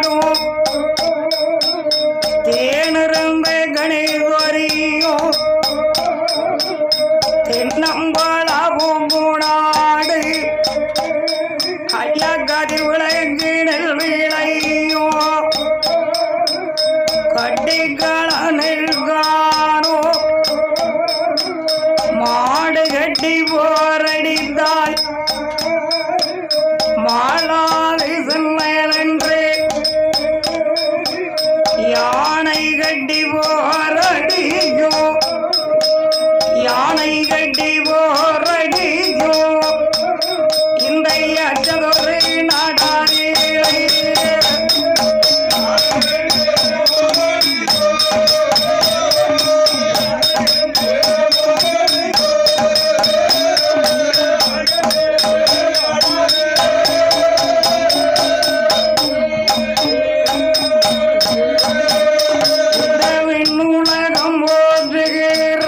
மாடும் தேனிருந்த கணேஸ்வரியும் தென்னம்பளாவும் மூணாடு ஐயக்கதி விளங்கினல் வீழையோ கட்டிக்களனில் காணோ மாடு கட்டி போரடித்தால் மாளாலை செல்லேலென்று யானை கட்டி போரடிக்கோ யானை கட்டி போரடிக்கோ இந்த அச்சதொரு நாடாரே விண்ணுலகம் போற்றுகிற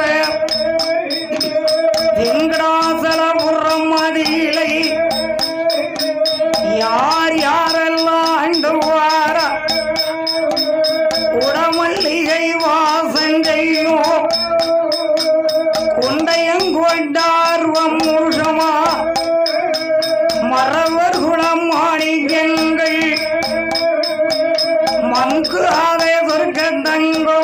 வெங்கடாசலபுரம் மதிலை யார் யாரெல்லாம் ஆண்டுவார உடமல்லிகை வாசம் செய்யும் குண்டையங்கொண்டார்வம் மூஷமா மறவர் குணம் மாணிக்கங்கள் மங்கு ஆவே சொர்க்கத்தங்கோ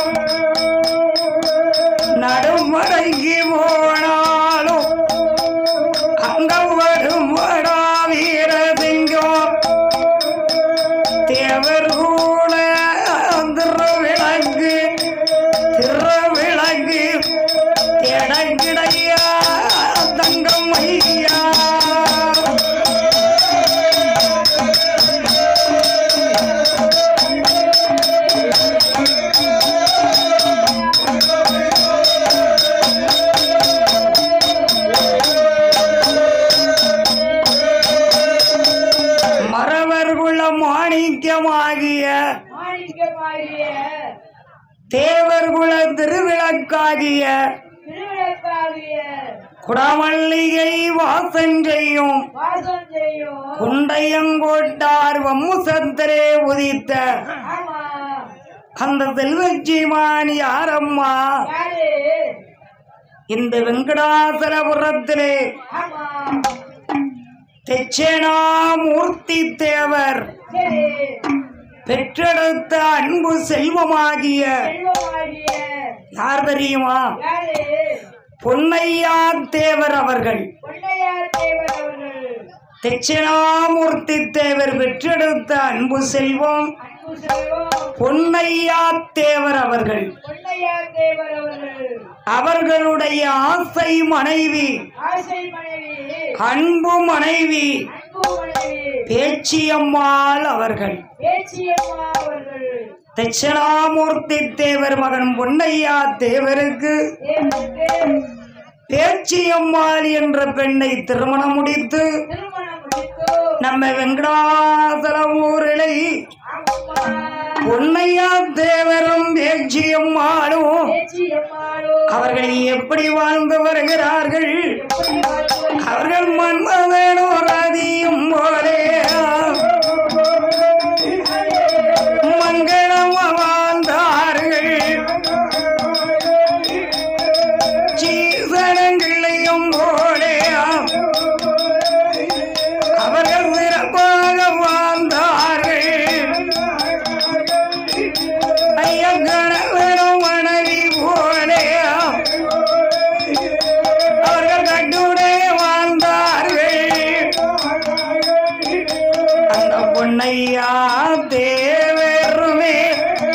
நடுமடைக்கு போனாலும் அங்க வரும் வடா வீரசிங்கோ தேவர் கூட திருவிளக்கு திருவிளக்கு தேடக்கிடையா தங்கம் ஐயா மறவர்குள்ள மாணிக்கமாகிய மாணிக்கமாகிய தேவர்குல திருவிளக்காகிய திருவிளக்காகிய குடமல்லிகை வாசம் செய்யும் வாசம் செய்யும் குண்டையங்கோட்டார் வம்முசத்திரே உதித்த ஆமா அந்த செல்வச்சிமான் யாரம்மா யாரு இந்த வெங்கடாசலபுரத்திலே ஆமா தெச்சனாமூர்த்தி தேவர் சரி பெற்றெடுத்த அன்பு செல்வமாகிய செல்வமாகிய யார் தெரியுமா யாரு பொன்னையா தேவர் அவர்கள் பொன்னையார் தேவர் அவர்கள் தெச்சனாமூர்த்தி தேவர் பெற்றெடுத்த அன்பு செல்வம் அன்பு செல்வம் பொன்னையா தேவர் அவர்கள் பொன்னையார் தேவர் அவர்கள் அவர்களுடைய ஆசை மனைவி ஆசை மனைவி அன்பு மனைவி அன்பு மனைவி பேச்சியம்மாள் அவர்கள் பேச்சியம்மா அவர்கள் தட்சிணாமூர்த்தி தேவர் மகன் பொன்னையா தேவருக்கு தேவருக்கு பேச்சியம்மாள் என்ற பெண்ணை திருமணம் முடித்து திருமணம் முடித்து நம்ம வெங்கடாசலம் ஊரிலே ஆமா பொன்னையா தேவரும் பேச்சியம்மாளும் பேச்சியம்மாளோ அவர்கள் எப்படி வாழ்ந்து வருகிறார்கள் எப்படி வாழ்ந்து அவர்கள் மன்மதனோ ரதியும் போலே மங்களம் வாழ்ந்தார்கள் சீசனங்களையும் போலே அவர்கள் சிறப்பாக வாழ்ந்தார்கள் ஐயக்கணவனும் மனைவி போலே அவர்கள் கட்டுடே வாழ்ந்தார்கள் அந்த பொன்னையா தேவருமே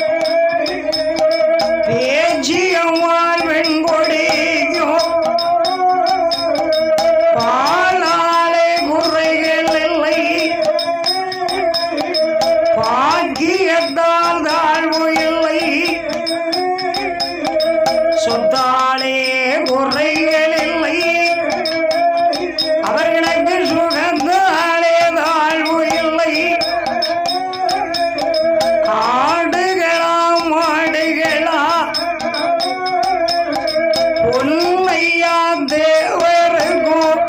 பேச்சியம்மாள் வெண்கொடியும் பாலாலே குறைகள் இல்லை பாக்கியத்தால் தாழ்வு இல்லை சொத்தாலே குறைகள் இல்லை அவர்களுக்கு சுகந்தாலே தாழ்வு இல்லை ஆடுகளா மாடுகளா பொன்னையா தேவருக்கும்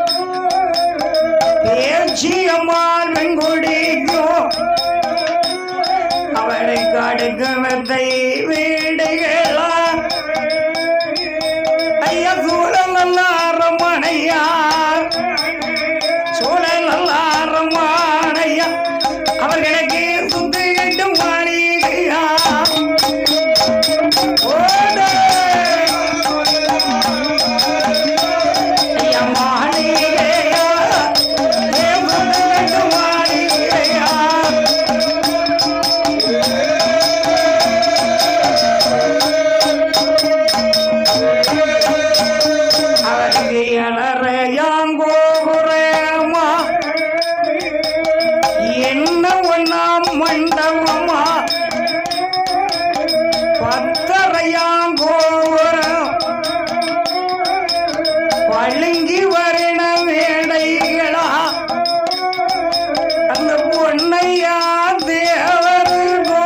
பேச்சியம்மாள் வெண்கொடிக்கும் அவருக்கு அடுக்கு மெத்தை வீடுகளா ஐயா சூழல் ரமணையா சூழல் ரமணையா அவர்களுக்கு சுத்து கட்டு மாளிகையா ஓடு. ஐயா மாளிகையா ஏ சுத்து கட்டு மாளிகையா அவருக்கு இளறையாங்கோபுரமா என்ன ஒண்ணாம் மண்டபமா பத்தரையாங்கோபுரம் பழுங்கி வரண வேடைகளா அந்த பொன்னையா தேவருகோ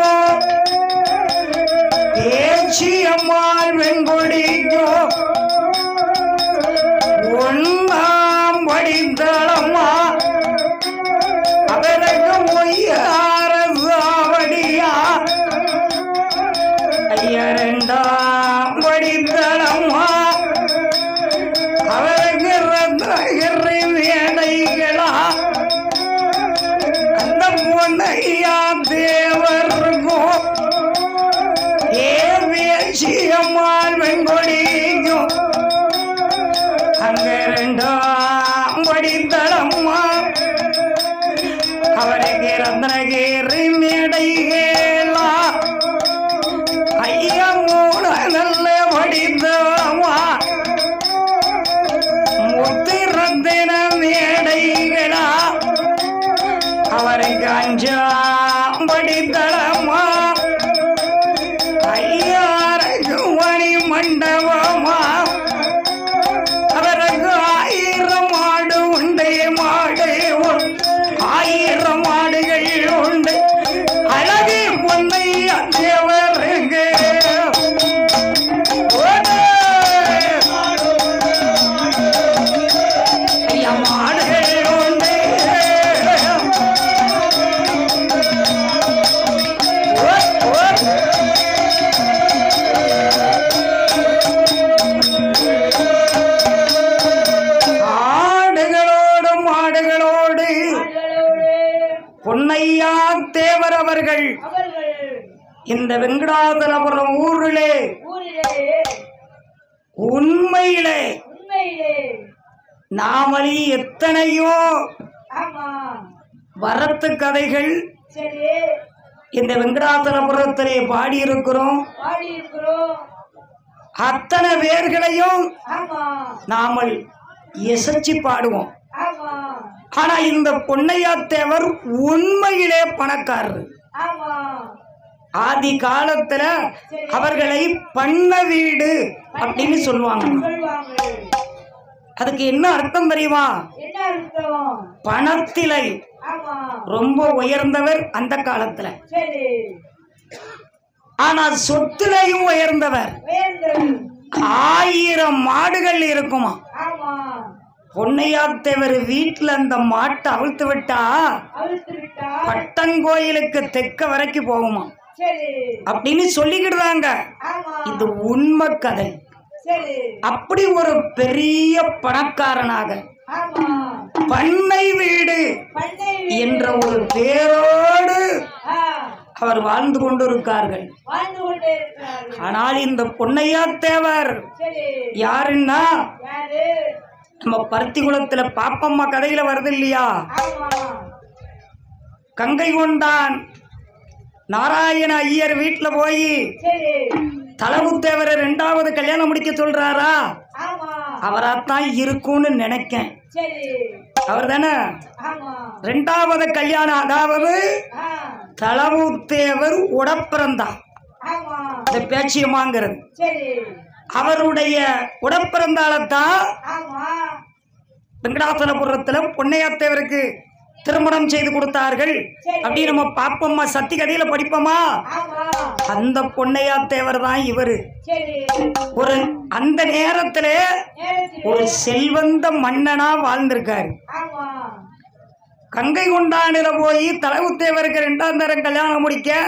பேச்சியம்மாள் வெண்கொடிக்கோ ஒன்னாம் படித்தளமா அவருக்கு பொய்யார சாவடியா ஐயரெண்டாம் படித்தளமா அவருக்கு ரத்னகிரி வேடைகளா அந்த பொன்னையா தேவருக்கும் ஏ வேசியம்மாள் வெண்கொடிக்கும் அங்க ரெண்டாம் படித்தளம்மா அவருக்கு ரத்னகிரி மேடைகளா ஐயா மூணு நல்ல படித்தவமா முத்து ரத்தின மேடைகளா அவருக்கு அஞ்சாம் படித்தளமா ஐயாருக்கு மணி மண்டபமா அவருக்கு ஆயிரம் மாடு உண்டு மாடு உண்டு. ஆயிரம் மாடுகள் உண்டு அழகு பொன்னை தேவருக்கு ஓடு. ஐயா, மாடுகள் உண்டு ஓ, ஓ. ஆடுகளோடு மாடுகளோடு ஆண்களோடு பொன்னையா தேவர் அவர்கள் அவர்கள் இந்த வெங்கடாதலபுரம் ஊரிலே ஊரிலே உண்மையிலே உண்மையிலே நாமளி எத்தனையோ ஆமா வரத்து கதைகள் சரி இந்த வெங்கடாதலபுரத்திலே பாடியிருக்கிறோம் பாடி இருக்கிறோம் அத்தனை பேர்களையும் ஆமா நாமல் எசைச்சு பாடுவோம் ஆமா ஆனா இந்த பொன்னையா தேவர் உண்மையிலே பணக்காரர் ஆமா ஆதி காலத்துல அவர்களை பண்ண வீடு அப்படின்னு சொல்லுவாங்க சொல்லுவாங்க அதுக்கு என்ன அர்த்தம் தெரியுமா என்ன அர்த்தம் பணத்திலை ஆமா ரொம்ப உயர்ந்தவர் அந்த காலத்துல சரி ஆனா சொத்திலையும் உயர்ந்தவர் வேந்தர் ஆயிரம் மாடுகள் இருக்குமா ஆமா பொன்னையாத்தேவர் வீட்டுல அந்த மாட்டை அவிழ்த்து விட்டா அழுத்து விட்டா பட்டங்கோயிலுக்கு தெக்க வரைக்கும் போகுமா சரி அப்படின்னு சொல்லிக்கிடுறாங்க ஆமா இது உண்மை கதை சரி அப்படி ஒரு பெரிய பணக்காரனாக ஆமா பண்ணை வீடு பண்ணை என்ற ஒரு பேரோடு ஆ, அவர் வாழ்ந்து கொண்டிருக்கார்கள் வாழ்ந்து கொண்டே இருக்கிறார்கள் ஆனால் இந்த பொன்னையா தேவர் சரி யாருன்னா யாரு நம்ம பருத்தி குளத்துல பாப்பம்மா கதையில வருது இல்லையா ஆமா கங்கை கொண்டான் நாராயண ஐயர் வீட்டுல போய் சரி தளவு தேவரை ரெண்டாவது கல்யாணம் முடிக்க சொல்றாரா ஆமா அவராத்தான் இருக்கும்னு நினைக்கேன் சரி அவர் தானே ஆமா ரெண்டாவது கல்யாணம் அதாவது ஆ, தளவு தேவர் உடப்பிறந்தான் ஆமா இந்த பேச்சியம்மாங்கிறது சரி அவருடைய உடப்பிறந்தால்தான் ஆமா வெங்கடாசலபுரத்துல பொன்னையாத்தேவருக்கு திருமணம் செய்து கொடுத்தார்கள் அப்படி நம்ம பாப்போம்மா சத்தி கதையில படிப்போமா ஆமா அந்த பொன்னையாத்தேவர் தான் இவரு சரி ஒரு அந்த நேரத்துல நேரத்தில் ஒரு செல்வந்த மன்னனா வாழ்ந்திருக்காரு ஆமா கங்கை கொண்டானில போய் தலைவுத்தேவருக்கு ரெண்டாம் தரம் கல்யாணம் முடிக்க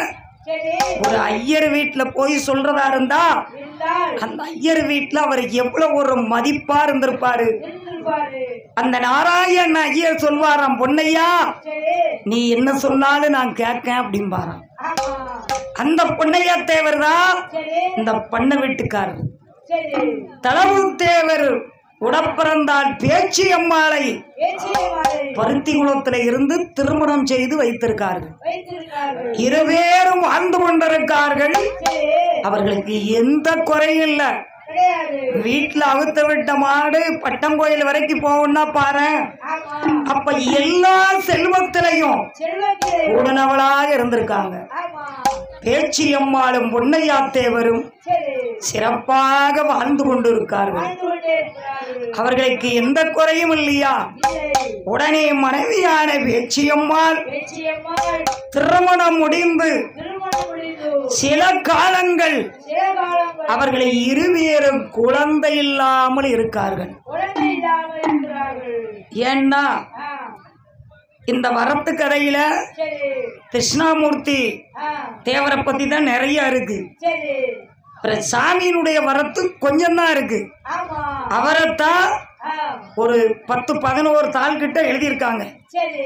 சரி ஒரு ஐயர் வீட்டுல போய் சொல்றதா இருந்தா இருந்தால் அந்த ஐயர் வீட்டுல அவர் எவ்வளவு ஒரு மதிப்பா இருந்திருப்பாரு இருந்திருப்பாரு அந்த நாராயண ஐயர் சொல்வாராம் பொன்னையா சரி நீ என்ன சொன்னாலும் நான் கேட்கேன் அப்படிம்பாராம் ஆமா அந்த பொன்னையா தேவர் தான் சரி இந்த பண்ண வீட்டுக்காரர் சரி தளவு தேவர் உடப்பிறந்தால் பேச்சு அம்மாளை ஏச்சியமாறு பருத்தி குளத்துல இருந்து திருமணம் செய்து வைத்திருக்கார்கள் வைத்திருக்கார்கள் இருவேரும் வாழ்ந்து கொண்டிருக்கார்கள் சரி அவர்களுக்கு எந்த குறையும் இல்ல கிடையாது வீட்டுல அவுத்த விட்ட மாடு பட்டங்கோயில் வரைக்கும் போகணும்னா பாரு ஆமா அப்ப எல்லா செல்வத்திலையும் செல்வத்திலே உடனவளாக இருந்திருக்காங்க ஆமா பேச்சி அம்மாளும் பொன்னையா தேவரும் சரி சிறப்பாக வாழ்ந்து கொண்டிருக்கார்கள் வாழ்ந்து கொண்டே இருக்கிறார்கள் அவர்களுக்கு எந்த குறையும் இல்லையா இல்லை உடனே மனைவியான பேச்சியம்மாள் ஏச்சியம்மாள் திருமணம் முடிந்து திருமணம் முடிந்து சில காலங்கள் சில காலங்கள் அவர்களை இருவேறும் குழந்தை இல்லாமல் இருக்கார்கள் குழந்தை இல்லாமல் இருக்கிறார்கள் ஏன்னா ஆ, இந்த வரத்து கதையில சரி கிருஷ்ணாமூர்த்தி ஆ, தேவரை பத்தி தான் நிறைய இருக்கு சரி அப்புறம் சாமியினுடைய வரத்து கொஞ்சம் தான் இருக்கு ஆமா அவரைத்தான் ஆ, ஒரு பத்து பதினோரு தாள் கிட்ட எழுதியிருக்காங்க சரி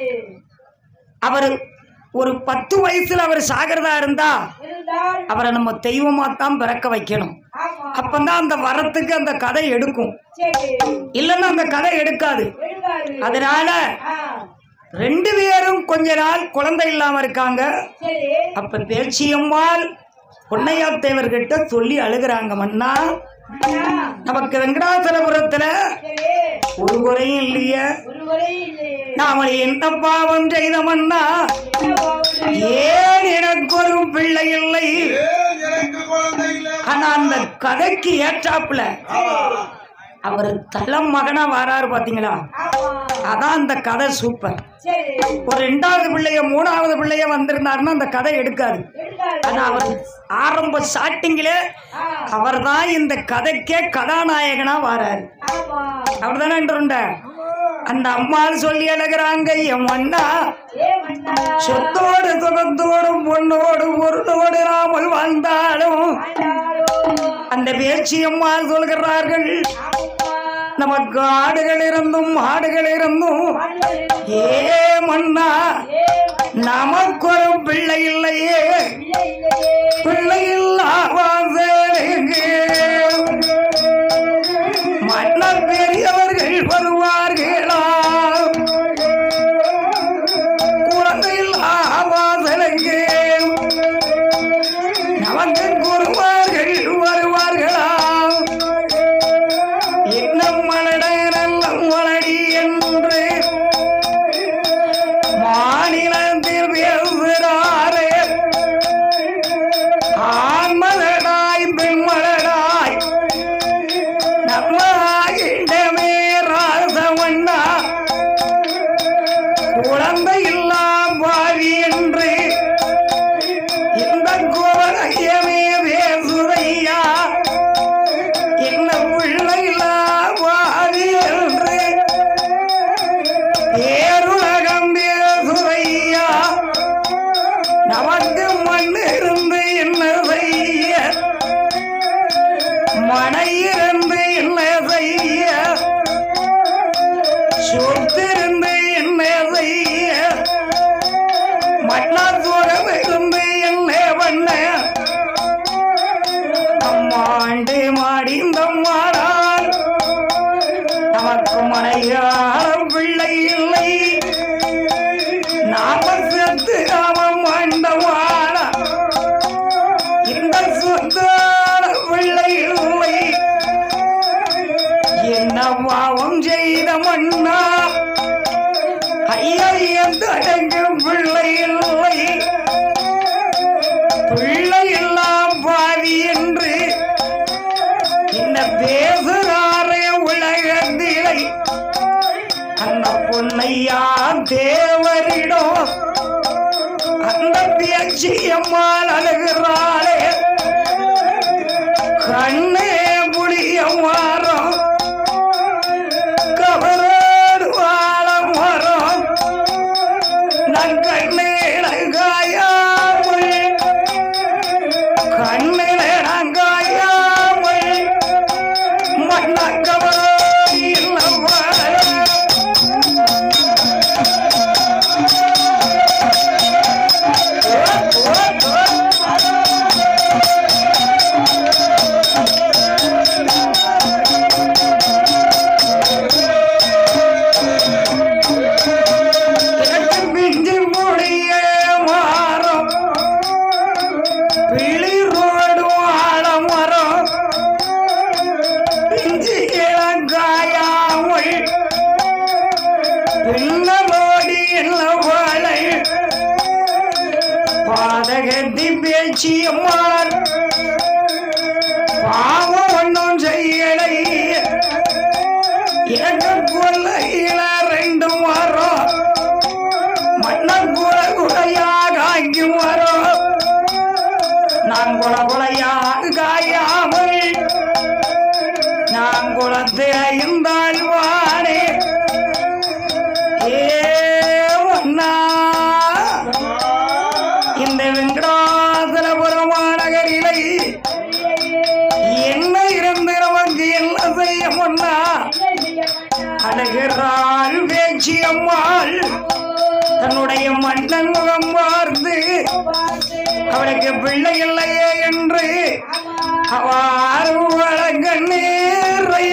அவர் ஒரு பத்து வயசுல அவர் சாகிறதா இருந்தா இருந்தால் அவரை நம்ம தெய்வமா தான் பிறக்க வைக்கணும் ஆமா அப்பந்தான் அந்த வரத்துக்கு அந்த கதை எடுக்கும் சரி இல்லைன்னா அந்த கதை எடுக்காது எடுக்காது அதனால ஆ, ரெண்டு பேரும் கொஞ்ச நாள் குழந்தை இல்லாம இருக்காங்க சரி அப்ப பேச்சியம்மாள் பொன்னையா தேவர்கிட்ட சொல்லி அழுகுறாங்க மன்னா அண்ணா, நமக்கு வெங்கடாசலபுரத்துல சரி ஒரு குறையும் இல்லையே ஒருவரே இல்லையே நாம என்ன பாவம் செய்தமன்னா என்ன பாவம் ஏன் எனக்கு ஒரு பிள்ளை இல்லை ஏன் எனக்கு குழந்தை இல்லை ஆனா அந்த கதைக்கு ஏற்றாப்புல ஆமா அவர் தலம் மகனா வராரு பாத்தீங்களா ஆமா அதான் அந்த கதை சூப்பர் சரி ஒரு ரெண்டாவது பிள்ளைய மூணாவது பிள்ளைய வந்திருந்தாருன்னா அந்த கதை எடுக்காது எடுக்காது ஆனா அவர் ஆரம்ப ஸ்டார்டிங்கிலே ஆ, அவர் தான் இந்த கதைக்கே கதாநாயகனா வராரு ஆமா அவர் தானே அந்த அம்மாள் சொல்லி அழகுறாங்க என் மண்ணா ஏ மன்னா சொத்தோடு சுகத்தோடும் பொண்ணோடு பொருளோடு நாமல் வாழ்ந்தாலும் ஆண்டாளோ அந்த பேச்சு அம்மாள் சொல்கிறார்கள் ஆமா நமக்கு ஆடுகள் இருந்தும் மாடுகள் இருந்தும் ஆண்டவரே, ஏ மண்ணா ஏ நமக்கு ஒரு பிள்ளை இல்லையே இல்லை இல்லையே பிள்ளை இல்லாவாசலுக்கு மன்னர் பெரியவர்கள் வருவார்களா குழந்தை இல்லாவாசலுக்கு நமக்கு குருவார்கள் வருவார்களா என்ன மலட நல்ல மலடி என்று மாநிலத்தில் பேசுகிறாரே ஆண்மலடாய் பெண்மலடாய் நம்ம ஆகிண்டமே ராசவண்ணா குழந்தை இல்லாம் பாவி என்று இந்த கோரையமே பேசுதையா என்ன பிள்ளை இல்லாம் பாவி என்று பேருலகம் பேசுதையா நமக்கு மண் இருந்து என்ன செய்ய மனை இருந்து என்ன செய்ய சொத்திருந்து என்ன செய்ய மண்ணா சுகம் இருந்து என்ன பண்ண அம்மாண்டு மாடிந்தம்மாடால் நமக்கு மனையார பிள்ளை இல்லை நாம செத்து அவன் மாண்டவான இந்த சுத்தான பிள்ளை இல்லை என்ன பாவம் செய்த மண்ணா ஐயா எந்த அடங்கும் பிள்ளை இல்லை பிள்ளை எல்லாம் பாவி என்று இந்த பேசுகிறாரே உலகத்திலை அந்த பொன்னையா தேவரிடம் அந்த பேச்சியம்மாள் அழுகிறாளே கண்ணே புளிய மரம் கவரோடு வாழ மரம் நான் கண்ணே காயாமல் பாதகத்தி பேச்சு அம்மாள் பாவம் ஒன்றும் செய்யலை எங்க கொல்லையில ரெண்டு மரம் மண்ண குல குலையாக ஆக்கி மரம் நான் குல குலையாக காயாமல் நான் குளத்தில் இருந்தால் வானே ஏ ஒன்னா இந்த வெங்கடாசலபுரம் மாநகரிலை என்ன இருந்து நமக்கு என்ன செய்ய முன்னா அழகிறாள் பேச்சு அம்மாள் தன்னுடைய மன்னன் முகம் பார்த்து அவளுக்கு பிள்ளை இல்லையே என்று அவாறு வழங்க நேரை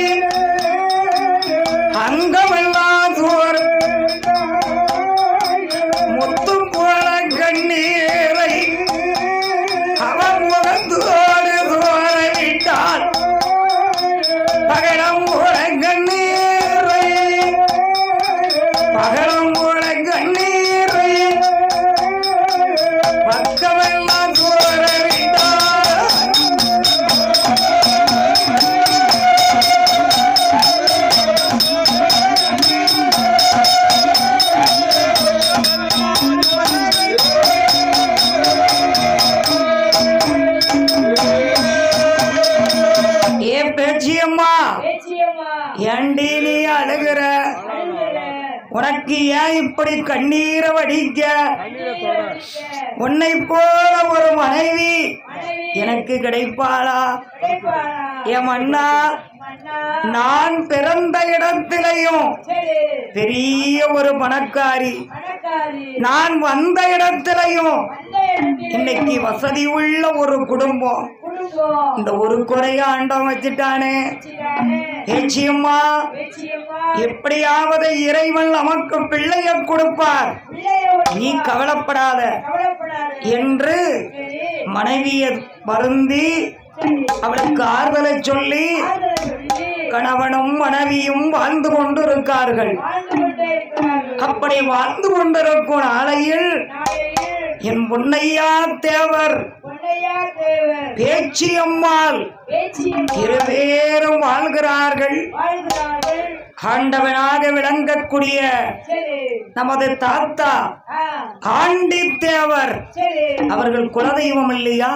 அங்கமெல்லாம் சோர் முத்து போல கண்ணீரை அவன் முகத்தோடு சோர விட்டாள் பகலம் போல கண்ணீரை பகலம் போல கண்ணீரை பக்கமெல்லாம் சோர விட்டாள் ஏ பேச்சியம்மா ஏண்டி நீ அழுகிற உனக்கு ஏன் இப்படி கண்ணீரை வடிக்க உன்னை போல ஒரு மனைவி எனக்கு கிடைப்பாளா என் மன்னா நான் பிறந்த இடத்திலையும் பெரிய ஒரு பணக்காரி நான் வந்த இடத்திலையும் இன்னைக்கு வசதி உள்ள ஒரு குடும்பம் இந்த ஒரு குறைய ஆண்டம் வச்சுட்டானே ஏச்சியம்மா எப்படியாவது இறைவன் நமக்கு பிள்ளைய கொடுப்பார் நீ கவலைப்படாத என்று மனைவிய வருந்தி அவளுக்கு ஆறுதலை சொல்லி கணவனும் மனைவியும் வாழ்ந்து கொண்டிருக்கார்கள் அப்படி வாழ்ந்து கொண்டிருக்கும் நாளையில் என் பொன்னையா தேவர் பேச்சியம்மாள் இருவேரும் வாழ்கிறார்கள் ஆண்டவனாக விளங்கக்கூடிய நமது தாத்தா ஆண்டி தேவர் அவர்கள் குலதெய்வம் இல்லையா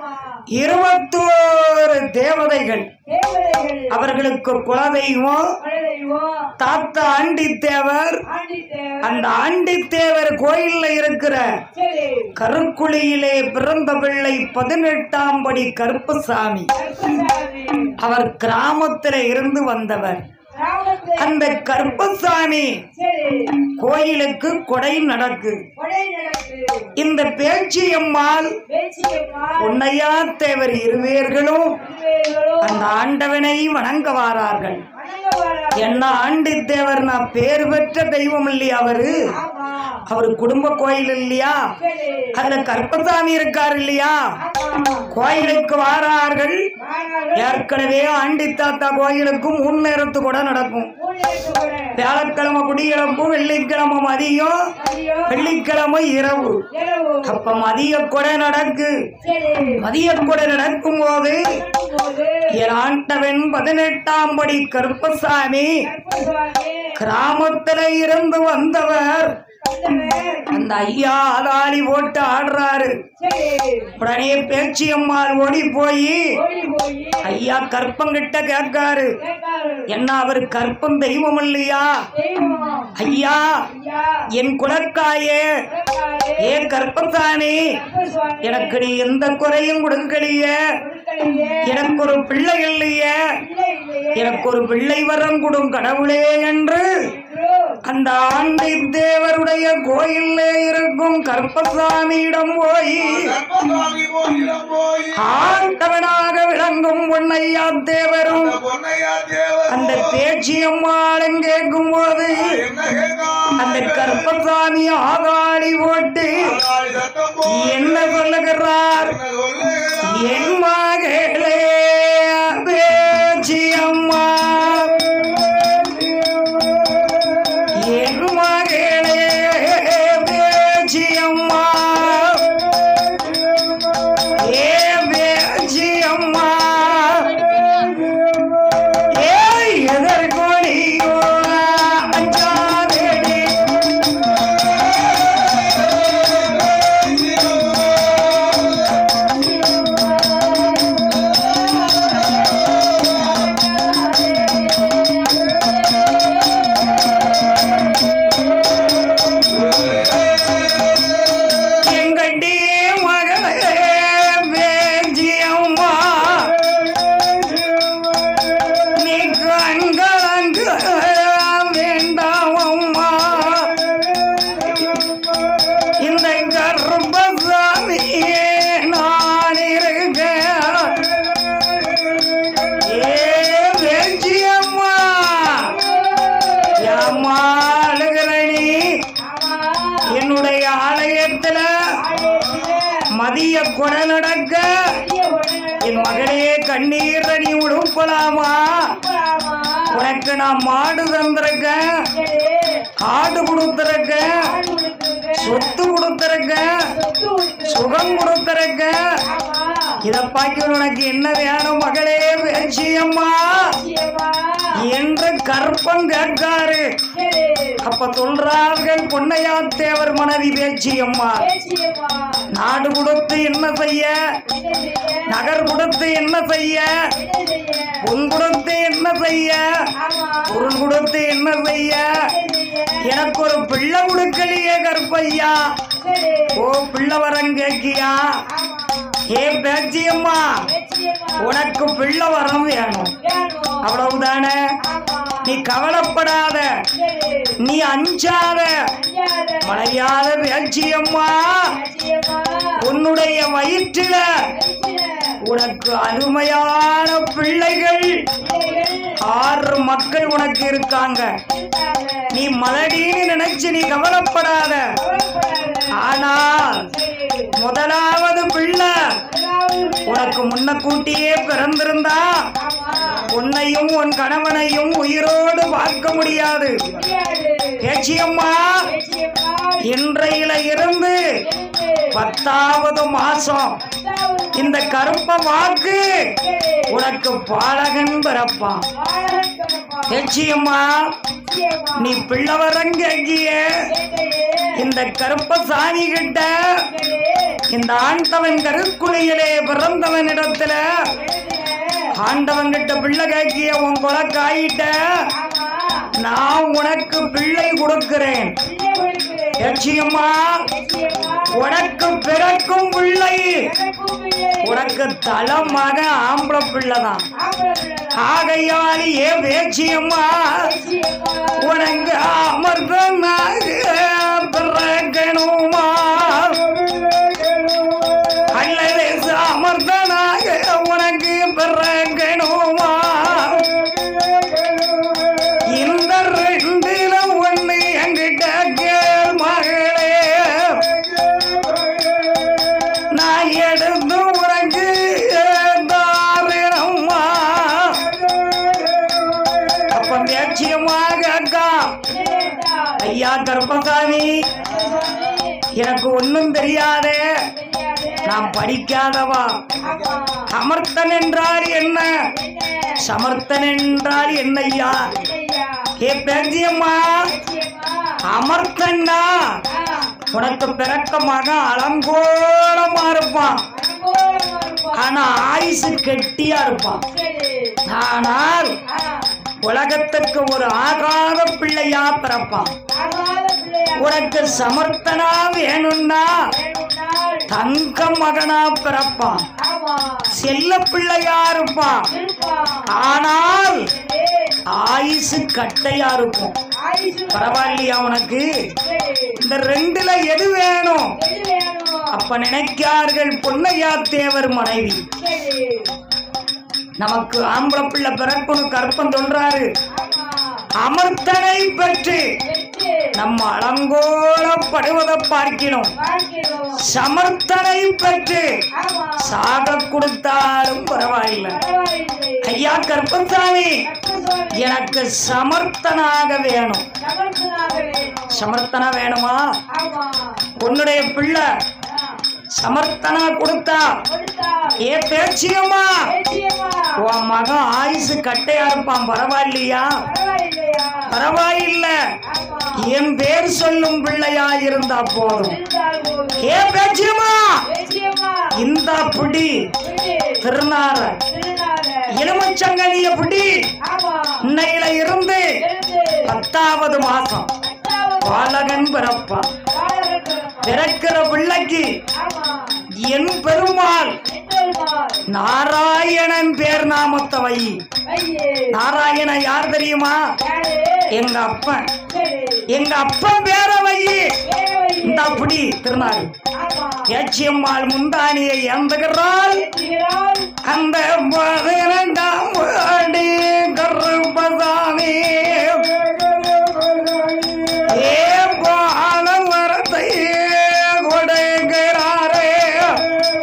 இருபத்தோரு தேவதைகள் அவர்களுக்கு குலதெய்வம் தாத்தா ஆண்டி தேவர் அந்த ஆண்டி தேவர் கோயில்ல இருக்கிற கருக்குழியிலே பிறந்த பிள்ளை பதினெட்டாம் படி கருப்புசாமி அவர் கிராமத்தில இருந்து வந்தவர் அந்த கருப்பசாமி கோயிலுக்கு கொடை நடக்கு இந்த பேச்சியம்மாள் உன்னையா தேவர் இருவேர்களும் அந்த ஆண்டவனை வணங்க வாரார்கள் என்ன ஆண்டி தேவர் நான் பேர் பெற்ற தெய்வம் இல்லையா அவரு அவர் குடும்ப கோயில் இல்லையா அதுல கருப்பசாமி இருக்கார் இல்லையா கோயிலுக்கு வாரார்கள் ஏற்கனவே ஆண்டி தாத்தா கோயிலுக்கு மூணு நேரத்து கூட நடக்கும் வியாழக்கிழமை குடியிழப்பு வெள்ளிக்கிழமை மதியம் வெள்ளிக்கிழமை இரவு அப்ப மதிய கொடை நடக்கு மதிய கொடை நடக்கும் போது என் ஆண்டவன் பதினெட்டாம் படி கருப்பசாமி கிராமத்துல இருந்து வந்தவர் அந்த ஐயா ஆதாளி போட்டு ஆடுறாரு உடனே பேச்சியம்மாள் ஓடி போய் ஐயா கற்பங்கிட்ட கேட்காரு என்ன அவர் கற்பம் தெய்வம் இல்லையா ஐயா என் குலக்காயே ஏ கற்பசாமி எனக்கு நீ எந்த குறையும் கொடுக்கலையே எனக்கு ஒரு பிள்ளை இல்லையே எனக்கு ஒரு பிள்ளை வரம் கொடும் கடவுளே என்று அந்த ஆண்டி தேவருடைய கோயில்ல இருக்கும் கற்பசாமியிடம் போய் கர்ப்பசாமி கோயிலம் போய் ஆண்டவனாக விளங்கும் பொன்னையா தேவரும் பொன்னையா தேவர் அந்த பேச்சியம்மாளும் கேட்கும் போது என்ன கேட்கா அந்த கற்பசாமி ஆகாளி போட்டு ஆளாளி சத்தம் போய் என்ன சொல்லுகிறார் என்ன சொல்லுகிறா என் மகளே பேச்சியம்மா என் மகளே பேச்சியம்மா மதிய கொடை நடக்க பெரிய உடனே என் மகளே கண்ணீர் நீ உடுப்பலாமா ஆமா உனக்கு நான் மாடு தந்திருக்கேன் சரி காடு கொடுத்துருக்கேன் ஆடு கொடுத்துருங்க சொத்து கொடுத்துருக்கேன் சொத்து கொடுத்துருங்க சுகம் கொடுத்துருக்கேன் ஆமா இத பாக்கி உனக்கு என்ன வேணும் மகளே பேச்சியம்மா நிச்சயமா என்று கற்பம் கேட்காரு சரி அப்ப சொல்றார்கள் பொன்னையா தேவர் மனைவி பேச்சியம்மா நிச்சயமா நாடு கொடுத்து என்ன செய்ய என்ன செய்ய நகர் கொடுத்து என்ன செய்ய என்ன செய்ய பொன் கொடுத்து என்ன செய்ய ஆமா பொருள் கொடுத்து என்ன செய்ய என்ன செய்ய எனக்கு ஒரு பிள்ளை கொடுக்கலையே கற்பையா சரி ஓ பிள்ளை வரம் கேக்கியா ஆமா ஏ பேச்சியம்மா நிச்சயமா உனக்கு பிள்ளை வரம் வேணும் வேணும் அவ்வளவுதானே ஆமா நீ கவலைப்படாத சரி நீ அஞ்சாத அஞ்சாத மழையாத பேச்சியம்மா நிச்சயமா உன்னுடைய வயிற்றில நிச்சயம் உனக்கு அருமையான பிள்ளைகள் பிள்ளைகள் ஆறு மக்கள் உனக்கு இருக்காங்க இருக்காங்க நீ மலடின்னு நினைச்சு நீ கவலைப்படாத கவலைப்படாத ஆனால் சரி முதலாவது பிள்ளை அதாவது உனக்கு முன்ன கூட்டியே பிறந்திருந்தா ஆமா உன்னையும் உன் கணவனையும் உயிரோடு பார்க்க முடியாது முடியாது பேச்சியம்மா நிச்சயமா இன்றையில இருந்து இருந்து பத்தாவது மாசம் பத்தாவது இந்த கருப்ப வாக்கு சரி உனக்கு பாலகன் பிறப்பான் வாழகன் பிறப்பா பேச்சியம்மா நிச்சயமா நீ பிள்ளவரம் கேக்கிய கேட்கையே இந்த கருப்ப சாமி கிட்ட சரி இந்த ஆண்டவன் கருக்குழியிலே பிறந்தவனிடத்துல எழுதுக ஆண்டவன் கிட்ட பிள்ளை கேக்கிய உன் கொலக்காயிட்ட ஆமா நான் உனக்கு பிள்ளை கொடுக்கிறேன் பிள்ளை கொடுக்கிறேன் லட்சியம்மா நிச்சயமா உனக்கு பிறக்கும் பிள்ளை எனக்கும் பிள்ளை உனக்கு தலை மக ஆம்பளை பிள்ளைதான் ஆம்பளை பிள்ளைதான் ஆகையால் ஏ பேச்சியம்மா நிச்சயமா உனக்கு அமர்தனாக பிறக்கணுமா அல்லது அமர்தனாக உனக்கு பிறக்கணுமா இந்த ரெண்டுல ஒண்ணு என்கிட்ட கேள் மகளே நான் எடுத்து உனக்கு தாரணமா அப்ப நிச்சயமாக அக்கா என்னடா ஐயா கருப்பசாமி எனக்கு ஒண்ணும் தெரியாதே தெரியாது நான் படிக்காதவா ஆமா அமர்த்தன் என்றால் என்ன என்ன சமர்த்தன் என்றால் என்னய்யா ஐயா ஏ பேச்சியம்மா நிச்சயமா அமர்த்தன்னா ஆ உனக்கு பிறக்க மகன் அலங்கோலமா இருப்பான் அனுகூலமா இருப்பா ஆனா ஆயுசு கெட்டியா இருப்பான் சரி ஆனால் ஆ உலகத்துக்கு ஒரு ஆகாத பிள்ளையா பிறப்பான் ஆகாத பிள்ளையா உனக்கு சமர்த்தனா வேணும்னா வேணும்னால் தங்க மகனா பிறப்பான் ஆமா செல்ல பிள்ளையா இருப்பான் இருப்பா ஆனால் சரி ஆயுசு கட்டையா இருக்கும் ஆயுசு பரவாயில்லையா உனக்கு சரி இந்த ரெண்டுல எது வேணும் எது வேணும் அப்ப நினைக்கார்கள் பொன்னையா தேவர் மனைவி சரி நமக்கு ஆம்பளை பிள்ளை பிறக்கணும் கற்பம் சொல்றாரு ஆமா அமர்த்தனை பெற்று வெற்றி நம்ம அலங்கோலப்படுவதை பார்க்கிறோம் வாழ்க்கிறோம் சமர்த்தனை பெற்று ஆமா சாக கொடுத்தாலும் பரவாயில்லை பரவாயில்லை ஐயா கற்பசாமி கற்பசுவாமி எனக்கு சமர்த்தனாக வேணும் சமர்த்தனாக வேணும் சமர்த்தனா வேணுமா ஆமா உன்னுடைய பிள்ளை ஆ, சமர்த்தனா கொடுத்தா கொடுத்தா ஏ பேச்சியம்மா நிச்சயமா உன் மகன் ஆயுசு கட்டையா இருப்பான் பரவாயில்லையா பரவாயில்லையா பரவாயில்ல ஆமா என் பேர் சொல்லும் பிள்ளையா இருந்தா போதும் இருந்தால் போதும் ஏ பேச்சியம்மா நிச்சயமா இந்த பிடி விடு திருநாள திருநாள எலுமிச்சங்கனிய பிடி ஆமா இன்னையில இருந்து இருந்து பத்தாவது மாசம் பத்தாவது பாலகன் பிறப்பான் காலகட்டம் பிறக்கிற பிள்ளைக்கு ஆமா என் பெருமாள் எந்தெருமாள் நாராயணன் பேர் நாமத்தை வை ஐயே நாராயணன் யார் தெரியுமா யாரு எங்க அப்பன் சரி எங்க அப்பன் பேர வை ஏவை இந்த அப்படி திருநாள் ஆமா ஏச்சியம்மாள் முந்தானியை ஏந்துகிறாள் ஏற்றுகிறாள் அந்த பதினெண்டாம் அடி கருப்பசாமி ஏ பாலம் வரத்தை கொடுக்கிறாரே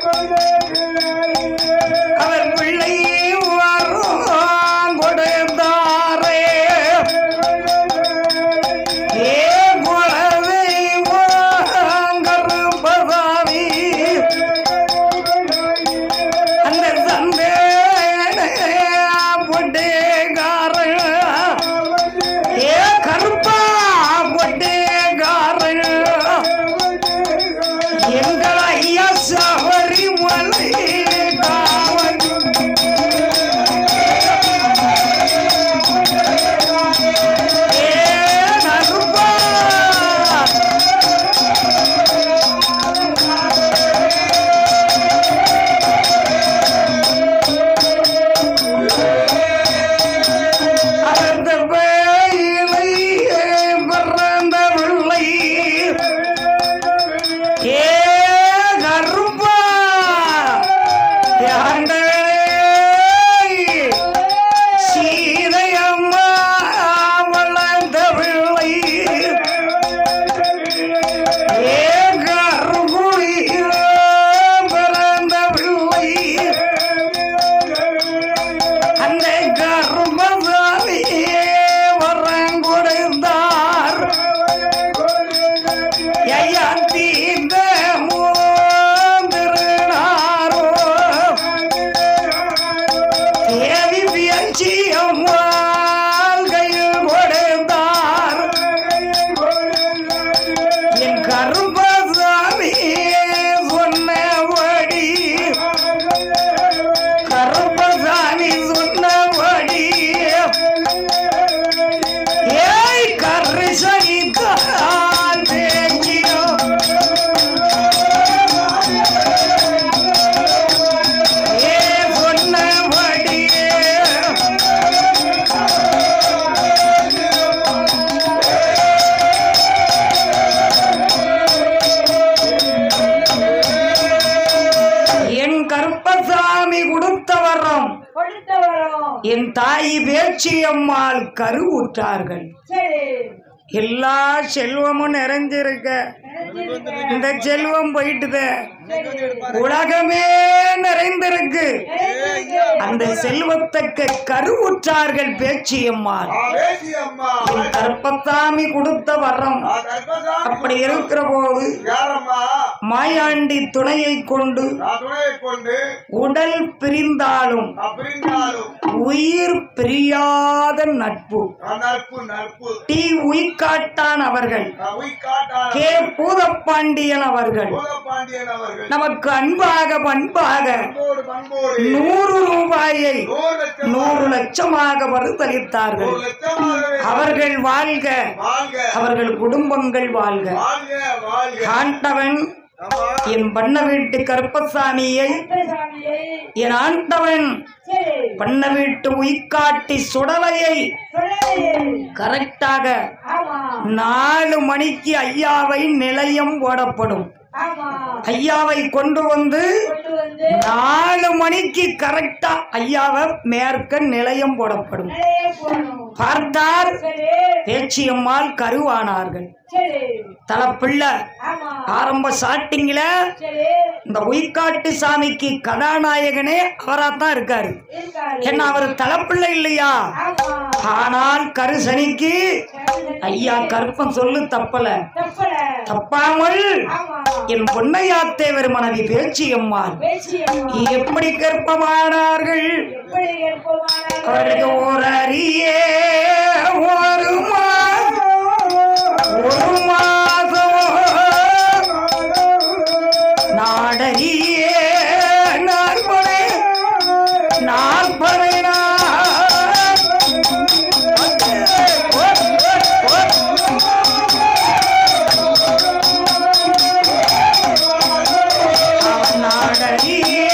கருப்பசாமி கொடுத்த வரம் கொடுத்த வரோம் என் தாய் பேச்சியம்மாள் கருவுற்றார்கள் சரி எல்லா செல்வமும் நிறைஞ்சிருக்க நினைச்சிருக்கேன். இந்த செல்வம் போயிட்டுது உலகமே நிறைந்திருக்கு நினைச்சிருக்கேன். அந்த செல்வத்துக்கு கருவுற்றார்கள் பேச்சியம்மாள் ஆவேசி அம்மா என் கருப்பசாமி கொடுத்த வரம் ஆ, கர்ப்பசாமி அப்படி இருக்கிற போது யாரம்மா மாயாண்டி துணையை கொண்டு நான் துணையை கொண்டு உடல் பிரிந்தாலும் அப்படின்னாலும் உயிர் பிரியாத நட்பு நட்பு நட்பு டி உய்காட்டான் அவர்கள் நான் உய்காட்டான கே பூதப்பாண்டியன் அவர்கள் பாண்டியன் அவர்கள் நமக்கு அன்பாக பண்பாக பண்போடு பண்போடு நூறு ரூபாயை நூறு லட்சம் நூறு லட்சமாக வருத்தளித்தார்கள் நூறு லட்சமாகவே அவர்கள் வாழ்க வாழ்க அவர்கள் குடும்பங்கள் வாழ்க வாழ்க வாழ்க ஆண்டவன் ஆமா என் பண்ண வீட்டு கருப்பசாமியை கருப்பசாமியை என் ஆண்டவன் சரி பண்ண வீட்டு உய்காட்டி சுடலையை சொல்லலையே. கரெக்டாக ஆமா நாலு மணிக்கு ஐயாவை நிலையம் போடப்படும் ஆமா ஐயாவை கொண்டு வந்து கொண்டு வந்து நாலு மணிக்கு கரெக்டா ஐயாவை மேற்க நிலையம் போடப்படும் நிறைய போடணும் பார்த்தார் சரி பேச்சியம்மாள் கருவானார்கள் சரி தலப்பிள்ளை ஆமா ஆரம்ப ஸ்டார்டிங்ல சரி இந்த உய்காட்டு சாமிக்கு கதாநாயகனே அவராத்தான் இருக்காரு இருக்காரு என்ன அவர் தலப்பிள்ளை இல்லையா ஆமா ஆனால் கருசனிக்கு ஐயா கருப்பம் சொல்லு தப்பல தப்பல தப்பாமல் ஆமா என் பொன்னையாத்தேவர் மனைவி பேச்சியம்மாள் பேச்சியம்மா எப்படி கற்பமானார்கள் எப்படி ஏற்பமானார்கள் அவருக்கு ஒரு அரிய ஒரு மாதம் ஒரு மாதம் நாடறிய நாற்பது நாற்பது நாடறிய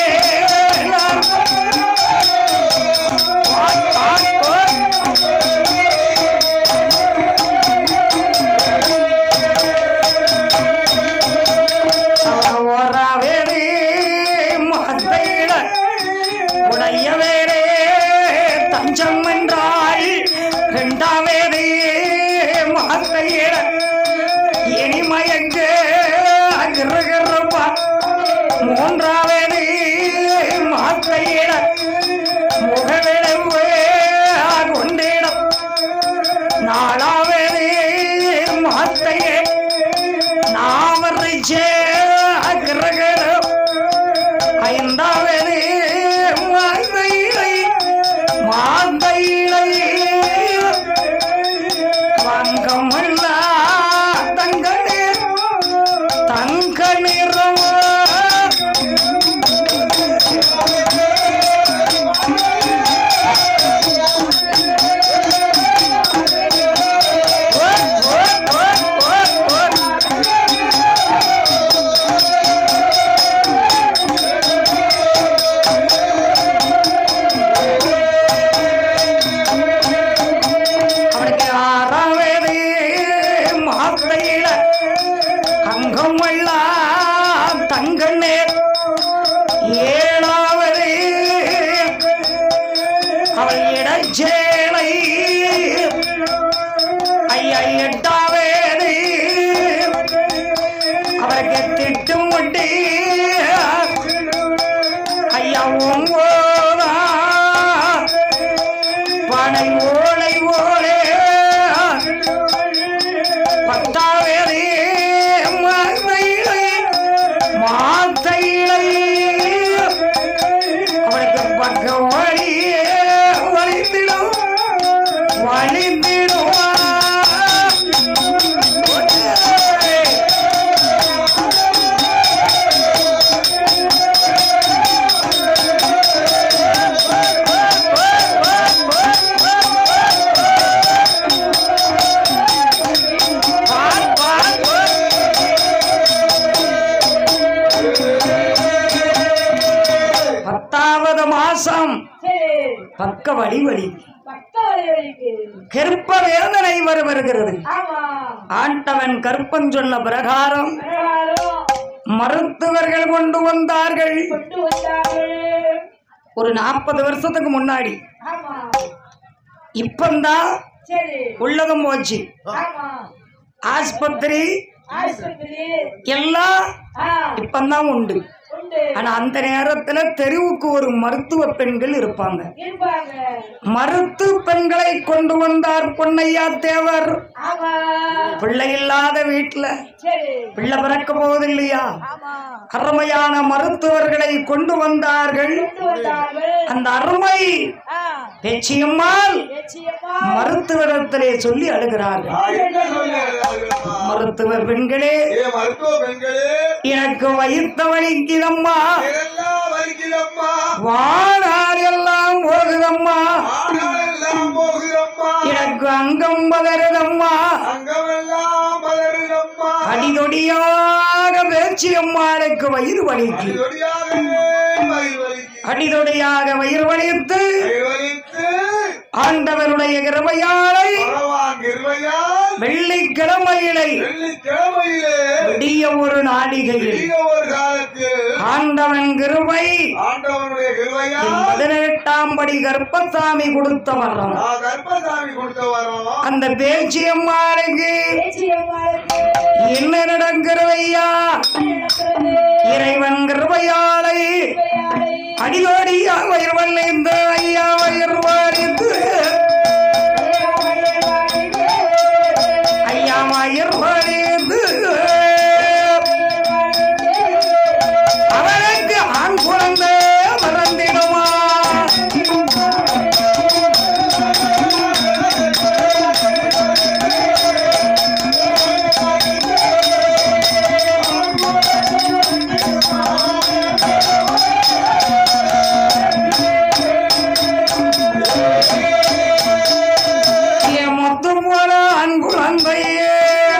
ஓராவேரே மத்தையிட உடையவேரே தஞ்சம் என்றாள் இரண்டாவேரே மத்தையிட இனிமயங்க கிரகிரப்பா மூன்றாவேரே மத்தையிட முகவிளவு கொண்டிடம் நாலாவேரே மத்தையே நாவரிச்சே கிரகரம் ஐந்தாவது மாந்தையிலை மாந்தையிலை வங்கமல்ல தங்க தங்க நிறம் அவனுக்கு ஆறாவது மாத்தையில அங்கம் எல்லாம் தங்க நேர் ஏழாவது அவள் இடச்சேலை ஐயா எட்டாவது அவருக்கு திட்டும் முட்டி ஐயா ஒன்பதா பனை ஓலை ஓலே பத்தாவது மாத்தையிலை மாத்தையிலை அவனுக்கு பக்க வழியே வலிந்திடும் வலிந்திடுவா பத்தாவது மாசம் சரி பக்க வழி வலி பக்க வலிவலிக்கு கருப்ப வேதனை வர வருகிறது ஆமா ஆண்டவன் கருப்பன் சொன்ன பிரகாரம் பரவாயில்ல மருத்துவர்கள் கொண்டு வந்தார்கள் கொண்டு வந்தாங்க ஒரு நாற்பது வருஷத்துக்கு முன்னாடி ஆமா இப்பந்தான் சரி உள்ளதும் போச்சு ஆமா ஆஸ்பத்திரி ஆஸ்பத்திரி எல்லாம் ஆ இப்பந்தான் உண்டு உண்டு ஆனா அந்த நேரத்துல தெருவுக்கு ஒரு மருத்துவ பெண்கள் இருப்பாங்க இருப்பாங்க மருத்துவ பெண்களை கொண்டு வந்தார் பொன்னையா தேவர் ஆமா பிள்ளை இல்லாத வீட்டுல சரி பிள்ளை பிறக்க போவது இல்லையா ஆமா அருமையான மருத்துவர்களை கொண்டு வந்தார்கள் கொண்டு வந்தார்கள் அந்த அருமை ஆ பேச்சியம்மாள் நிச்சயமா மருத்துவரிடத்திலே சொல்லி அழுகிறார்கள் நான் என்ன சொல்லுகிறேன் மருத்துவ பெண்களே ஏ மருத்துவ பெண்களே எனக்கு வயிற்று வலிக்குதம்மா இதெல்லாம் வலிக்குதம்மா வாழால் எல்லாம் போகுதம்மா ஆனால் எல்லாம் போகுதம்மா எனக்கு அங்கம் பதறுதம்மா அங்கமெல்லாம் பதறுதம்மா அடிதொடியாக பேச்சியம்மாளுக்கு வயிறு வலிக்கு அடிதொடியாகவே வயிறு வலிக்கு அடிதொடியாக வயிறு வலித்து வயிறு வலித்து ஆண்டவருடைய கிருபையாலை பகவான் கிருபையால் வெள்ளிக்கிழமையிலை வெள்ளிக்கிழமையிலே விடிய ஒரு நாடிகையில் பெரிய ஒரு காலத்தில் ஆண்டவன் கிருபை ஆண்டவனுடைய கிருபையால் பதினெட்டாம் படி கர்ப்பசாமி கொடுத்த வர்றோம் நான் கர்ப்பசாமி கொடுத்த வரோம் அந்த பேச்சியம்மாளுக்கு நிச்சயமாளுக்கு என்ன நடக்கிறது ஐயா நடக்கிறது இறைவன் கிருபையாலை இவையாளை அடிதோடியா வயிறு வல்லைந்து ஐயா வயிறு வாரித்து ஐயா வயிறு வாரித்து அவனுக்கு ஆண் குழந்தை மறந்திடுமா என் மொத்து போல ஆண் குழந்தையே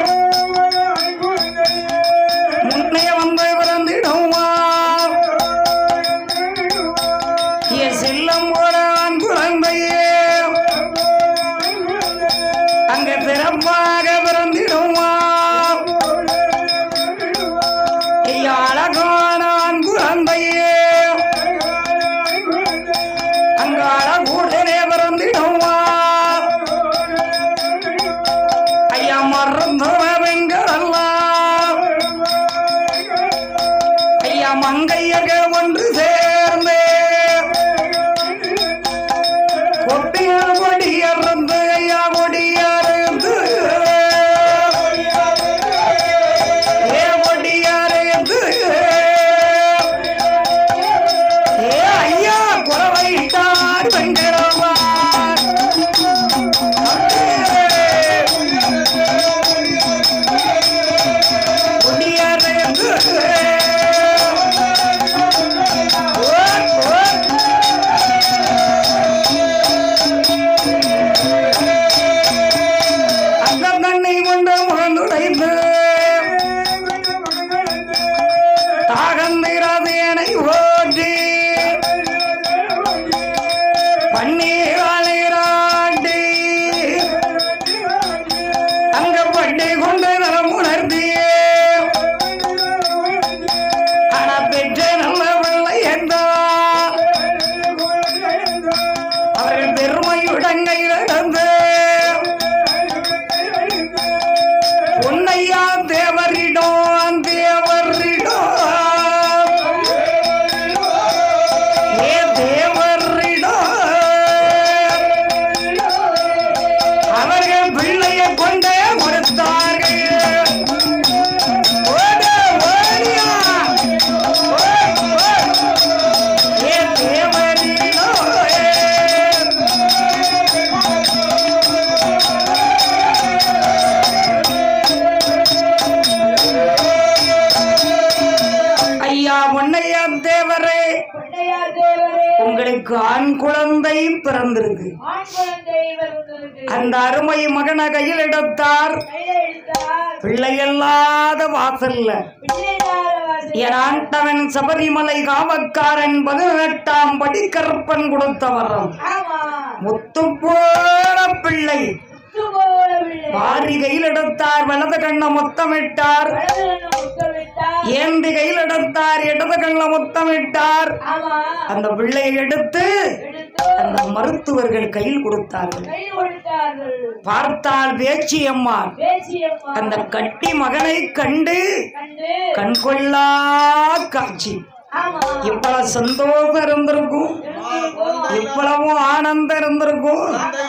முன்னே வந்து பிறந்திடுமா என் செல்லம் போல ஆண் குழந்தையே அங்க சிறப்பாக பிறந்திடுமா ஐயா, அழகான ஆண் குழந்தையே அங்க அழகுடனே பிறந்திடுமா ஐயா மறந்துவ வெங்கடெல்லாம் ஐயா மங்கையர்கள் ஒன்று சேர்ந்து கொட்டியர் கொடியருந்து ஐயா கொடியருந்து ஏ கொடியருந்து ஏ ஐயா குறவைட்டார் வெங்கடவார் கொடியருந்து ஓ, ஓ. அந்த தண்ணி கொண்டு முகந்துடைந்து தாகந்திராதேனை ஓட்டி பன்னீராட்டி அங்க பட்டி கொண்டு நலம் உணர்த்தியே ஆனா பெற்ற நல்ல வெள்ளை என்றா அவர்கள் பெருமையுடங்கையில் நடந்து பொன்னையா தேவரிடம் தேவரிடம் ஏ தேவரிடம் அவர்கள் பிள்ளையை கொண்டே கொடுத்தார்கள் ஓடு, ஓடியா. ஓ, ஓ. ஏ தேவரிடம் ஐயா உன்னையா தேவரே பொன்னையார் தேவரே உங்களுக்கு ஆண் குழந்தை பிறந்திருக்கு ஆண் குழந்தை இவர் உங்களுக்கு அந்த அருமை மகனை கையில் எடுத்தார் கையில எடுத்தார் பிள்ளையல்லாத வாசல்ல பிள்ளைதாரவாசி என் ஆண்டவன் சபரிமலை காவக்காரன் பதினெட்டாம் படி கற்பன் கொடுத்த வரம் ஆமா முத்து போல பிள்ளை ஒத்து போகவில்லை வாரி கையில் எடுத்தார் வலது கண்ணை முத்தமிட்டார் வலது கண்ணை முத்தமிட்டார் ஏந்தி கையில் எடுத்தார் இடது கண்ணை முத்தமிட்டார் ஆமா அந்த பிள்ளையை எடுத்து எடுத்து அந்த மருத்துவர்கள் கையில் கொடுத்தார்கள் கை கொடுத்தார்கள் பார்த்தால் பேச்சியம்மாள் பேச்சியம்மா அந்த கட்டி மகனை கண்டு கண்டு கண்கொள்ளா காட்சி ஆமா இவ்வளவு சந்தோஷம் இருந்திருக்கும் இவ்வளவும் ஆனந்தம் இருந்திருக்கும்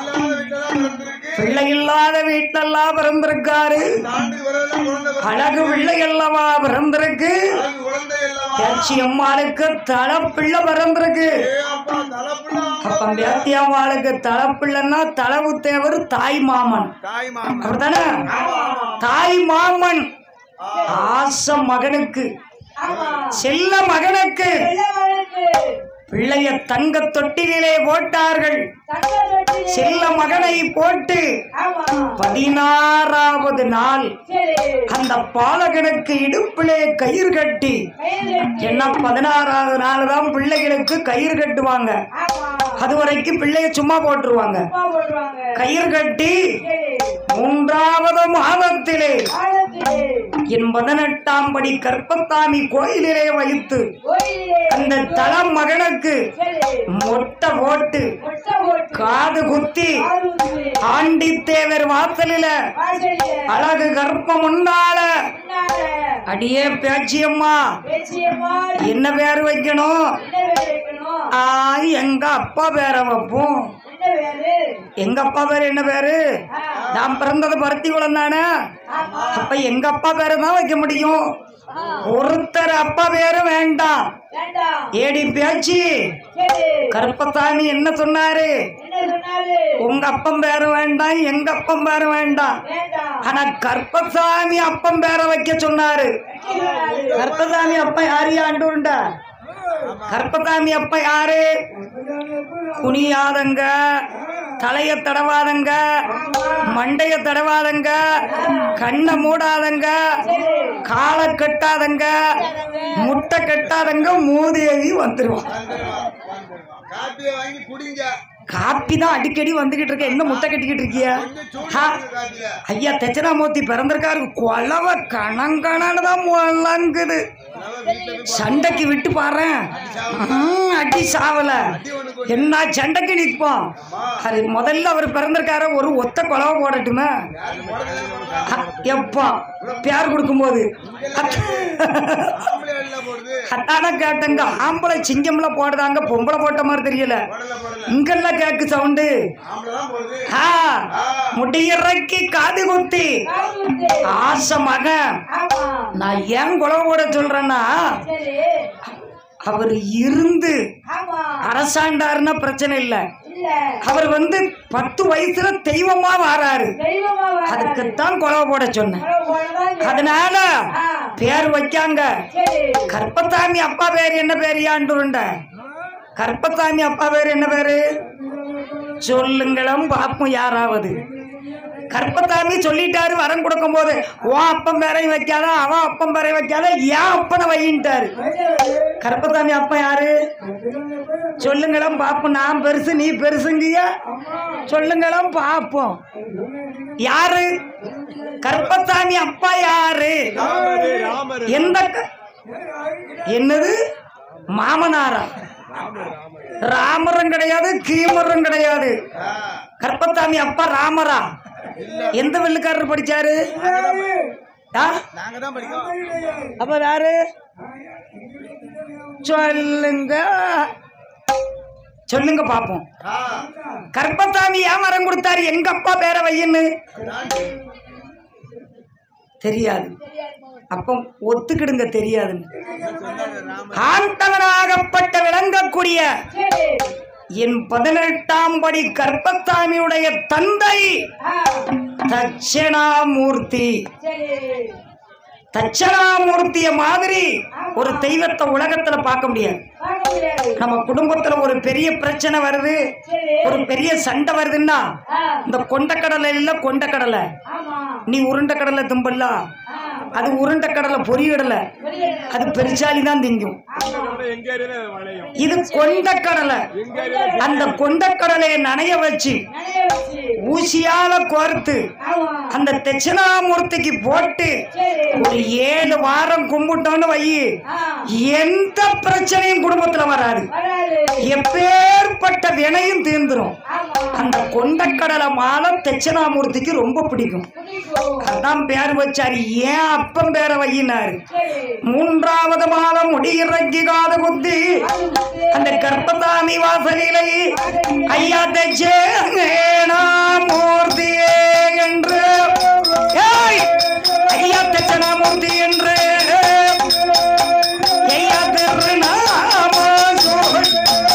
குழந்தை இல்லாத வீட்டெல்லாம் பிறந்திருக்கு பிள்ளை இல்லாத வீட்டெல்லாம் பிறந்திருக்காரு தாண்டி வரதெல்லாம் குழந்தை பிறந்து- அழகு பிள்ளை அல்லவா பிறந்திருக்கு அழகு குழந்தை அல்லவா? பேச்சி அம்மாளுக்கு தலை பிள்ளை பிறந்திருக்கு ஏ அப்பா, தலைப்புள்ள ஆம்பளை அப்ப பேத்தி அம்மாளுக்கு தலை பிள்ளைன்னா தலவு தேவர் தாய் மாமன் தாய் மாமன் அப்படித்தானே தாய் மாமன் ஆச மகனுக்கு ஆமா செல்ல மகனுக்கு வெள்ளவனுக்கு பிள்ளைய தங்க தொட்டிலே போட்டார்கள் தங்க தொட்டிலே செல்ல மகனை போட்டு ஆமா பதினாறாவது நாள் சரி அந்த பாலகனுக்கு இடுப்பிலே கயிறு கட்டி கயிறு கட்டி என்ன பதினாறாவது நாள் தான் பிள்ளைகளுக்கு கயிறு கட்டுவாங்க ஆமா அது வரைக்கும் பிள்ளைய சும்மா போட்டுருவாங்க அப்பா போடுவாங்க கயிறு கட்டி சரி மூன்றாவது மாதத்திலே ஆழத்திலே என் பதினெட்டாம் படி கற்பத்தாமி கோயிலிலே வைத்து கோயிலே அந்த தல மகனுக்கு சரி மொட்டை போட்டு ஒட்ட போட்டு காது குத்தி ஆளுந்து ஆண்டித்தேவர் வாசலில வாசலிலே அழகு கர்ப்பம் உண்டால முன்னால அடியே பேச்சியம்மா பேச்சியம்மா என்ன பேர் வைக்கணும் என்ன பேர் வைக்கணும் ஆ எங்க அப்பா பேரை வைப்போம் என்ன பேரு எங்க அப்பா பேர் என்ன பேரு ஆ, நான் பிறந்தது பருத்தி குளம் தானே ஆமா அப்ப எங்க அப்பா பேரை தான் வைக்க முடியும் ஒருத்தர் அப்பா பேரும் வேண்டாம் வேண்டாம் ஏடி பேச்சு சரி கருப்பசாமி என்ன சொன்னாரு என்ன சொன்னாரு உங்க அப்பம் பேரும் வேண்டாம் எங்க அப்பம் பேரும் வேண்டாம் வேண்டாம் ஆனா கருப்பசாமி அப்பம் பேரை வைக்க சொன்னாரு வைக்க சொன்னாரு கருப்பசாமி அப்பா யாரு ஆண்டூருண்டா கருப்பசாமி அப்பா யாரு குனியாதங்க தலைய தடவாதங்க மண்டைய தடவாதங்க கண்ணை மூடாதங்க காலை கட்டாதங்க முட்டை கட்டாதங்க மூதேவி வந்துருவான் காப்பியை வாங்கி குடிங்க காப்பி தான் அடிக்கடி வந்துகிட்டு இருக்க என்ன முட்டை கட்டிக்கிட்டு இருக்கிய ஹா? காப்பிய ஐயா தட்சிணாமூர்த்தி பிறந்திருக்காரு கொலவை கணங்கணன்னு தான் முழங்குது சண்டைக்கு விட்டு பாறேன் ம், அடி சாவல என்ன சண்டைக்கு நிற்போம் அது முதல்ல அவர் பிறந்திருக்காரு ஒரு ஒத்த கொலவை போடட்டுமே அ, எப்பா பேர் கொடுக்கும்போது ஆம்பளை அடியில போடுது அதான கேட்டங்க ஆம்பளை சிங்கம்ல போடுதாங்க பொம்பளை போட்ட மாதிரி தெரியல போடல போடல இங்கெல்லாம் கேக்கு சவுண்டு ஆம்பளை தான் போடுது ஆ முடியிறக்கி காது குத்தி ஆளுந்து ஆசை மகன் ஆமா நான் ஏன் குலவை போட சொல்றேன்னா சரி அவர் இருந்து ஆமா அரசாண்டாருன்னா பிரச்சனை இல்லை இல்ல அவர் வந்து பத்து வயசுல தெய்வமா வாராரு தெய்வமா வராரு. அதுக்குத்தான் குலவை போட சொன்னேன் அப்புறம் போனதான் சரி. அதனால ஆ, பேர் வைக்காங்க சரி கற்பசாமி அப்பா பேர் என்ன பேர் யாண்டுருண்ட கற்பசாமி அப்பா பேர் என்ன பேரு சொல்லுங்களும் பாப்போம் யாராவது கற்பசாமி சொல்லிட்டாரு வரம் கொடுக்கும் போது உன் அப்பம் பேரையும் வைக்காத அவன் அப்பம் பேரையும் வைக்காத ஏன் அப்பனை வையின்ட்டாரு கற்பசாமி அப்பா யாரு சொல்லுங்களும் பாப்போம் நான் பெருசு நீ பெருசுங்கிய சொல்லுங்களும் பாப்போம் யாரு கற்பசாமி அப்பா யாரு எந்த க- என்னது மாமனாரா ராமரும் கிடையாது கீமரும் கிடையாது கற்பசாமி அப்பா ராமரா எந்த வெள்ளுக்காரர் படிச்சாரு ஆ? நாங்க தான் படிக்கோம் அப்ப யாரு சொல்லுங்க சொல்லுங்க பாப்போம் ஆ, கற்பசாமி ஏன் வரம் கொடுத்தாரு எங்க அப்பா பேரை வையன்னு தெரியாது அப்போ ஒத்துக்கிடுங்க தெரியாதுன்னு ஆண்டவனாகப்பட்ட விளங்கக்கூடிய சரி என் பதினெட்டாம் படி கற்பசாமியுடைய தந்தை ஆ, தட்சிணாமூர்த்தி சரி தட்சிணாமூர்த்திய மாதிரி ஒரு தெய்வத்தை உலகத்துல பார்க்க முடியாது பார்க்க முடியாது நம்ம குடும்பத்துல ஒரு பெரிய பிரச்சனை வருது சரி ஒரு பெரிய சண்டை வருதுன்னா ஆ, இந்த கொண்டக்கடலை இல்ல கொண்டக்கடலை ஆமா நீ உருண்டை கடலை திம்பல்ல ஆ, அது உருண்டை கடலை பொரியடலை புரியுது. அது பெருச்சாலி தான் திங்கும் இது கொண்டக்கடலை அந்த கொண்டக்கடலையை நனைய வச்சு நனைய வச்சு ஊசியால கோர்த்து ஆமா அந்த தட்சிணாமூர்த்திக்கு போட்டு சரி ஒரு ஏழு வாரம் கும்பிட்டோன்னு வை ஆ எந்த பிரச்சனையும் குடும்பத்துல வராது வராது எப்பேற்பட்ட வினையும் தீர்ந்துரும் ஆமா அந்த கொண்டக்கடலை மாலை தட்சிணாமூர்த்திக்கு ரொம்ப பிடிக்கும் பிடிக்கும் அதான் பேர் வச்சாரு ஏன் அப்பன் பேரை வையினாரு சரி மூன்றாவது மாலை முடியிறங்கி காது குத்தி அது வந்து அந்த கர்ப்பதாமி வாசலிலை ஐயா தட்சணாமூர்த்தியே என்று ஏய்! ஐயா தட்சணாமூர்த்தி என்று ஐயா திருநாம சொல்.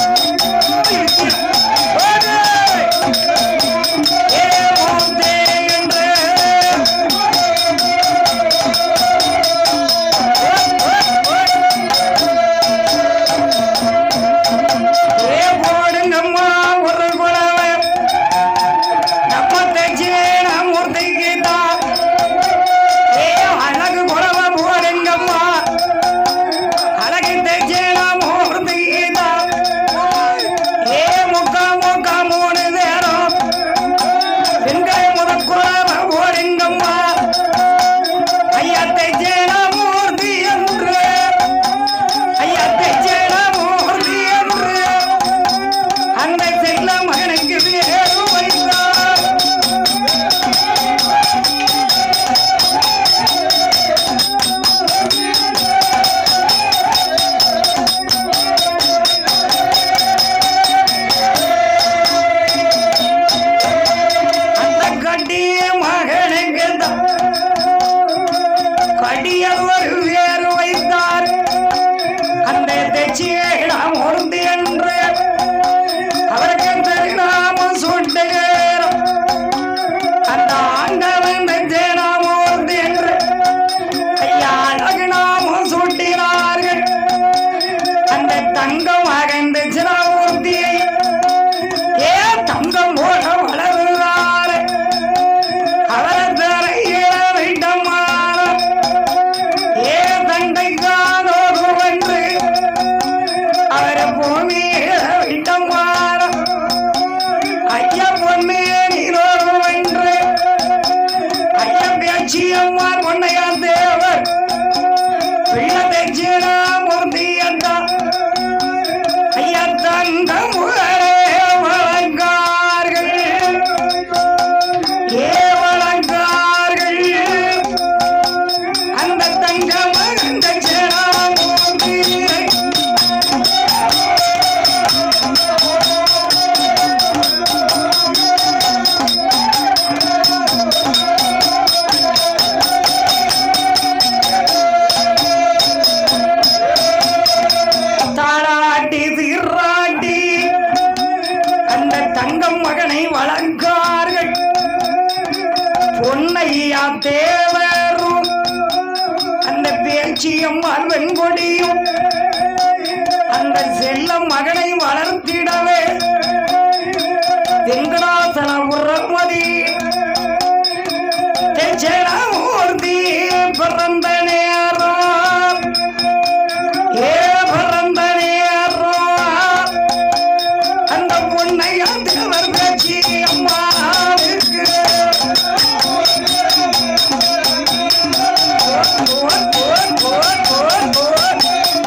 ஓடு! ஏ மூர்த்தி என்று ஏ போடுங்கம்மா ஒரு குலவை நம்ம தச்சேன மூர்த்திக்கு தான் ஏ அழகு குலவை போடுங்கம்மா அழகு தச்சேன மூர்த்திக்கு தான் ஏ முக்கா முக்கா மூணு நேரம் பெண்கள் முதல் குலவை போடுங்கம்மா ஐயா தச்சேன மூர்த்தி என்று ஐயா தச்சேன மூர்த்தி என்று அந்த செல்ல மகனுக்கு வேறு வைத்தார் அந்த கட்டிய மகனுக்கு தான் கடியவர் வேறு வைத்தார் அந்த தெச்சியை நாம் உறுதி என்று அவருக்கு திருநாமம் சுட்டுகிறோம் அந்த ஆண்டவன் தெச்சேனாமூர்த்தி என்று ஐயா அழகு நாமம் சூட்டினார்கள் அந்த தங்கம் மகன் தெச்சனாமூர்த்தியை ஏ தங்கம் போல வளருகிறார் அவரை தரையில விட்டமான ஏ தண்டை காணோரு என்று அவரை பூமியில விட்டமான ஐயா பொண்ணே நீரோரு என்று ஐயா பேச்சியம்மார் பொன்னையா தேவர் பிள்ளை தேச்சியனா மூர்த்தி அண்டா ஐயா தங்க முகரே வழங்கார்கள் ஏ வழங்கார்கள் அந்த தங்க மகன் தட்சிணாமூர்த்தி தாளாட்டி சீராட்டி அந்த தங்கம் மகனை வழங்கார்கள் பொன்னையா தேவரும் அந்த பேச்சியம்மாள் வெண்கொடியும் அந்த செல்ல மகனை வளர்த்திடவே வெங்கடாசல உறமதி தெச்சனாமூர்த்தி பிறந்த நேரம் ஏ பிறந்த நேரம் அந்த பொன்னையா தேவர் பேச்சி அம்மாவுக்கு போர், போர், போர், போர், போர்.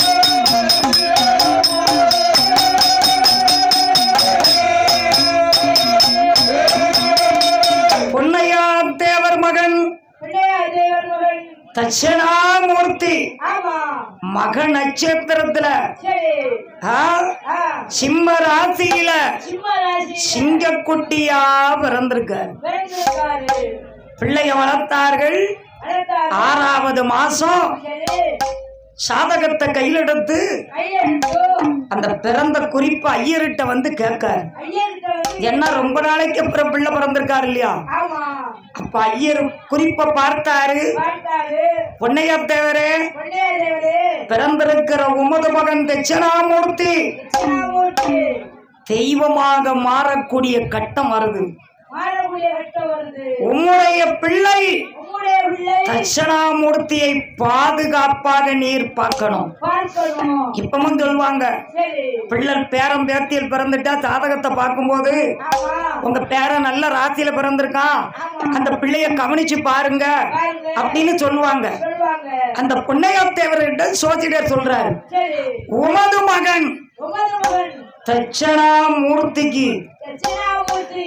பொன்னையா தேவர் மகன் பிள்ளையா தேவன் மகன் தட்சிணாமூர்த்தி ஆமா மக நட்சத்திரத்துல சரி ஆ, ஆ சிம்ம ராசியில சிம்ம ராசி சிங்கக்குட்டியா பிறந்திருக்கார் பிறந்திருக்காரு பிள்ளைய வளர்த்தார்கள் வளர்த்தாரு ஆறாவது மாசம் சரி சாதகத்தை கையில் எடுத்து ஐயோ அந்த பிறந்த குறிப்பு ஐயர்கிட்ட வந்து கேட்கார் ஐயர்கிட்ட வந்து என்ன ரொம்ப நாளைக்கு அப்புறம் பிள்ளை பிறந்திருக்காரு இல்லையா ஆமா அப்ப ஐயர் குறிப்பை பார்த்தாரு பார்த்தாரு பொன்னையா தேவரே பிள்ளையா தேவரே பிறந்திருக்கிற உமது மகன் தட்சிணாமூர்த்தி தட்சிணாமூர்த்தி தெய்வமாக மாறக்கூடிய கட்டம் வருது மாறக்கூடிய கட்டம் வருது உம்முடைய பிள்ளை உம்முடைய பிள்ளை தட்சணாமூர்த்தியை பாதுகாப்பாக நீர் பார்க்கணும் பார்க்கணும் இப்பவும் சொல்லுவாங்க சரி பிள்ளை பேரம் பேத்தியில் பிறந்துட்டா ஜாதகத்தை பார்க்கும்போது ஆமா உங்க பேரன் நல்ல ராசியில பிறந்திருக்கான் அந்த பிள்ளைய கவனிச்சு பாருங்க பாருங்க அப்படின்னு சொல்லுவாங்க சொல்லுவாங்க அந்த புண்ணையாத்தேவர்கிட்ட சோசிடர் சொல்றாரு சரி உமது மகன் உமது மகன் தட்சணாமூர்த்திக்கு தட்சிணாமூர்த்தி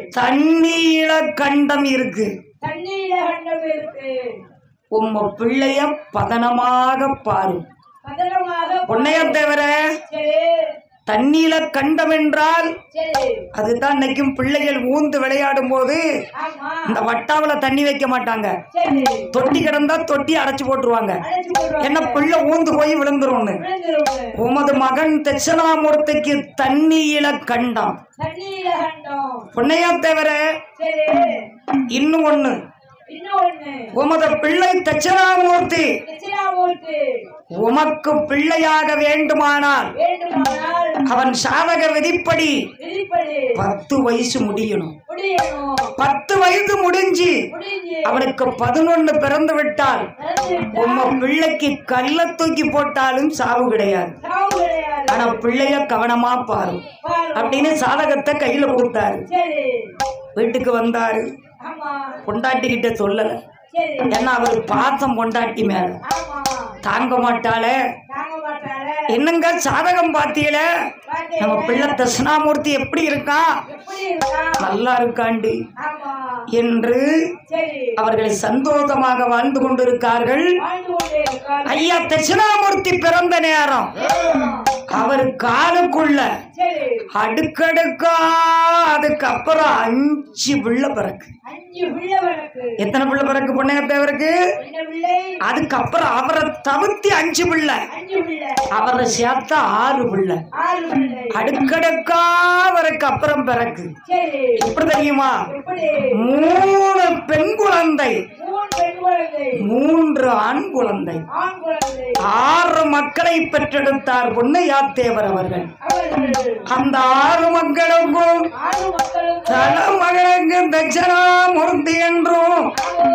தண்ணீர கண்டம் இருக்கு தண்ணீர கண்டம் இருக்கு உம்ம பிள்ளைய பதனமாக பாரு பத்திரமாக பொன்னையத்தேவரே சரி தண்ணீர கண்டம் என்றால் சரி அதுதான் இன்னைக்கும் பிள்ளைகள் ஊந்து விளையாடும் போது ஆமா இந்த வட்டாவுல தண்ணி வைக்க மாட்டாங்க சரி தொட்டி கிடந்தா தொட்டி அடைச்சு போட்டுருவாங்க அழைச்சு போடுவாங்க என்ன பிள்ளை ஊந்து போய் விழுந்துரும்னு விழுந்துருவாங்க உமது மகன் தட்சணாமூர்த்திக்கு தண்ணீர கண்டம் தண்ணீர கண்டம் பொன்னையாத்தேவரே சரி இன்னும் ஒண்ணு இன்னும் ஒண்ணு உமது பிள்ளை தட்சணாமூர்த்தி தட்சிணாமூர்த்தி உமக்கு பிள்ளையாக வேண்டுமானால் வேண்டுமானால் அவன் சாதக விதிப்படி விதிப்படி பத்து வயசு முடியணும் முடியணும் பத்து வயது முடிஞ்சு முடிஞ்சு அவனுக்கு பதினொன்னு பிறந்து விட்டால் நடந்து உம்ம பிள்ளைக்கு கல்ல தூக்கி போட்டாலும் சாவு கிடையாது சாவு கிடையாது ஆனா பிள்ளைய கவனமா பாரு பாரு. அப்படின்னு சாதகத்தை கையில கொடுத்தாரு சரி வீட்டுக்கு வந்தாரு ஆமா பொண்டாட்டிக்கிட்ட சொல்லல சரி ஏன்னா அவர் பாசம் பொண்டாட்டி மேல ஆமா தாங்க மாட்டாளே தாங்க மாட்டாள என்னங்க சாதகம் பாத்தியல பாத்தீங்க நம்ம பிள்ளை தட்சிணாமூர்த்தி எப்படி இருக்கான் எப்படி இருக்கா நல்லா இருக்காண்டி ஆமா என்று சரி அவர்கள் சந்தோஷமாக வாழ்ந்து கொண்டிருக்கார்கள் வாழ்ந்து கொண்டே இருக்காள் ஐயா தட்சிணாமூர்த்தி பிறந்த நேரம் அவர் காலுக்குள்ள சரி அடுக்கடுக்கா அதுக்கப்புறம் அஞ்சு பிள்ளை பிறக்கு அஞ்சு பிள்ளை வழக்கு எத்தனை பிள்ளை பிறக்கு பொண்ணையத்தேவருக்கு என்ன பிள்ளை அதுக்கப்புறம் அவரை தவிர்த்தி அஞ்சு பிள்ளை அஞ்சு பிள்ளை அவரை சேர்த்தா ஆறு பிள்ளை ஆறு பிள்ளை அடுக்கடுக்கா அவருக்கு அப்புறம் பிறக்கு சரி எப்படி தெரியுமா எப்படி மூணு பெண் குழந்தை மூணு பெண் குழந்தை மூன்று ஆண் குழந்தை ஆண் குழந்தை ஆறு மக்களை பெற்றெடுத்தார் பொன்னையாத்தேவர் அவர்கள் அவர்கள் அந்த ஆறு மக்களுக்கும் ஆறு மக்களும் தலைமகனுக்கு தட்சணாமூர்த்தி என்றும்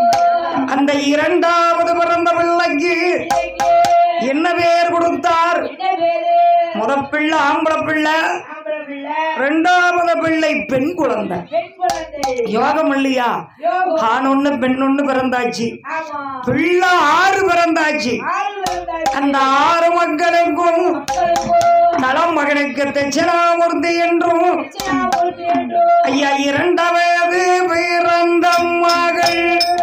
அந்த இரண்டாவது பிறந்த பிள்ளைக்கு என்ன பேர் கொடுத்தார் என்ன பேரு முத பிள்ளை ஆம்பளை பிள்ளை ஆம்பளை பிள்ளை ரெண்டாவது பிள்ளை பெண் குழந்தை பெண் குழந்தை யோகம் இல்லையா யோகம் ஆண் ஒண்ணு பெண் ஒண்ணு பிறந்தாச்சு ஆமா பிள்ளை ஆறு பிறந்தாச்சு ஆறு பிறந்தாச்சு அந்த ஆறு மக்களுக்கும் மக்களுக்கும் தலைமகனுக்கு தட்சிணாமூர்த்தி என்றும் தட்சிணாமூர்த்தி என்றோ ஐயா இரண்டாவது பிறந்த மகள்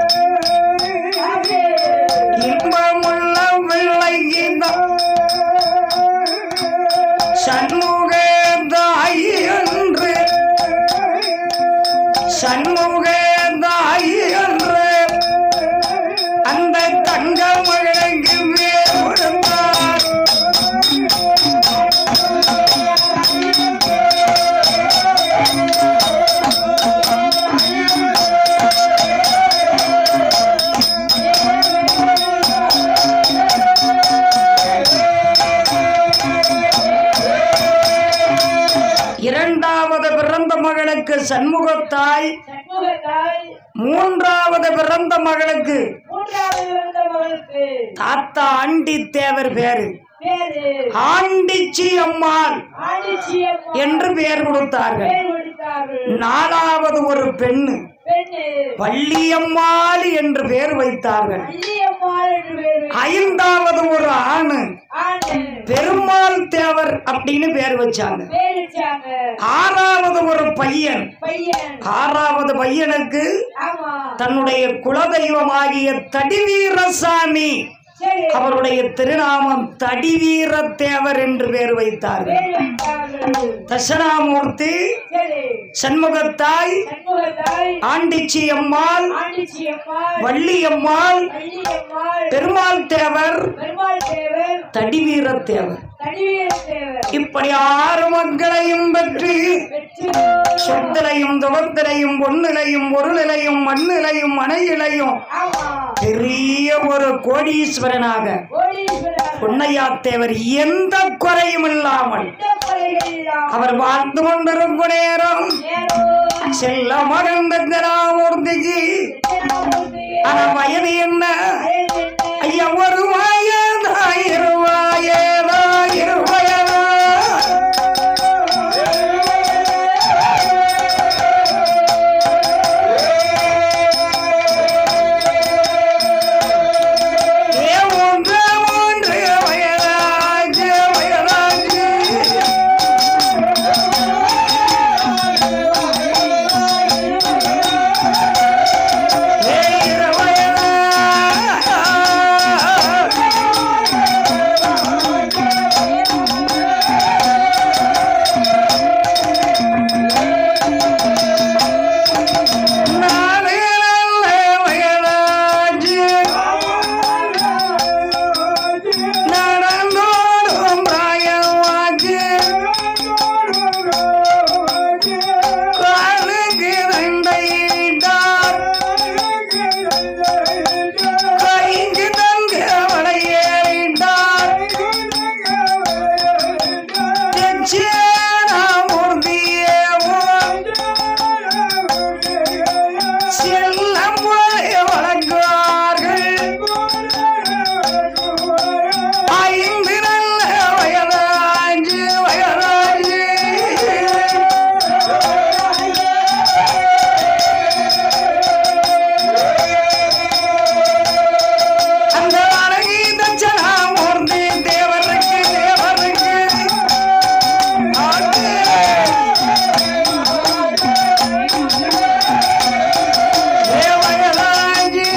இன்பமுள்ள பிள்ளைக்கு சண்முக தாய் என்று சண்முக தாய் என்று அந்த தங்க மகனுக்கு பேர் கொடுத்தார் இரண்டாவது பிறந்த மகளுக்கு சண்முகத்தாய் சண்முகத்தாய் மூன்றாவது பிறந்த மகளுக்கு மூன்றாவது பிறந்த மகளுக்கு தாத்தா ஆண்டி தேவர் பேரு பேரு ஆண்டிச்சி அம்மாள் ஆதிச்சியம்மா என்று பெயர் கொடுத்தார்கள் பேர் கொடுத்தார்கள் நாலாவது ஒரு பெண்ணு பெண்ணு வள்ளியம்மாள் என்று பெயர் வைத்தார்கள் வள்ளியம்மாள் என்று பேர் ஐந்தாவது ஒரு ஆணு ஆணு பெருமாள் தேவர் அப்படின்னு பேர் வச்சாங்க பேர் வச்சாங்க ஆறாவது ஒரு பையன் பையன் ஆறாவது பையனுக்கு ஆமா தன்னுடைய குலதெய்வமாகிய தடிவீரசாமி சரி அவருடைய திருநாமம் தடிவீர தேவர் என்று பெயர் வைத்தார்கள் பேர் வைத்தார்கள் தட்சணாமூர்த்தி சரி சண்முகத்தாய் சண்முகத்தாய் ஆண்டிச்சி அம்மாள் ஆண்டிச்சியம்மாள் வள்ளியம்மாள் வள்ளியம்மாள் பெருமாள் தேவர் பெருமாள் தேவர் தடிவீர தேவர் தடிவீர தேவர் இப்படி ஆறு மக்களையும் பற்றி வெற்றி சொத்திலையும் துவத்திலையும் பொன்னிலையும் பொருளிலையும் மண்ணிலையும் மனையிலையும் ஆமா பெரிய ஒரு கோடீஸ்வரனாக கோடீஸ்வரர் பொன்னையா தேவர் எந்த குறையும் இல்லாமல் எந்த குறைகள் எல்லாம் அவர் வாழ்ந்து கொண்டிருக்கும் நேரம் நேரம் செல்ல மகன் தஞ்சனாமூர்த்திக்கு தென்னாமூர்த்தியே ஆனா வயது என்ன வயது என்ன? ஐயா ஒரு வயதா இருவாயதா இருவயதா ஏ மூன்று மூன்று வயதாச்சு வயதாச்சு ஏ இருவயதா நாலு நல்ல வயதாச்சு நடந்தோடும் பிராயமாச்சு காலுக்கு தண்டையிட்டார் கைக்கு தங்க வளையேறிட்டார் மூர்த்தியேவோ செல்லம் போலே வளர்க்கிறார்கள் ஐந்து நல்ல வயதாஞ்சு வயதாஞ்சு அந்த அழகி தச்சனா மூர்த்தி தேவருக்கு தேவருக்கு ஆட்டு. ஏ வயதாஞ்சு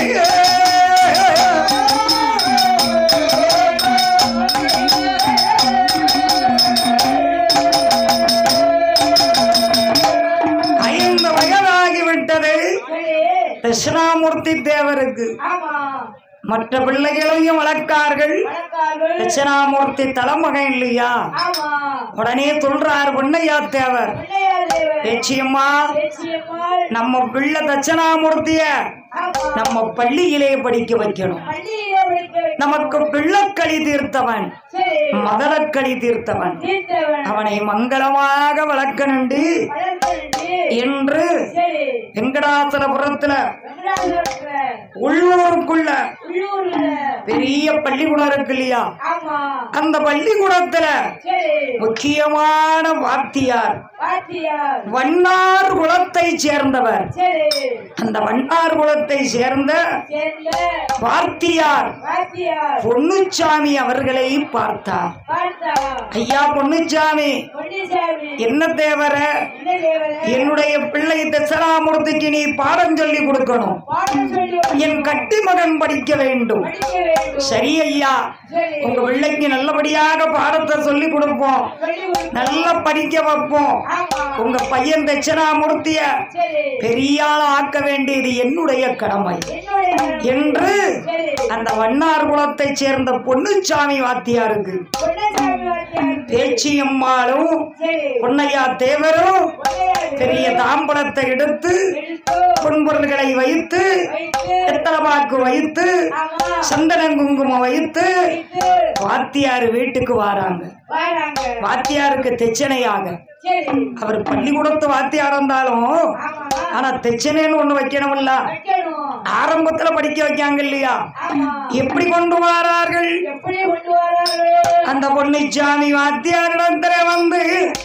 ஐந்து வயதாகிவிட்டது சரி. தட்சிணாமூர்த்தி தேவருக்கு ஆமா மற்ற பிள்ளைகளையும் வளர்க்கார்கள் வணக்கார்கள் தட்சிணாமூர்த்தி தலைமகன் இல்லையா ஆமா உடனே சொல்றார் பொன்னையா தேவர் பிள்ளையார் தேவர் பேச்சியம்மா பேச்சியம்மாள் நம்ம பிள்ளை தட்சிணாமூர்த்திய ஆமா நம்ம பள்ளியிலே படிக்க வைக்கணும் பள்ளியிலே படிக்க வைக்க- நமக்கு பிள்ளைக்களி தீர்த்தவன் சரி மதலக்களி தீர்த்தவன் தீர்த்தவன் அவனை மங்களமாக வளர்க்கணுண்டு வளர்த்தனண்டி. என்று சரி வெங்கடாசலபுரத்துல வெங்கடாசலத்துல உள்ளூருக்குள்ள உள்ளூர்ல பெரிய பள்ளிக்கூடம் இருக்கு இல்லையா ஆமா அந்த பள்ளிக்கூடத்துல சரி முக்கியமான வாத்தியார் பாத்தியார் வண்ணார் குலத்தை சேர்ந்தவர் சரி அந்த வண்ணார் குலத்தை சேர்ந்த சேர்ந்த வாத்தியார் பாத்தியார் பொன்னுச்சாமி அவர்களை பார்த்தார் பார்த்தா ஐயா பொன்னுச்சாமி பொன்னிசாமி என்ன தேவர என்ன தேவர என்னுடைய பிள்ளை தசராமூர்த்திக்கு நீ பாடம் சொல்லி கொடுக்கணும் பாடம் சொல்லி என் கட்டி மகன் படிக்க வேண்டும் படிக்க வேண்டும் சரி ஐயா சரி உங்க பிள்ளைக்கு நல்லபடியாக பாடத்தை சொல்லி கொடுப்போம் சொல்லி கொடு. நல்லா படிக்க வைப்போம் ஆமா உங்க பையன் தட்சிணாமூர்த்திய சரி பெரிய ஆளா ஆக்க வேண்டியது என்னுடைய கடமை என்னுடைய என்று சரி அந்த வண்ணார் குலத்தை சேர்ந்த பொன்னுச்சாமி வாத்தியாருக்கு பொன்னசாமி வாத்தியார் பேச்சியம்மாளும் சரி பொன்னையா தேவரும் பொன்னையார் பெரிய தாம்பலத்தை எடுத்து எடுத்து பொன்பொருள்களை வைத்து வைத்து எத்தலமாக்கு வைத்து ஆமா சந்தன குங்குமம் வைத்து வைத்து வாத்தியார் வீட்டுக்கு வராங்க வராங்க வாத்தியாருக்கு தெச்சனையாக சரி அவர் பள்ளிக்கூடத்து வாத்தியார் இருந்தாலும் ஆமா ஆனா தெச்சனைன்னு ஒண்ணு வைக்கணும்ல வைக்கணும் ஆரம்பத்துல படிக்க வைக்காங்க இல்லையா ஆமா எப்படி கொண்டு வரார்கள் எப்படி கொண்டு வராங்க அந்த பொன்னிச்சாமி வாத்தியாரிடத்துல வந்து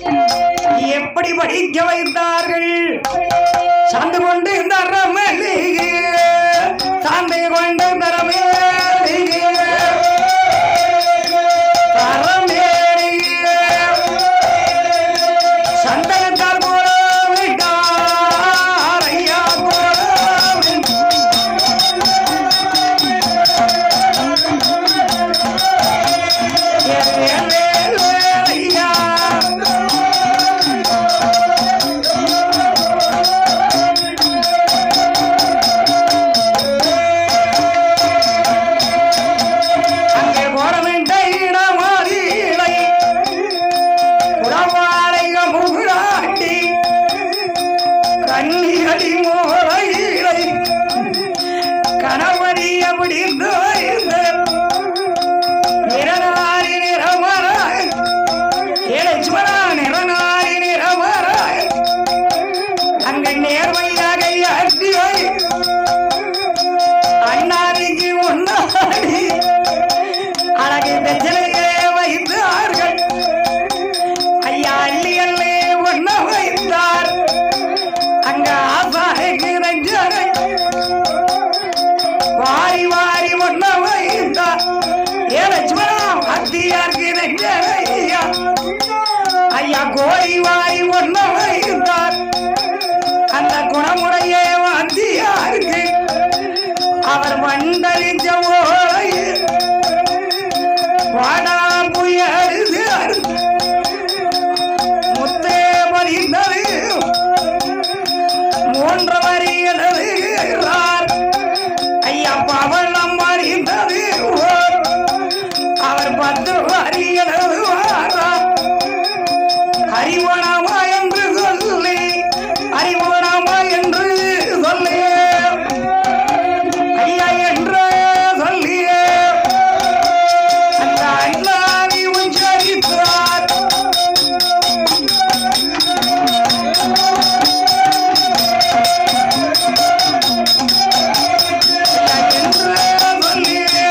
எப்படி படிக்க வைத்தார்கள் சாந்து கொண்டு தரமேலிகே சாந்து கொண்டு தரமேலிகே தரமேலிகே சந்தனத்தால் போல விட்டார் ஐயா போல ஐயா அங்கே போறவிட்ட இடமாறிலை உளவாளைக முகுராட்டி கண்ணியடி மோளையிலை கணவனிய பிடித்து வைத்து நிறநாரி நிறமர ஏழை சுவரா வாத்தியார்க்கு ஐயா ஐயா கோரி வாரி ஒன்னு வைத்தார் அந்த குணமுடைய வாத்தியாருக்கு அவர் வண்டலிச்ச ஓரையில் வாடா புயருது முத்தே மறிந்தது மூன்று வரி எழுதுகிறார் ஐயா பவளம் மறிந்தது ஓர். அவர் பத்து வரி எழுதுவாரா அறிவனமா என்று சொல்லி அறிவனமா என்று சொல்லி ஐயா என்று சொல்லியே அந்த அண்ணாவி உச்சரித்தார் என்று சொல்லியே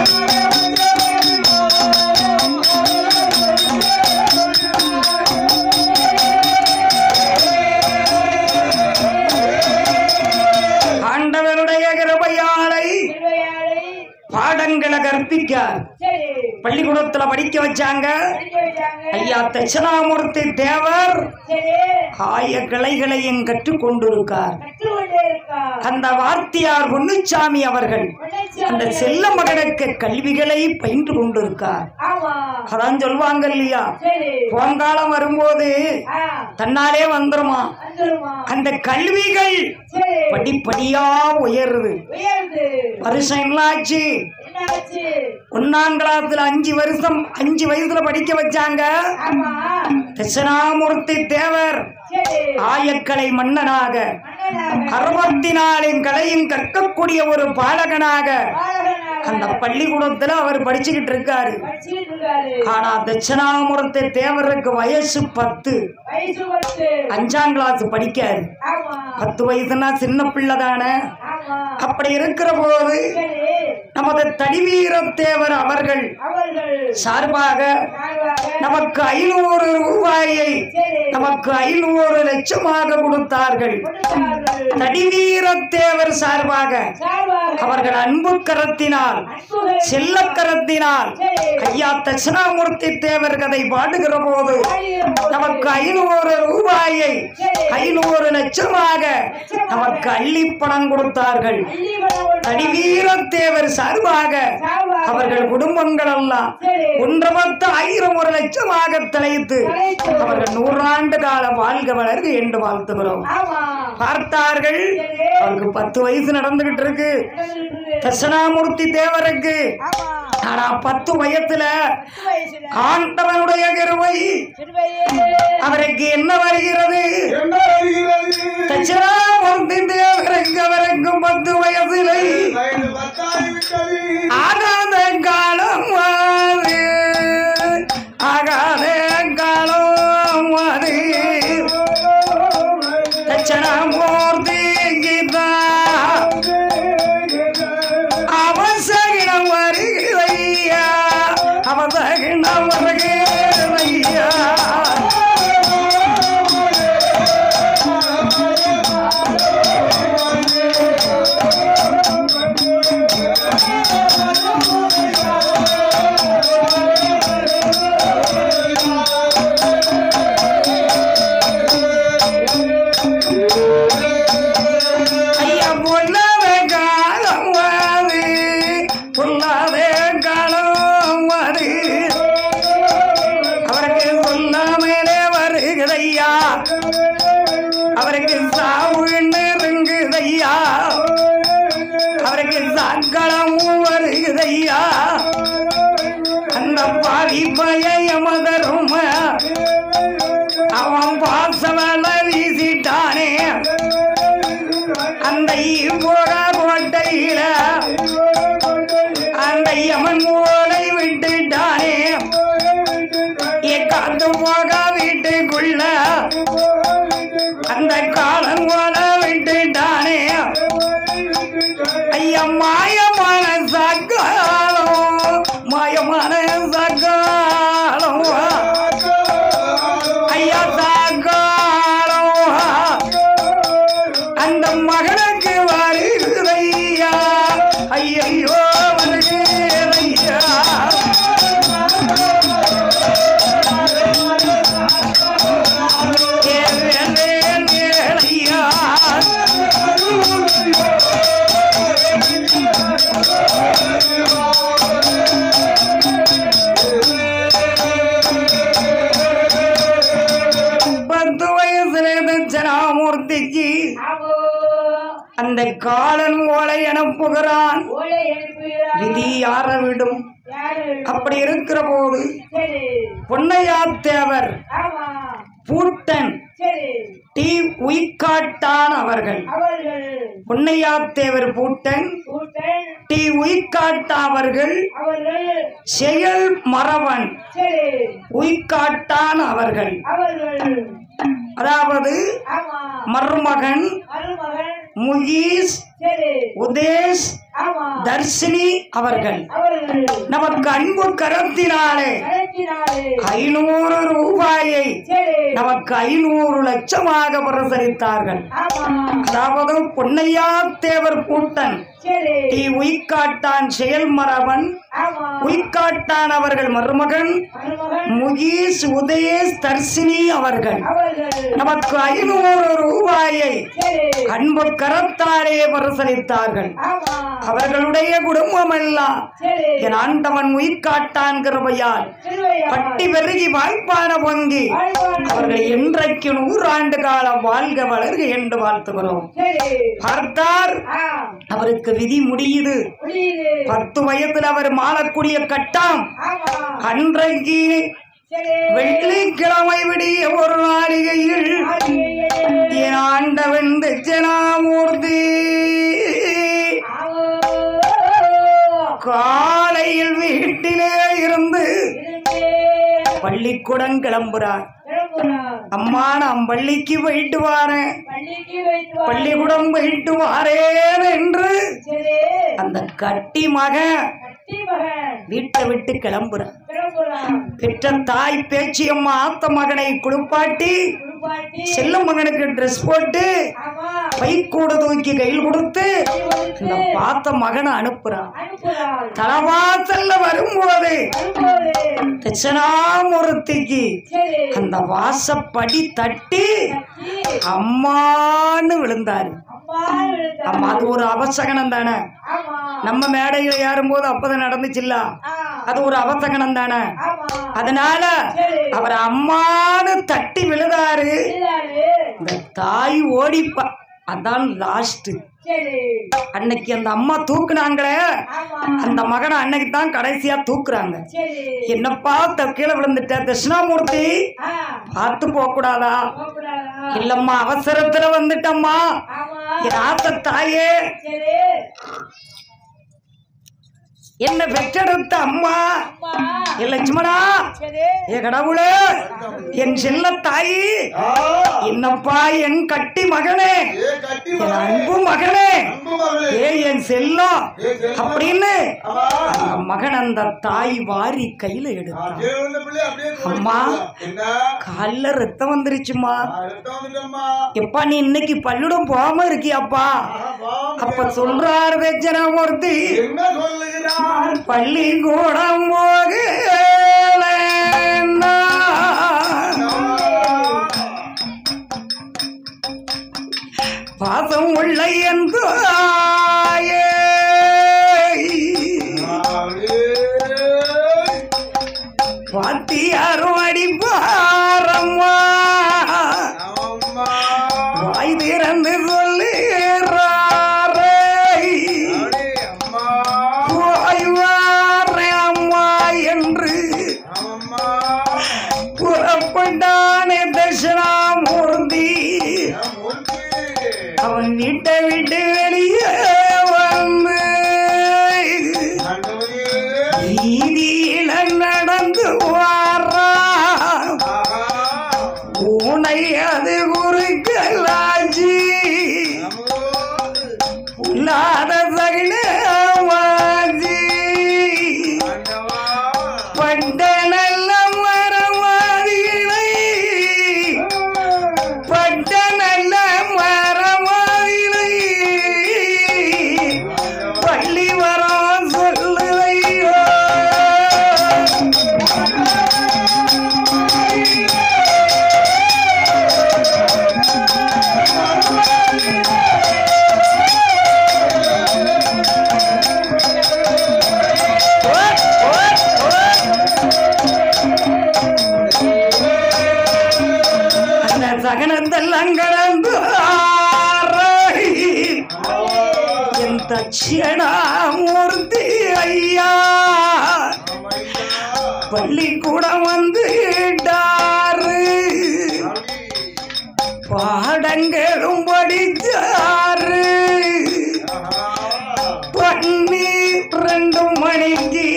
ஆண்டவருடைய கிருபையாலை திருவையாளை பாடங்களை கற்பிக்க சரி பள்ளிக்கூடத்துல படிக்க வச்சாங்க படிக்க வச்சாங்க ஐயா தட்சிணாமூர்த்தி தேவர் சரி ஆய கிளைகளையும் கற்றுக் கொண்டிருக்கார் கற்றுக்கொண்டே இருக்கா அந்த வார்த்தியார் பொன்னுச்சாமி அவர்கள் அந்த செல்ல மகனுக்கு கல்விகளை பயின்று கொண்டிருக்கார் ஆமா அதான் சொல்லுவாங்க இல்லையா சரி போங்காலம் வரும்போது ஆ தன்னாலே வந்துருமா வந்துருமா அந்த கல்விகள் சரி படிப்படியா உயருது உயர்ந்து வருஷம் என்னாச்சு என்னாச்சு ஒன்னாம் கிளாஸ்ல அஞ்சு வருஷம் அஞ்சு வயசுல படிக்க வச்சாங்க ஆமா தட்சிணாமூர்த்தி தேவர் சரி ஆயக்கலை மன்னனாக மன்னனாக அறுபத்தி நாலின் கலையும் கற்கக்கூடிய ஒரு பாலகனாக பாலகனாக அந்த பள்ளிக்கூடத்துல அவர் படிச்சுக்கிட்டு இருக்காரு படிச்சுட்டு இருக்காரு ஆனா தட்சிணாமூர்த்தி தேவருக்கு வயசு பத்து வயசு பத்து அஞ்சாம் கிளாஸ் படிக்காரு ஆமா பத்து வயசுனா சின்ன பிள்ளை தானே ஆமா அப்படி இருக்கிற போது சரி நமது தடிவீர தேவர் அவர்கள் அவர்கள் சார்பாக சார்பாக நமக்கு ஐநூறு ரூபாயை சரி நமக்கு ஐநூறு லட்சமாக கொடுத்தார்கள் கொடுத்தார்கள் தடிவீர தேவர் சார்பாக சார்பாக அவர்கள் அன்பு கரத்தினால் அன்புகள் செல்ல கரத்தினால் சரி ஐயா தட்சிணாமூர்த்தி தேவர் கதை பாடுகிற போது பாடியிருப்போம். நமக்கு ஐநூறு ரூபாயை ஐநூறு லட்சமாக நமக்கு அள்ளி பணம் கொடுத்தார்கள் அள்ளி வளம் தடிவீர தேவர் சார்பாக சார்பாக அவர்கள் குடும்பங்கள் எல்லாம் சரி ஒன்று பத்து ஆயிரம் ஒரு லட்சமாக தலைத்து தலைத்து. அவர்கள் நூறாண்டு கால வாழ்க வளர்க என்று வாழ்த்துகிறோம் ஆமா பார்த்தார்கள் சரி அவருக்கு பத்து வயசு நடந்துகிட்டு இருக்கு நடந்துட்டு தட்சிணாமூர்த்தி தேவருக்கு ஆமா ஆனா பத்து வயசுல பத்து வயசுல ஆண்டவனுடைய கிருபை சிறுவையே அவருக்கு என்ன வருகிறது என்ன வருகிறது தட்சிணாமூர்த்தி தேவருக்கு அவருக்கும் பத்து வயசிலை வயது பத்தாகி விட்டது ஆகாத காலம் அது ஆகாத காலம் அது தட்சணாமூர்த்தி கீதா அவசகிடம் வருகிறையா அவசகிடம் வருகிறையா ஐயா பொல்லாத காலம் அது பொல்லாத காலம் அது அவருக்கு சொல்லாமலே வருகிறையா அவருக்கு சாவு நெருங்குதையா அவருக்கு சக்களமும் வருகுதையா அந்த பாவி பயமதரும் அவன் பாசவல வீசிட்டானே அந்த ஈவோட கோட்டையில அந்த யமன் ஓலை விட்டுட்டானே காத்து போக வீட்டுக்குள்ள அந்த காலம் ஓல விட்டுட்டானே ஐயா மாயமான சக்காலம் மாயமான சக்காலம் ஐயா சக்காலம் அந்த மகனுக்கு வருகிறையா ஐயையோ வருகிறையா தட்சிணாமூர்த்திக்கு ஆமோ அந்த காலன் ஓலை அனுப்புகிறான் ஓலை எழுப்புகிறார் விதி யார விடும் யாரு அப்படி இருக்கிற போது சரி பொன்னையா தேவர் ஆமா பூட்டன் சரி டி உய்காட்டான் அவர்கள் அவர்கள் பொன்னையா தேவர் பூட்டன் கூட்டன் டி உய்காட்டா அவர்கள் அவர்கள் செயல் மறவன் சரி உய்காட்டான் அவர்கள் அவர்கள் அதாவது ஆமா மருமகன் மருமகன் முகீஸ் சரி உதேஷ் ஆமா தர்ஷினி அவர்கள் அவர்கள் நமக்கு அன்பு கரத்தினாலே அழைத்தினாலே ஐநூறு ரூபாயை சரி நமக்கு ஐநூறு லட்சமாக பிரசரித்தார்கள் ஆமா அதாவது பொன்னையா தேவர் கூட்டன் சரி டி உய்காட்டான் செயல்மரவன் ஆமா உய்காட்டான் அவர்கள் மருமகன் மருமகன் முகீஸ் உதயேஷ் தர்ஷினி அவர்கள் அவர்கள் நமக்கு ஐநூறு ரூபாயை சரி அன்பு கரத்தாலே பரிசளித்தார்கள் ஆமா அவர்களுடைய குடும்பம் எல்லாம் சரி என் ஆண்டவன் உயிர்காட்டான் கிருபையால் திருவையா பட்டி பெருகி வாய்ப்பான பொங்கி வாழ்வான அவர்கள் என்றைக்கு நூறாண்டு காலம் வாழ்க வளர்க என்று வாழ்த்துகிறோம் சரி பார்த்தார் ஆ அவருக்கு விதி முடியுது புரியுது பத்து வயதுல அவர் மாலக்கூடிய கட்டம் ஆமா அன்றைக்கு சரி வெள்ளிக்கிழமை விடிய ஒரு நாளிகையில் ஆடியே என் ஆண்டவன் தட்சிணாமூர்த்தி ஆவோ காலையில் வீட்டிலே இருந்து இருந்தே பள்ளிக்கூடம் கிளம்புறார் கிளம்புறான் அம்மா நான் பள்ளிக்கு போயிட்டு வாரேன் பள்ளிக்கு வைத்து வா. பள்ளிக்கூடம் போயிட்டு வாரேன் என்று சரி அந்த கட்டி மகன் கட்டி மகன் வீட்டை விட்டு கிளம்புறான் கிளம்புறான் பெற்ற தாய் பேச்சியம்மா ஆத்த மகனை குளிப்பாட்டி குளிப்பாட்டி செல்ல மகனுக்கு ட்ரெஸ் போட்டு ஆமா பைக்கூட தூக்கி கையில் கொடுத்து கை கொடுத்து இந்த பார்த்த மகனை அனுப்புறான் அனுப்புறாள் தலவாசல்ல வரும்போது வரும்போது தட்சிணாமூர்த்திக்கு சரி அந்த வாசப்படி தட்டி கட்டி அம்மான்னு விழுந்தாரு அம்மா விழுந்தாள். ஆமா அது ஒரு அவசகனம் தானே ஆமா நம்ம மேடையில ஏறும்போது அப்பதான் நடந்துச்சுல்ல ஆ அது ஒரு அவசகனம் தானே ஆமா அதனால சரி அவர் அம்மான்னு தட்டி விழுதாரு இல்லாரு இந்த தாய் ஓடிப்பா அதான் லாஸ்ட் சரி அன்னைக்கு அந்த அம்மா தூக்குனாங்களே ஆமா அந்த மகனை அன்னைக்கு தான் கடைசியா தூக்குறாங்க சரி என்னப்பா த- கீழே விழுந்துட்ட தட்சிணாமூர்த்தி ஆ பார்த்து போக கூடாதா போகக்கூடாதா இல்லம்மா அவசரத்துல வந்துட்டம்மா ஆமா என் ஆத்த தாயே சரி என்ன பெற்றெடுத்த அம்மா அம்மா ஏ லட்சுமணா சரி ஏ கடவுளே என் செல்ல தாயி ஆ, என்னப்பா என் கட்டி மகனே ஏ கட்டி என் மகளே, அன்பு மகனே அன்பு மகளே. ஏ என் செல்லம் ஏ செல்லம். அப்படின்னு ஆமா. அந்த மகன் அந்த தாய் வாரி கையில ஆ, எடுத்தான் கீழே விழுந்த பிள்ளை அப்படியே தூக்கி அம்மா. போட்டுருக்கா. என்ன கால்ல ரத்தம் வந்துருச்சுமா ஆ, ரத்தம் வந்துட்டம்மா. எப்பா நீ இன்னைக்கு பள்ளிடம் போகாம இருக்கியாப்பா ஆ, பாவம் அப்ப இல்லையா? சொல்றாரு தட்சிணாமூர்த்தி என்ன சொல்லுகிறார் பள்ளிக்கூடம் போகலன்னா பாசம் உள்ள என் தாயே பாத்தியாரும் அடிப்பாரம்மா வாய் திறந்து சொல்லுறாரே போய் வாரே அம்மா என்று புறப்பட்டானே தட்சிணாமூர்த்தி அவன் வீட்டை விட்டு வெளியே வந்து வீதியில நடந்து வாரான் உனை அது குறுக்கலாச்சி இல்லாத சகில வாசி பட்ட நல்ல மரவாதிகளை பட்ட நல்ல மரவாதிகளை பள்ளி வரம் சொல்லுவையோ சகனத்தெல்லாம் கடந்து என் தட்சிணாமூர்த்தி ஐயா பள்ளிக்கூடம் வந்துட்டாரு பாடங்களும் படிச்சாரு பன்னிரண்டு மணிக்கு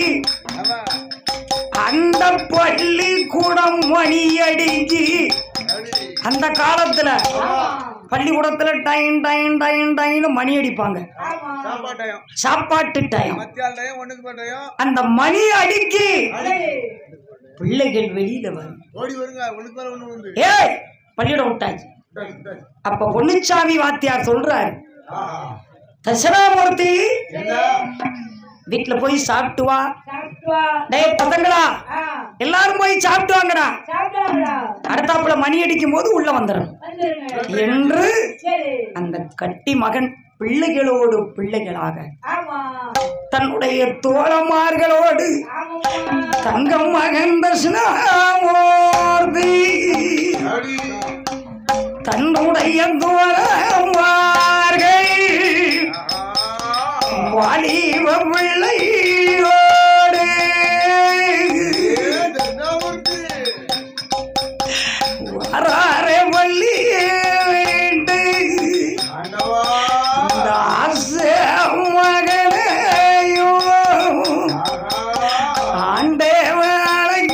அந்த பள்ளிக்கூடம் மணி அடிக்கு அந்த காலத்துல பள்ளிக்கூடத்துல டைன் டைன் டைன் டைன் மணி அடிப்பாங்க ஆமா சாப்பாட்டையும் சாப்பாட்டு டைம் மத்தியால டைம் ஒண்ணுக்கு போட்டையும் அந்த மணி அடிக்கு சரி பிள்ளைகள் வெளியில வரும் ஓடி வருங்க ஒண்ணுக்கு மேல ஒண்ணு வந்து ஏய் பள்ளிக்கூடம் விட்டாச்சு விட்டாச்சு, விட்டாச்சு. அப்ப பொன்னுச்சாமி வாத்தியார் சொல்றாரு ஆஹா. தசராமூர்த்தி என்ன வீட்டுல போய் சாப்பிட்டு வா சாப்பிட்டு வா டேய் பசங்களா ஆ எல்லாரும் போய் சாப்பிட்டு வாங்கடா சாப்பிட்டாங்களா அடுத்தாப்புல மணி அடிக்கும் போது உள்ள வந்துடணும் வந்துருங்க என்று சரி அந்த கட்டி மகன் பிள்ளைகளோடு பிள்ளைகளாக ஆமா தன்னுடைய தோழமார்களோடு ஆமாம்மா தங்கம் மகன் தர்ஷனாமூர்த்தி அடி. தன்னுடைய தோழமார்கள் ஆஹா. வாலிப பிள்ளையோடு ஏ தட்சிணாமூர்த்தி. வராரே பள்ளி வீட்டு ஆண்டவா. இந்த ஆசை மகனையும் ஆஹா. ஆண்டவன் அழைக்க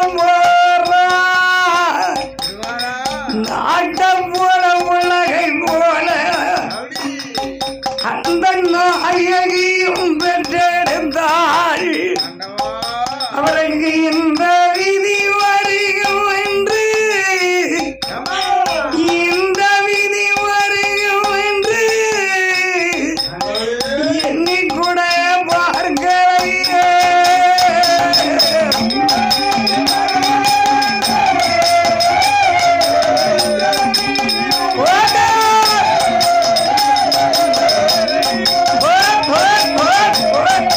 போறான். இதுவாரா? நாட்டம் போல உலகை போல அடி. அந்த நாயகியும் பெற்றெடுத்தாள் ஆண்டவா. அவருக்கு இந்த விதி வருகும் என்று ஏம்மா? இந்த விதி வருகும் என்று ஆண்டவரே. எண்ணி கூட பார்க்கலையே ஓட! ஓட், ஓட், ஓட், ஓட்.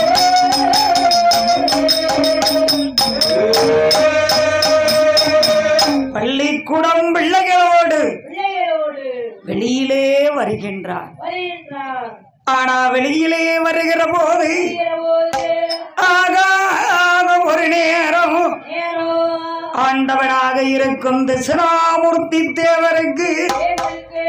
பள்ளிக்கூடம் பிள்ளைகளோடு பிள்ளைகளோடு வெளியிலே வருகின்றார் வருகின்றார் ஆனா வெளியிலே வருகிற போது வருகிறபோது ஆகாத ஒரு நேரம் நேரம் ஆண்டவனாக இருக்கும் திசுராமூர்த்தி தேவருக்கு தேவனுக்கு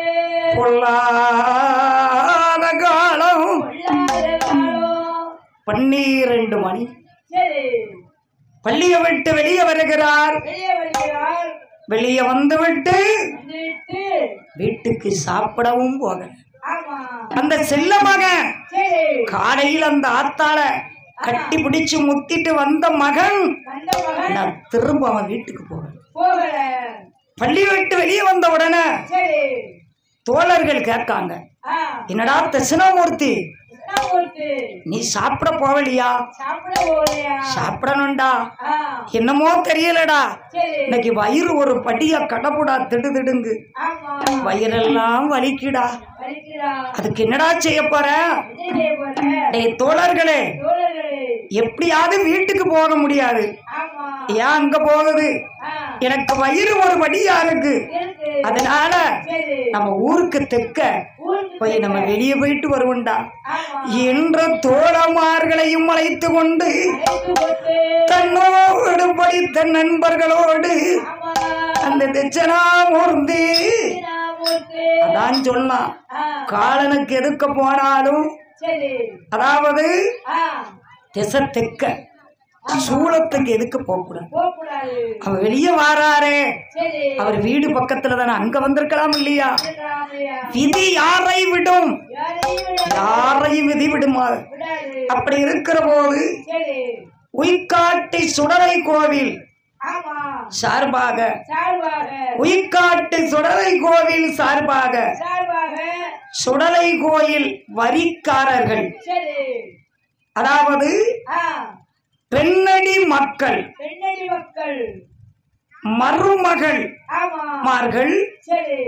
பொல்லாத காலம் பொல்லாத காலம் பன்னிரண்டு மணி சரி பள்ளியை விட்டு வெளியே வருகிறார் வெளியே வருகிறார் வெளியே வந்து விட்டு வந்துவிட்டு வீட்டுக்கு சாப்பிடவும் போகல ஆமா அந்த செல்ல மகன் சரி காலையில் அந்த ஆத்தாள கட்டி பிடிச்சு முத்திட்டு வந்த மகன் வந்த மகன் நான் திரும்ப அவன் வீட்டுக்கு போகல போகல பள்ளி விட்டு வெளியே வந்த உடனே சரி தோழர்கள் கேட்காங்க ஆ என்னடா தட்சிணாமூர்த்தி கிருஷ்ணமூர்த்தி நீ சாப்பிட போகலையா சாப்பிட போகலையா சாப்பிடணும்டா ஆ என்னமோ தெரியலடா சரி இன்னைக்கு வயிறு ஒரு படியா கடப்புடா திடு திடுங்கு ஆமா வயிறெல்லாம் வலிக்குடா வருகிறா அதுக்கு என்னடா செய்ய போற என்ன செய்ய போற டேய் தோழர்களே தோழர்களே எப்படியாவது வீட்டுக்கு போக முடியாது ஆமா ஏன் அங்க போகுது ஆ எனக்கு வயிறு ஒரு படியா இருக்கு இருக்கு அதனால சரி நம்ம ஊருக்கு தெக்க ஊருக்கு போய் நம்ம வெளியே போயிட்டு வருவோம்டா ஆமா என்ற தோழமார்களையும் அழைத்து கொண்டு அழைத்து கொண்டு தன்னோடு படித்த நண்பர்களோடு ஆமா அந்த தட்சணாமூர்த்தி கிருஷ்ணமூர்த்தி அதான் சொன்னான் ஆ காலனுக்கு எதுக்க போனாலும் சரி அதாவது ஆ திசை தெக்க சூளத்துக்கு எதுக்கு போகக்கூடாது போகக்கூடாது அவர் வெளியே வாராரே சரி அவர் வீடு பக்கத்துல தானே அங்க வந்திருக்கலாம் இல்லையா ராமையா விதி யாரை விடும் யாரையும் விட- யாரையும் விதி விடுமா விடாது அப்படி இருக்கிற போது சரி உய்காட்டி சுடலை கோவில் ஆமா சார்பாக சார்பாக உய்காட்டு சுடலை கோவில் சார்பாக சார்பாக சுடலை கோயில் வரிக்காரர்கள் சரி அதாவது ஆ பெண்ணடி மக்கள் பெண்ணடி மக்கள் மருமகள் ஆமா மார்கள் சரி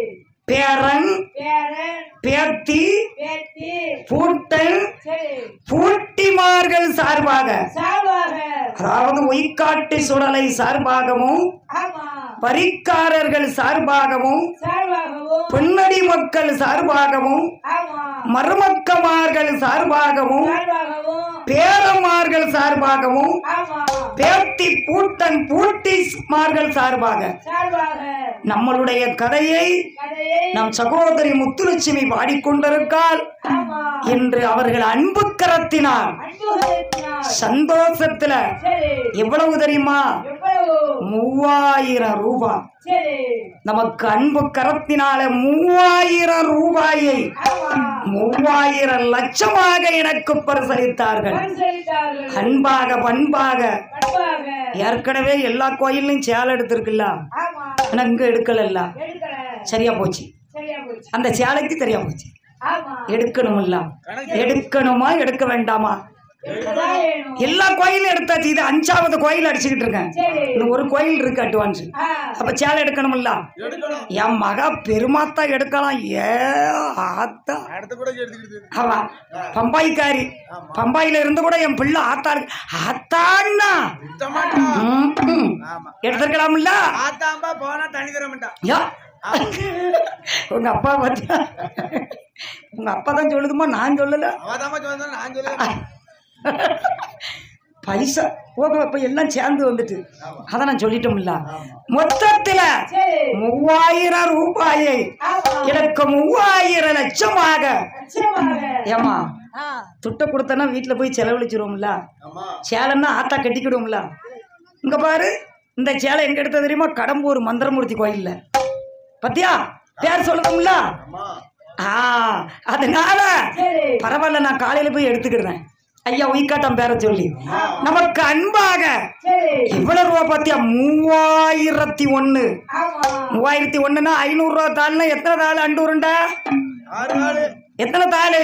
பேரன் பேரன் பேத்தி பேத்தி பூட்டன் சரி பூட்டிமார்கள் சார்பாக சார்பாக அதாவது ஒய்க்காட்டு சுடலை சார்பாகவும் ஆமா பரிக்காரர்கள் சார்பாகவும் சார்பாகவும் பெண்ணடி மக்கள் சார்பாகவும் ஆமா மருமக்கமார்கள் சார்பாகவும் சார்பாகவும் பேரமார்கள் சார்பாகவும் ஆமா பேத்தி பூட்டன் பூட்டிமார்கள் சார்பாக சார்பாக நம்மளுடைய கதையை கதையை நம் சகோதரி முத்துலட்சுமி பாடிக்கொண்டிருக்கால் ஆமா என்று அவர்கள் அன்பு கரத்தினால் அன்புகத்தினால் சந்தோஷத்துல சரி எவ்வளவு தெரியுமா எவ்வளவு மூவாயிரம் ரூபாய் சரி நமக்கு அன்பு கரத்தினால மூவாயிரம் ரூபாயை ஆமா மூவாயிரம் லட்சமாக எனக்கு பரிசளித்தார்கள் பரிசளித்தார்கள் அன்பாக பண்பாக அன்பாக ஏற்கனவே எல்லா கோயில்லையும் சேலை எடுத்திருக்குல்ல ஆமா ஆனா இங்க எடுக்கலல்ல எடுக்கல சரியா போச்சு சரியா போச்சு அந்த சேலைக்கு தெரியா போச்சு ஆமா எடுக்கணும்ல எடுக்கணுமா எடுக்க வேண்டாமா எடுக்கதான் வேணும் எல்லா கோயிலும் எடுத்தாச்சு இது அஞ்சாவது கோயில் அடிச்சுக்கிட்டு இருக்கேன் சரி இன்னும் ஒரு கோயில் இருக்கு அட்வான்ஸ் ஆ அப்ப சேலை எடுக்கணும்ல எடுக்கணும் என் மகா பெருமாத்தா எடுக்கலாம் ஏ ஆத்தா அடுத்த கூட எடுத்துக்கிட்டு அவா பம்பாய்க்காரி பம்பாயில இருந்து கூட என் பிள்ளை ஆத்தா இருக்கு ஆத்தான்னா சுத்த மாட்டான் ம், ம். ஆமா எடுத்திருக்கலாம்ல ஆத்தாம்பா போனா தண்ணி தர மாட்டான் யா உங்க அப்பா பார்த்தியா உங்க அப்பா தான் சொல்லுதுமா நான் சொல்லல அவதாம சொன்னா நான் சொல்லுவேன் பைசா ஓகே இப்ப எல்லாம் சேர்ந்து வந்துட்டு அதை நான் சொல்லிட்டோம்ல மொத்தத்துல சரி மூவாயிரம் ரூபாயை ஆமா எனக்கு மூவாயிரம் லட்சமாக நிச்சயமாக ஏமா ஆ துட்டை கொடுத்தனா வீட்டுல போய் செலவழிச்சிருவோம்ல ஆமா சேலைன்னா ஆத்தா கட்டிக்கிடுவோம்ல இங்க பாரு இந்த சேலை எங்க எடுத்த தெரியுமா கடம்பூர் மந்திரமூர்த்தி கோயில்ல பத்தியா பேர் சொல்லுதோம்ல ஆமா ஆ அதனால சரி பரவாயில்ல நான் காலையில போய் எடுத்துக்கிடுறேன் ஐயா உயிக்காட்டம் பேர சொல்லி நமக்கு அன்பாக சரி இவ்வளவு ரூபா பாத்தியா மூவாயிரத்தி ஒண்ணு ஆமா மூவாயிரத்தி ஒண்ணுன்னா ஐநூறு ரூபா தாள்னா எத்தனை தாள் அண்டு உருண்டை ஆறு நாள் எத்தனை தாள்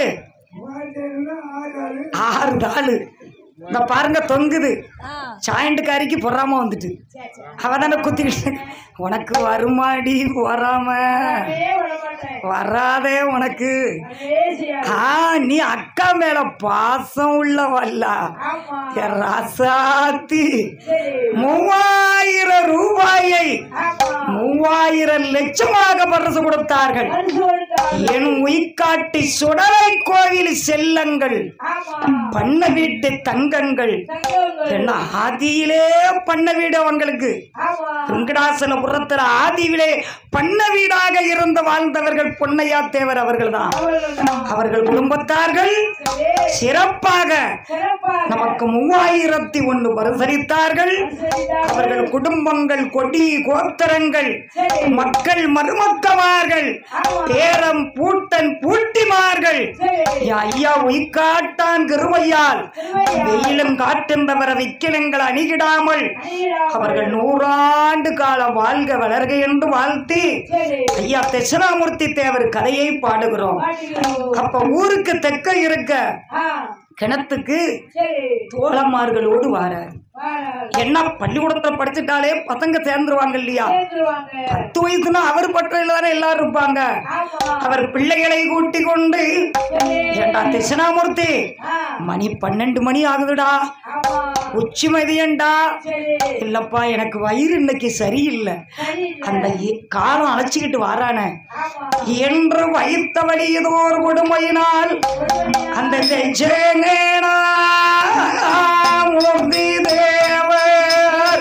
ஆறு தாள் இந்த பாருங்க தொங்குது சாயண்டுக்காரிக்கு பொறாம வந்துட்டு சரி சரி அவ தானே குத்திக்கிட்டு உனக்கு வருமாடி வராம அதே விட மாட்டேன் வராதே உனக்கு அதே செய்யாது ஆ நீ அக்கா மேல பாசம் உள்ளவல்ல ஆமா என் ராசாத்தி சரி மூவாயிரம் ரூபாயை ஆமா மூவாயிரம் லட்சமாக பரிசு கொடுத்தார்கள் பரிசு கொடுத்தார்கள். என் உயிர்காட்டி சுடலை கோவில் செல்லங்கள் ஆமா பண்ண வீட்டு தங்கங்கள் தங்கங்கள் என்ன ஆதியிலே பண்ண வீடு அவங்களுக்கு ஆமா வெங்கடாசலபுரத்துல ஆதியிலே பண்ண வீடாக இருந்து வாழ்ந்தவர்கள் பொன்னையா தேவர் அவர்கள்தான் அவர்கள்தான். அவர்கள் குடும்பத்தார்கள் சரி சிறப்பாக சிறப்பாக நமக்கு மூவாயிரத்தி ஒன்று பரிசளித்தார்கள் பரிசளித்தார்கள். அவர்கள் குடும்பங்கள் கொடி கோத்திரங்கள் சரி மக்கள் மருமக்கமார்கள் ஆமா. பேரம் பூட்டன் பூட்டிமார்கள் சரி என் ஐயா உய்காட்டான் கிருவையால் திருவையா. வெயிலும் காற்றென்றவர விக்கினங்கள் அணிகிடாமல் அணியிடாமல். அவர்கள் நூறாண்டு காலம் வாழ்க வளர்க என்று வாழ்த்தி சரி ஐயா தட்சிணாமூர்த்தி தேவர் கதையை பாடுகிறோம் பாட்டுகிறோம். அப்ப ஊருக்கு தெற்க இருக்க ஆ கிணத்துக்கு சரி தோழமார்களோடு வாரார் வாரார். என்ன பள்ளிக்கூடத்துல படிச்சுட்டாலே பசங்க சேர்ந்துருவாங்க இல்லையா சேர்ந்துருவாங்க. பத்து வயசுனா அவர் பற்றையில தானே எல்லாரும் இருப்பாங்க ஆமா அவர் பிள்ளைகளை கூட்டி கொண்டு சரி ஏண்டா தட்சிணாமூர்த்தி ஆ மணி பன்னெண்டு மணி ஆகுதுடா ஆமா உச்சி மதியண்டா சரி இல்லப்பா எனக்கு வயிறு இன்னைக்கு சரியில்லை சரி அந்த இ- காலம் அழைச்சிக்கிட்டு வாரானே ஆமா என்று வைத்த வழி ஏதோ ஒரு கொடுமையினால் அந்த தெஜேனேனா மூர்த்தி தேவர்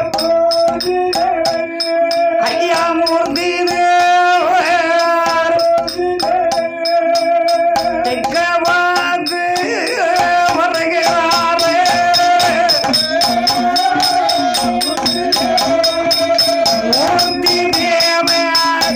ஐயா மூர்த்தி தேவர் தெக்கவாக்கு வருகிறாரே மூர்த்தி தேவர்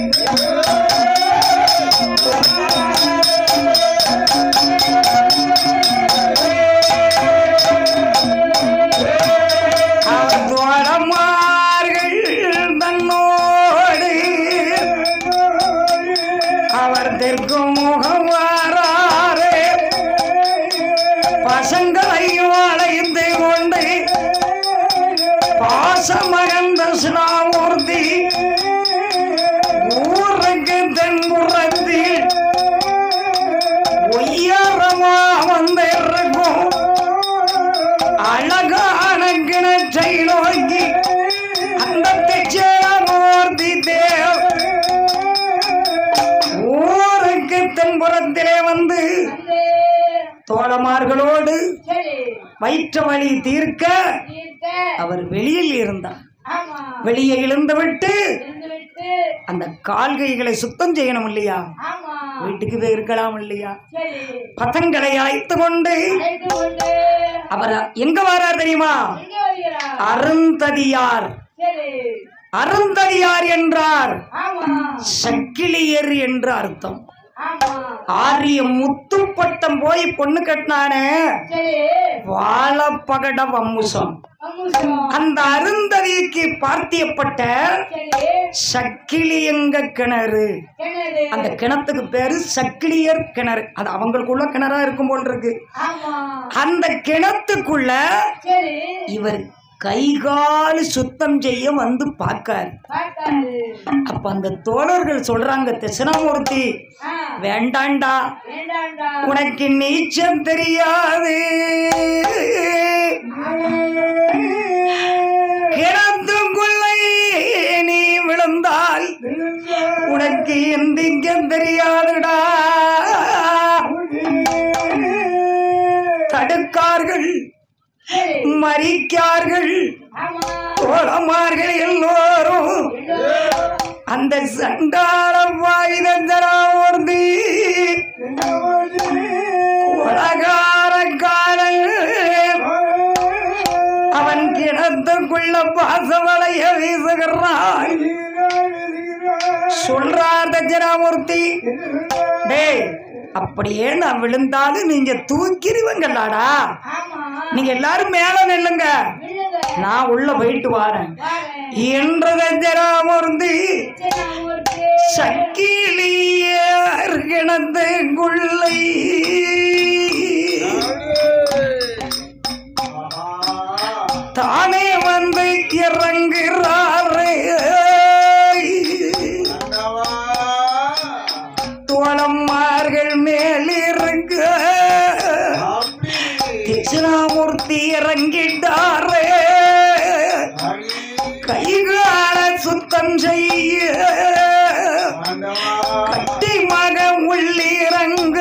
புறத்தில் ஒய்யாரமா வந்திருக்கும் அழகான கிணற்றை நோக்கி அந்த திச்சேமூர்த்தி தேவ் ஊருக்கு தென்புறத்திலே வந்து வந்து தோழமார்களோடு சரி வயிற்று வலி தீர்க்க தீர்க்க அவர் வெளியில் இருந்தார் ஆமா வெளியே இழுந்து விட்டு இருந்து விட்டு அந்த கால்கைகளை சுத்தம் செய்யணும் இல்லையா ஆமா வீட்டுக்கு போய் இருக்கலாம் இல்லையா சரி பதங்களை அழைத்து கொண்டு அழைத்து கொண்டு அவர் எங்க வரார் தெரியுமா எங்க வருகிறார் அருந்ததியார் சரி அருந்ததியார் என்றார் ஆமா சக்கிலியர் என்று அர்த்தம் ஆமா ஆரிய முத்து பட்டம் போய் பொண்ணு கட்டினானே சரி வாழப்பகட வம்முசம் அம்முசம் அந்த அருந்ததிக்கு பார்த்தியப்பட்ட சரி சக்கிலியங்க கிணறு கிணறு அந்த கிணத்துக்கு பேரு சக்கிலியர் கிணறு அது அவங்களுக்குள்ள கிணறா இருக்கும் போல் இருக்கு ஆமா அந்த கிணத்துக்குள்ள சரி இவர் கைகால் சுத்தம் செய்ய வந்து பார்க்காரு பார்த்தாரு அப்ப அந்த தோழர்கள் சொல்றாங்க தட்சிணாமூர்த்தி ஆ வேண்டாண்டா வேண்டாண்டா உனக்கு நீச்சம் தெரியாது கிணத்துக்குள்ளே நீ விழுந்தால் உனக்கு எந்திங்கம் தெரியாதுடா தடுக்கார்கள் சரி மறிக்கார்கள் ஆமா தோழமார்கள் எல்லோரும் அந்த சண்டாள வாயுதந்தராமூர்த்தி உலகாரக்காரன் அவன் கிணத்துக்குள்ள பாசவளைய வீசுகிறான் சொல்றார் தட்சிணாமூர்த்தி டேய் அப்படியே நான் விழுந்தாலும் நீங்க தூக்கிடுவீங்களாடா ஆமா நீங்க எல்லாரும் மேல நில்லுங்க இல்லங்க நான் உள்ள போயிட்டு வரேன் வாரேன் என்று தட்சிணாமூர்த்தி சின்னமூர்த்தி சக்கிலியர் கிணத்துக்குள்ளை தானே வந்து இறங்குறாரே தோழம்மார்கள் மேலிருக்க தட்சிணாமூர்த்தி இறங்கிட்டாரே கைகால சுத்தம் செய்ய கட்டி மக உள்ளிறங்க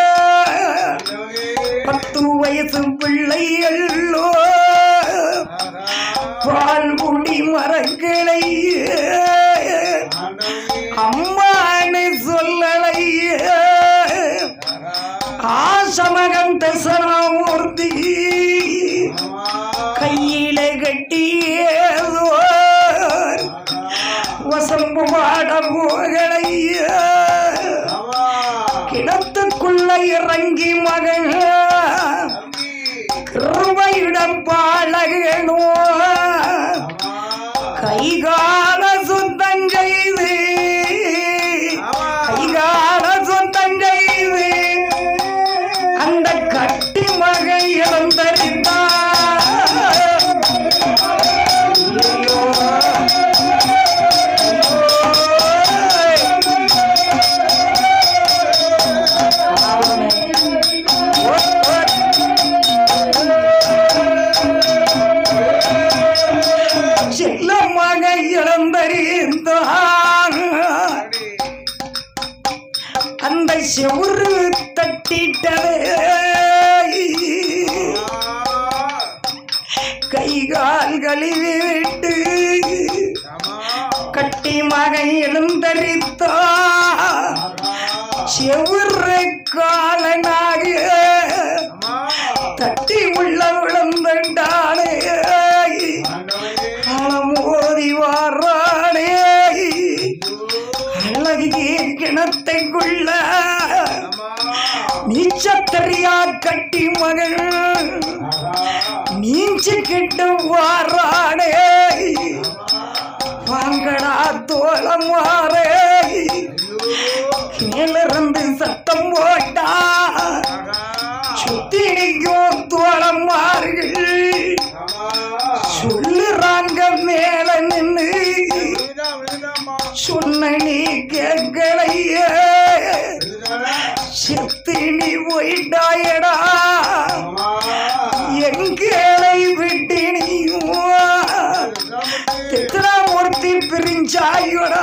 பத்து வயசு பிள்ளைகளோ பால் குடி மரங்களை அம்மானு சொல்லலை ஆசமகம் தசனாமூர்த்தி கையில கட்டியதோ வசம்பு பாட போகலை கிணத்துக்குள்ள இறங்கி மகன் கிருபையிடம் பாழகனோ கைகால சுத்தம் செய்து கைகால சுத்தம் செய்து அந்த கட்டி மகை இழந்தறிந்தார் ஐயோ. ஆமே. ஓ, ஓ. செல்லமாக இழந்தறிந்தான் அந்த செவுரு தட்டிட்டது கைகால் கழுவி விட்டு கட்டி மகன் எழுந்தரித்தா செவுரு காலனாக தட்டி உள்ள விழுந்தானே மோதி வாரானே அழகிய கிணத்தைக்குள்ள நீச்சத்தறியா கட்டி மகள் நீஞ்சு கிட்டு வாரானே வாங்கடா தோளமாறே மேலிருந்து சத்தம் போட்டா சுத்தி நிற்கும் தோளமார்கள் சொல்லுறாங்க மேல நின்று சொன்ன சொன்ன நீ கேட்கலையே செத்து நீ போயிட்டாயடா எங்களை விட்டு நீயும் தித்ராமூர்த்தி பிரிஞ்சாயோடா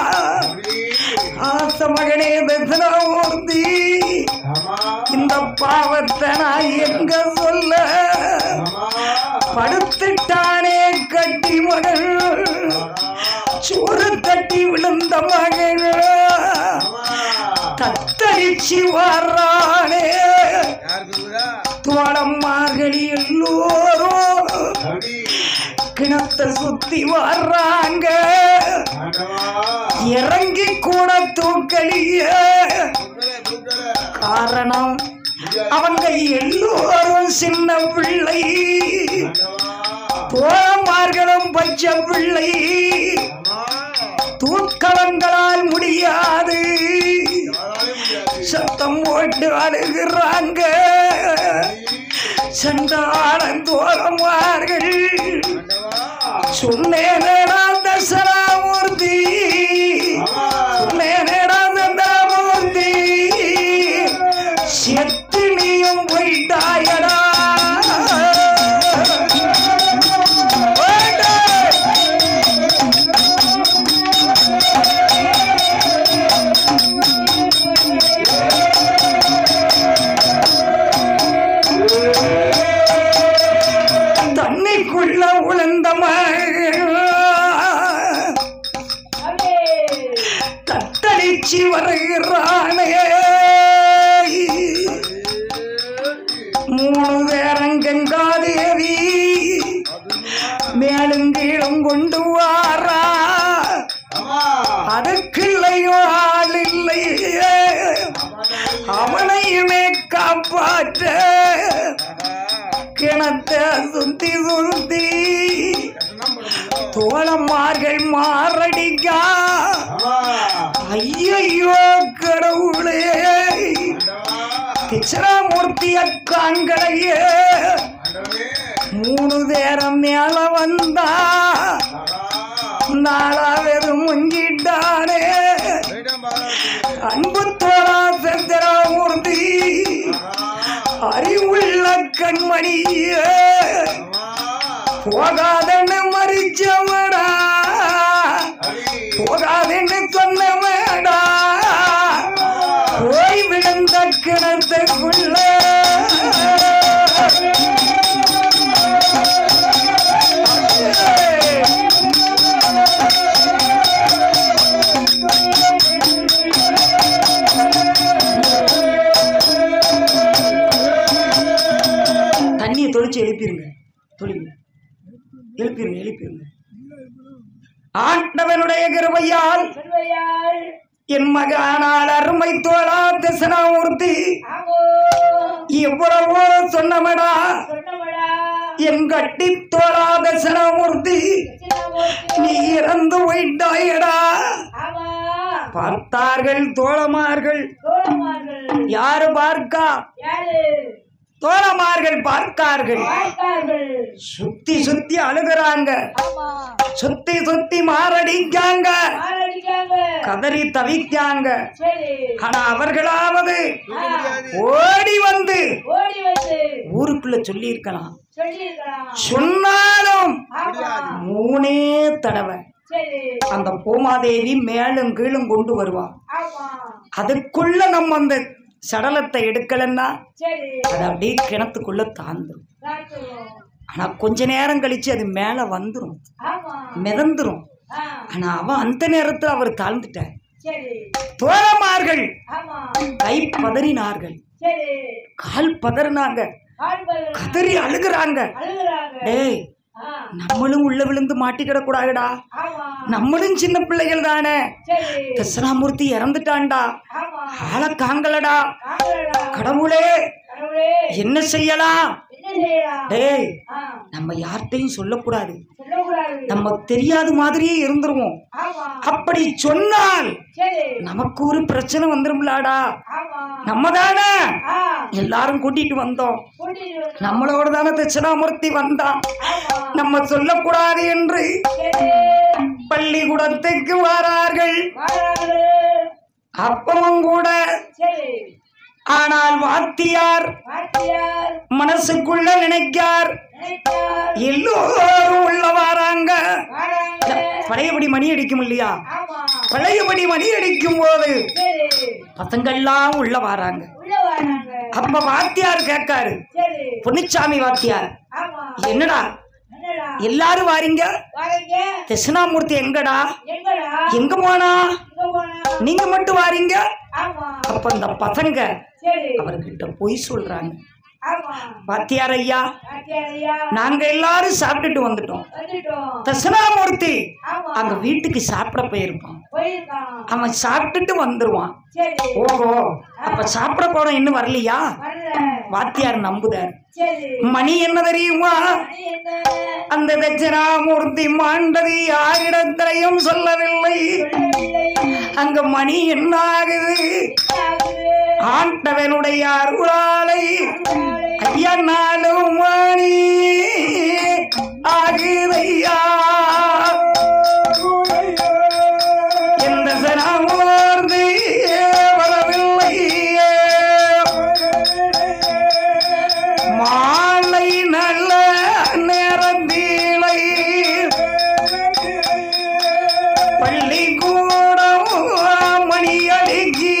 ஆச மகனே தித்ராமூர்த்தி இந்த பாவத்தை நான் எங்க சொல்ல படுத்துட்டானே கட்டி மகள் சோறு தட்டி விழுந்த மகள் தத்தரிச்சு வர்றானே தோழம்மார்களி எல்லோரும் கிணத்தை சுத்தி வர்றாங்க இறங்கி கூட தூக்கலிய காரணம் அவங்க எல்லோரும் சின்ன பிள்ளை தோழமார்களும் பச்சை பிள்ளை தூக்கலங்களால் முடியாது சத்தம் போட்டு அழுகிறாங்க சண்டாளன் தோழமார்கள் சொன்னேனடா தசராமூர்த்தி சொன்னேனடா தசராமூர்த்தி செத்து நீயும் போயிட்டாயடா போயிட்டாய். தண்ணிக்குள்ள உழந்த மகள் தத்தளிச்சு வருகிறானே மூணு பேரம் கங்காதேவி மேலும் கீழும் கொண்டு வாரா அதுக்குள்ளையும் ஆள் இல்லையே அவனையுமே காப்பாற்ற கிணத்தை சுத்தி சுத்தி தோழமார்கள் மாரடிக்கா ஐயையோ கடவுளே கிச்சராமூர்த்திய காண்களையே மூணு நேரம் மேல வந்தா நாலாவது முங்கிட்டானே அன்பு தோழா சந்திராமூர்த்தி அறிவுள்ள கண்மணியே போகாதன்னு மறிச்சவடா போகாதன்னு சொன்னவடா போய் விழுந்த கிணத்துக்குள்ள தண்ணியை தொளிச்சு எழுப்பிருங்க தொழிங்க எழுப்பிருங்க எழுப்பிருங்க ஆண்டவனுடைய கிருபையால் என் மகானால் அருமை தோழா தசனாமூர்த்தி எவ்வளவோ சொன்னமடா என் கட்டி தோழா தசனாமூர்த்தி நீ இறந்து போயிட்டாயடா பார்த்தார்கள் தோழமார்கள் யாரு பார்க்கா தோழமார்கள் பார்த்தார்கள் சுத்தி சுத்தி அழுகுறாங்க சுத்தி சுத்தி மாரடிக்காங்க கதறி தவிக்காங்க ஆனா அவர்களாவது ஓடி வந்து ஊருக்குள்ள சொல்லி இருக்கலாம் சொன்னாலும் மூணே தடவை அந்த பூமாதேவி மேலும் கீழும் கொண்டு வருவா அதுக்குள்ள நம்ம அந்த சடலத்தை எடுக்கலன்னா அது அப்படியே கிணத்துக்குள்ள தாந்துரும் ஆனா கொஞ்ச நேரம் கழிச்சு அது மேல வந்துரும் மிதந்துரும் ஆனா அவன் அந்த நேரத்துல அவர் தாழ்ந்துட்டார் தோழமார்கள் கை பதறினார்கள் கால் பதறினாங்க கதறி அழுகுறாங்க டேய் நம்மளும் உள்ள விழுந்து மாட்டிக்கிடக்கூடாதுடா நம்மளும் சின்ன பிள்ளைகள் தானே கிருஷ்ணாமூர்த்தி இறந்துட்டான்டா ஆள காங்கலடா கடவுளே என்ன செய்யலாம் டேய் நம்ம யார்கிட்டையும் சொல்லக்கூடாது நம்ம தெரியாத மாதிரியே இருந்துருவோம் அப்படி சொன்னால் நமக்கு ஒரு பிரச்சனை வந்துரும்லாடா நம்ம தானே எல்லாரும் கூட்டிட்டு வந்தோம் நம்மளோட தானே தட்சிணாமூர்த்தி வந்தான் நம்ம சொல்லக்கூடாது என்று பள்ளிக்கூடத்துக்கு வரார்கள் வராரு அப்பமும் கூட சரி ஆனால் வாத்தியார் வாத்தியார் மனசுக்குள்ள நினைக்கார் நினைத்தார் எல்லோரும் உள்ள வராங்க வராங்க பழையபடி மணி அடிக்கும் இல்லையா ஆமா பழையபடி மணி அடிக்கும் போது சரி பசங்கள்லாம் உள்ள வராங்க உள்ள வராங்க அப்ப வாத்தியார் கேட்காரு சரி பொன்னிச்சாமி வாத்தியார் ஆமா என்னடா என்னடா எல்லாரும் வாரீங்க வாரீங்க கிருஷ்ணாமூர்த்தி எங்கடா எங்கடா எங்க போனா எங்க போனா நீங்க மட்டும் வாரீங்க ஆமா அப்ப இந்த பசங்க சரி அவர்கிட்ட பொய் சொல்றாங்க ஆமா வாத்தியார் ஐயா வாத்தியாரையா நாங்க எல்லாரும் சாப்பிட்டுட்டு வந்துட்டோம் வந்துட்டோம் தட்சிணாமூர்த்தி ஆமா அங்க வீட்டுக்கு சாப்பிட போயிருப்பான் போயிருக்கான் அவன் சாப்பிட்டுட்டு வந்துருவான் சரி ஓஹோ அப்ப சாப்பிட போன இன்னும் வரலையா வரல வாத்தியார் நம்புதார் சரி மணி என்ன தெரியுமா அது என்ன அந்த தட்சிணாமூர்த்தி மாண்டது யாரிடத்திலையும் சொல்லவில்லை சொல்லவில்லை அங்க மணி என்ன ஆகுது ஆகுது ஆண்டவனுடைய அருளாலை நாளை ஐயா நாலு மணி ஆகுதையா எந்த சனாமூர்த்தி வரவில்லை மாலை நல்ல நேரத்திலை பள்ளிக்கூடம் மணி அடிக்கி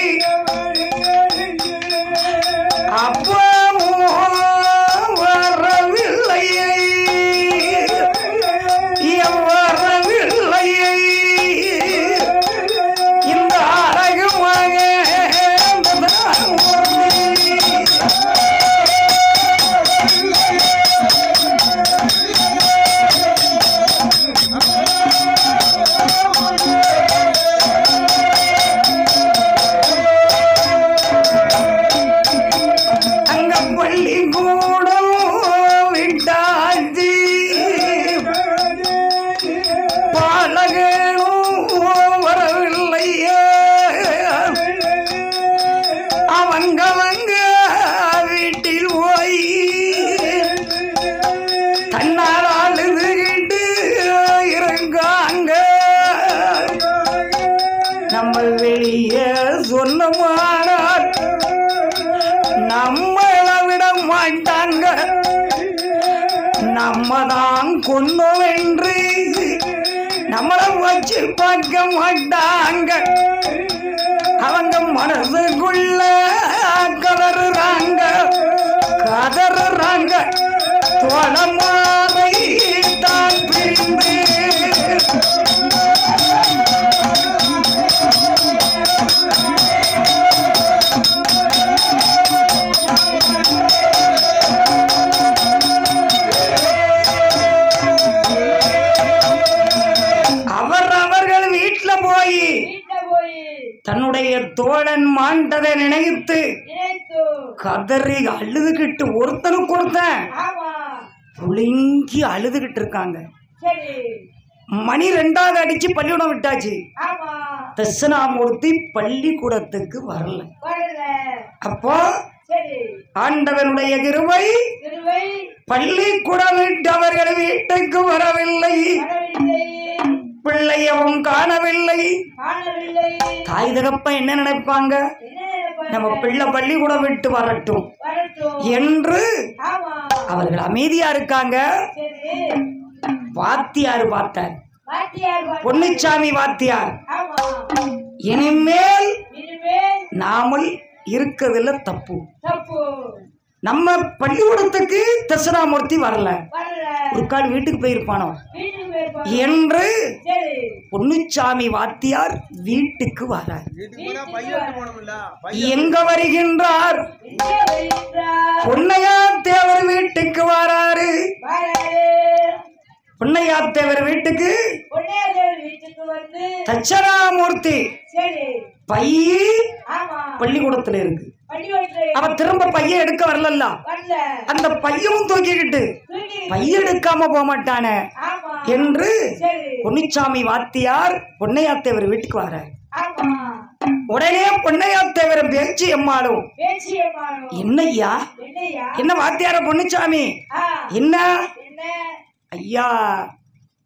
அப்பமோ வரவில்லை வரவில்லை இந்த அழகு மகன் அங்க பள்ளிக்கூடம் விட்டாச்சு பாலகனும் வரவில்லையே அவங்க அவங்க வீட்டில் போய் தன்னால் அழுதுகிட்டு இருக்காங்க நம்ம வெளியே சொன்னமானால் நம்மளை விட மாட்டாங்க நம்ம தான் கொன்னோம் என்று நம்மளை வச்சு பார்க்க மாட்டாங்க அவங்க மனசுக்குள்ள கதறுறாங்க கதறுறாங்க தொலைமாறை தான் பிரிந்து அவர் அவர்கள் வீட்டுல போய் வீட்டுல போய் தன்னுடைய தோழன் மாண்டதை நினைத்து நினைத்து கதறி அழுதுகிட்டு ஒருத்தனுக்கு ஒருத்தன் ஆமா புழுங்கி அழுதுகிட்டு இருக்காங்க சரி மணி ரெண்டாவது அடிச்சு பள்ளிக்கூடம் விட்டாச்சு ஆமா தட்சிணாமூர்த்தி பள்ளிக்கூடத்துக்கு வரல வரல அப்போ சரி ஆண்டவனுடைய கிருபை திருவை பள்ளிக்கூடம் விட்டவர்கள் வீட்டுக்கு வரவில்லை வரவில்லை பிள்ளையவும் காணவில்லை காணவில்லை தாய் தகப்ப என்ன நினைப்பாங்க என்ன நினைப்பாங்க? நம்ம பிள்ளை பள்ளிக்கூடம் விட்டு வரட்டும் வரட்டும் என்று ஆமா அவர்கள் அமைதியா இருக்காங்க சரி வாத்தியார் பார்த்தார் வாத்தியார் வர- பொன்னிச்சாமி வாத்தியார் ஆமா இனிமேல் இனிமேல் நாமல் இருக்கிறதுல தப்பு தப்பு நம்ம பள்ளிக்கூடத்துக்கு தசராமூர்த்தி வரல வரல ஒரு கால் வீட்டுக்கு போயிருப்பானோ வீட்டுக்கு போயிருப்பாங்க என்று சரி பொன்னிச்சாமி வாத்தியார் வீட்டுக்கு வரார் வீட்டுக்கு போனா பையன் எடுத்து போகணும்ல பையன் எங்க வருகின்றார் எங்கே வருகின்றார் பொன்னையா தேவர் வீட்டுக்கு வராரு வராரு பொன்னையா தேவர் வீட்டுக்கு பொன்னையாதேவர் வீட்டுக்கு வந்து தட்சராமூர்த்தி சரி பைய ஆமா பள்ளிக்கூடத்துல இருக்கு பள்ளிக்கூடத்துல அவ திரும்ப பைய எடுக்க வரல வரல அந்த பையனும் தூக்கிக்கிட்டு தூக்கி பைய எடுக்காம போக மாட்டானே ஆமா என்று சரி பொன்னிச்சாமி வாத்தியார் பொன்னையாத்தேவர் வீட்டுக்கு வரார் ஆமா உடனே பொன்னையாத்தேவர் பேச்சு எம்மாளும் பேச்சியம்மாளும் என்னய்யா என்னையா என்ன வாத்தியார பொன்னிச்சாமி ஆ என்ன என்ன ஐயா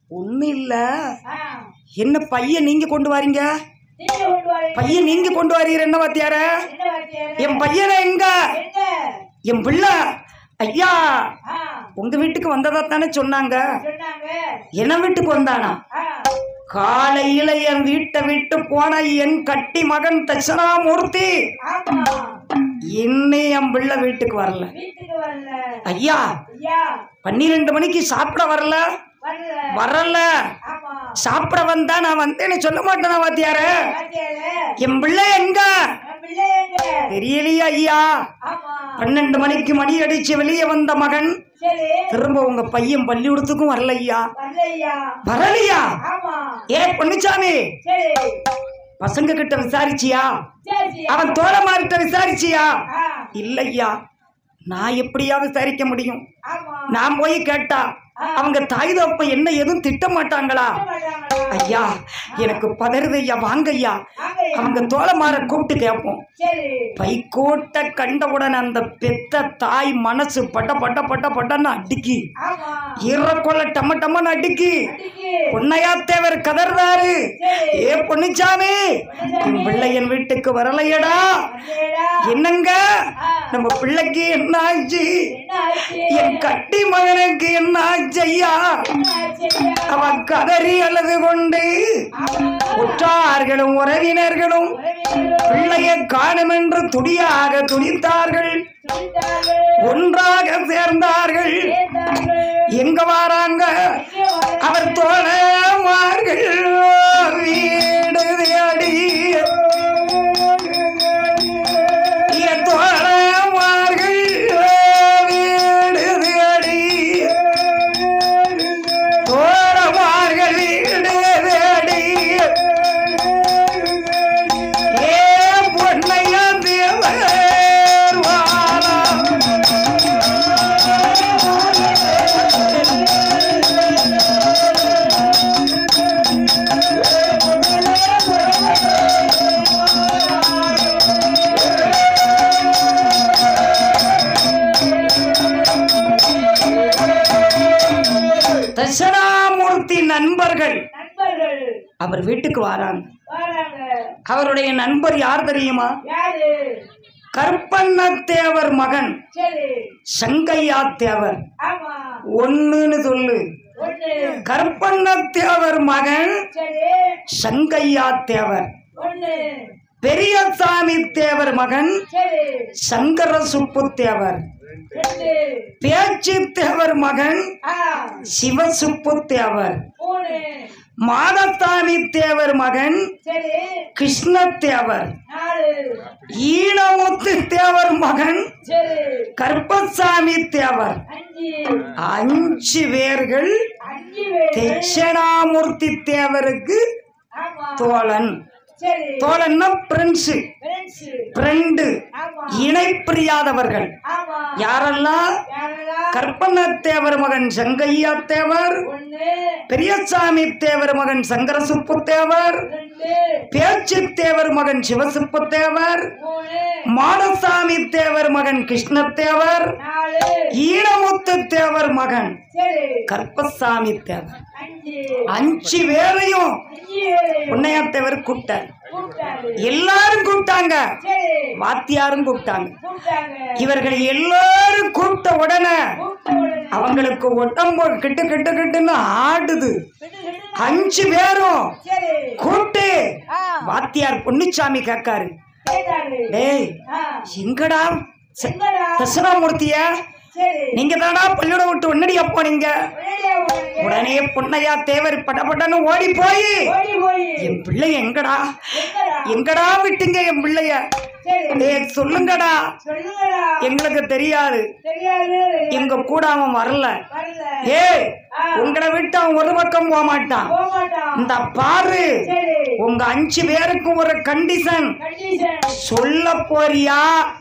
ஒன்றும் இல்லை ஆ, என்ன பையன் நீங்க கொண்டு வாரீங்க நீங்க கொண்டு வரீங்க. பையன் நீங்க கொண்டு வாரீங்க என்ன வாத்தியார என்ன வாத்தியாரே? என் பையனை எங்க எங்க? என் பிள்ளை ஐயா ஆ, உங்க வீட்டுக்கு வந்ததா தானே சொன்னாங்க சொன்னாங்க. என்ன வீட்டுக்கு வந்தானா ஆ, காலையில என் வீட்டை விட்டு போன என் கட்டி மகன் தட்சணாமூர்த்தி ஆமா. இன்னும் என் பிள்ளை வீட்டுக்கு வரல வீட்டுக்கு வரல. ஐயா ஐயா, பன்னிரெண்டு மணிக்கு சாப்பிட வரல வரல. வரல ஆமா. சாப்பிட வந்தா நான் வந்தேன்னு சொல்ல மாட்டேனா வாத்தியார வாத்தியாரே, என் பிள்ளை எங்க என் பிள்ளை எங்க? தெரியலையா ஐயா ஆமா. பன்னெண்டு மணிக்கு மணி அடிச்சு வெளியே வந்த மகன் சரி, திரும்ப உங்க பையன் பள்ளிக்கூடத்துக்கும் வரல ஐயா வரலையா? வரலையா ஆமா. ஏ பொன்னுச்சாமி சரி, பசங்க கிட்ட விசாரிச்சியா சரி, சரி. அவன் தோழமார்கிட்ட விசாரிச்சியா ஆ, இல்லையா நான் எப்படியா விசாரிக்க முடியும் ஆமா. நான் போய் கேட்டா அவங்க தாய் தப்ப என்ன எதுவும் திட்ட மாட்டாங்களா மாட்டாங்களா? ஐயா எனக்கு பதறுது ஐயா வாங்க ஐயா வாங்கய்யா. அவங்க தோழமார கூப்பிட்டு கேட்போம் சரி, பைக்கோட்ட கண்டவுடன் அந்த பெத்த தாய் மனசு பட்ட பட்ட பட்ட பட்டன்னு அடிக்கி ஆமா. ஈரக்கொள்ள டம்ம டம்மன்னு அடிக்கி அடிக்கு. பொன்னையா தேவர் கதர்றாரு சரி. ஏ பொன்னிச்சாமி என் பிள்ளை என் வீட்டுக்கு வரலையடா வரலையேடா. என்னங்க ஆ, நம்ம பிள்ளைக்கு என்ன ஆச்சு என்ன ஆச்சு? என் கட்டி மகனுக்கு என்ன ஆச்சு ஐயா என்ன ஆச்சு ஐயா? அவன் கதறி அழுது கொண்டு ஆமா. உற்றார்களும் உறவினர்களும் உறவினர்களோ பிள்ளையை காணும் என்று துடியாக துடித்தார்கள் சொல்லிட்டார்கள். ஒன்றாக சேர்ந்தார்கள் கேட்டார்கள். எங்க வாராங்க இங்கே வர- அவர் தோழமார்கள் வீடு தேடி என் தோழமார்கள் வீடு தேடி தோழமார்கள் வீடு தேடி ஏ பொன்னையா தேவர் வாரா தட்சணாமூர்த்தி நண்பர்கள் நண்பர்கள் அவர் வீட்டுக்கு வராங்க வராங்க. அவருடைய நண்பர் யார் தெரியுமா யாரு? கற்பண்ண தேவர் மகன் சரி. சங்கையா தேவர் ஆமா. ஒண்ணுன்னு சொல்லு ஒண்ணு. கற்பண்ண தேவர் மகன் சரி. சங்கையா தேவர் ஒண்ணு. பெரியசாமி தேவர் மகன் சரி. சங்கர சுப்பு தேவர் ரெண்டு. பேச்சு தேவர் மகன் ஆ, சிவசுப்பு தேவர் மூணு. மாதசாமி தேவர் மகன் சரி. கிருஷ்ண தேவர் நாலு. ஈனமுத்து தேவர் மகன் சரி. கற்பசாமி தேவர் அஞ்சு. அஞ்சு பேர்கள் அஞ்சு பேரு. தட்சிணாமூர்த்தி தேவருக்கு ஆமா. தோழன் சரி. தோழன்னா பிரெண்ட்ஸ் ஃப்ரெண்ட்ஸ். ஃப்ரெண்டு ஆமா. இணை பிரியாதவர்கள் ஆமா. யாரெல்லாம் யாரெல்லாம்? கற்பன தேவர் மகன் சங்கையா தேவர் ஒண்ணு. பெரியசாமி தேவர் மகன் சங்கரசுப்பு தேவர் ரெண்டு. பேச்சு தேவர் மகன் சிவசுப்பு தேவர் மூணு. மாடசாமி தேவர் மகன் கிருஷ்ணதேவர் நாலு. ஈனமுத்து தேவர் மகன் சரி. கற்பசாமி தேவர் அஞ்சு. அஞ்சு பேரையும் அஞ்சு பேரு. உன்னையா தேவர் கூப்பிட்டார் கூப்பிட்டாரு. எல்லாரும் கூப்பிட்டாங்க சரி. வாத்தியாரும் கூப்பிட்டாங்க கூப்பிட்டாங்க. இவர்கள் எல்லாரும் கூப்பிட்ட உடனே கூப்பிட்ட உடனே அவங்களுக்கு உடம்பு கிட்டு கிட்டு கிட்டுன்னு ஆடுது விட்டு விட்டு. அஞ்சு பேரும் சரி. கூப்பிட்டு ஆ, வாத்தியார் பொன்னுச்சாமி கேட்காரு கேட்டாரு. டேய் ஆ, எங்கடா ச- எங்கடா? தட்சிணாமூர்த்திய சரி. நீங்க தானா பள்ளியோட விட்டு உன்னடியா போனீங்க உடனடியா போனீங்க. உடனே பொன்னையா தேவர் படபடன்னு ஓடி போய் ஓடி போய். என் பிள்ளை எங்கடா எங்கடா? எங்கடா விட்டீங்க என் பிள்ளைய சரி. டேய் சொல்லுங்கடா சொல்லுங்கடா. எங்களுக்கு தெரியாது தெரியாது. எங்க கூட அவன் வரல வரல. ஏய் ஆ. உங்களை விட்டு அவன் ஒரு பக்கம் போக மாட்டான் போக மாட்டான். இந்த பாரு சரி. உங்க அஞ்சு பேருக்கும் ஒரு கண்டிஷன் கண்டிஷன். சொல்ல போறியா ஆ,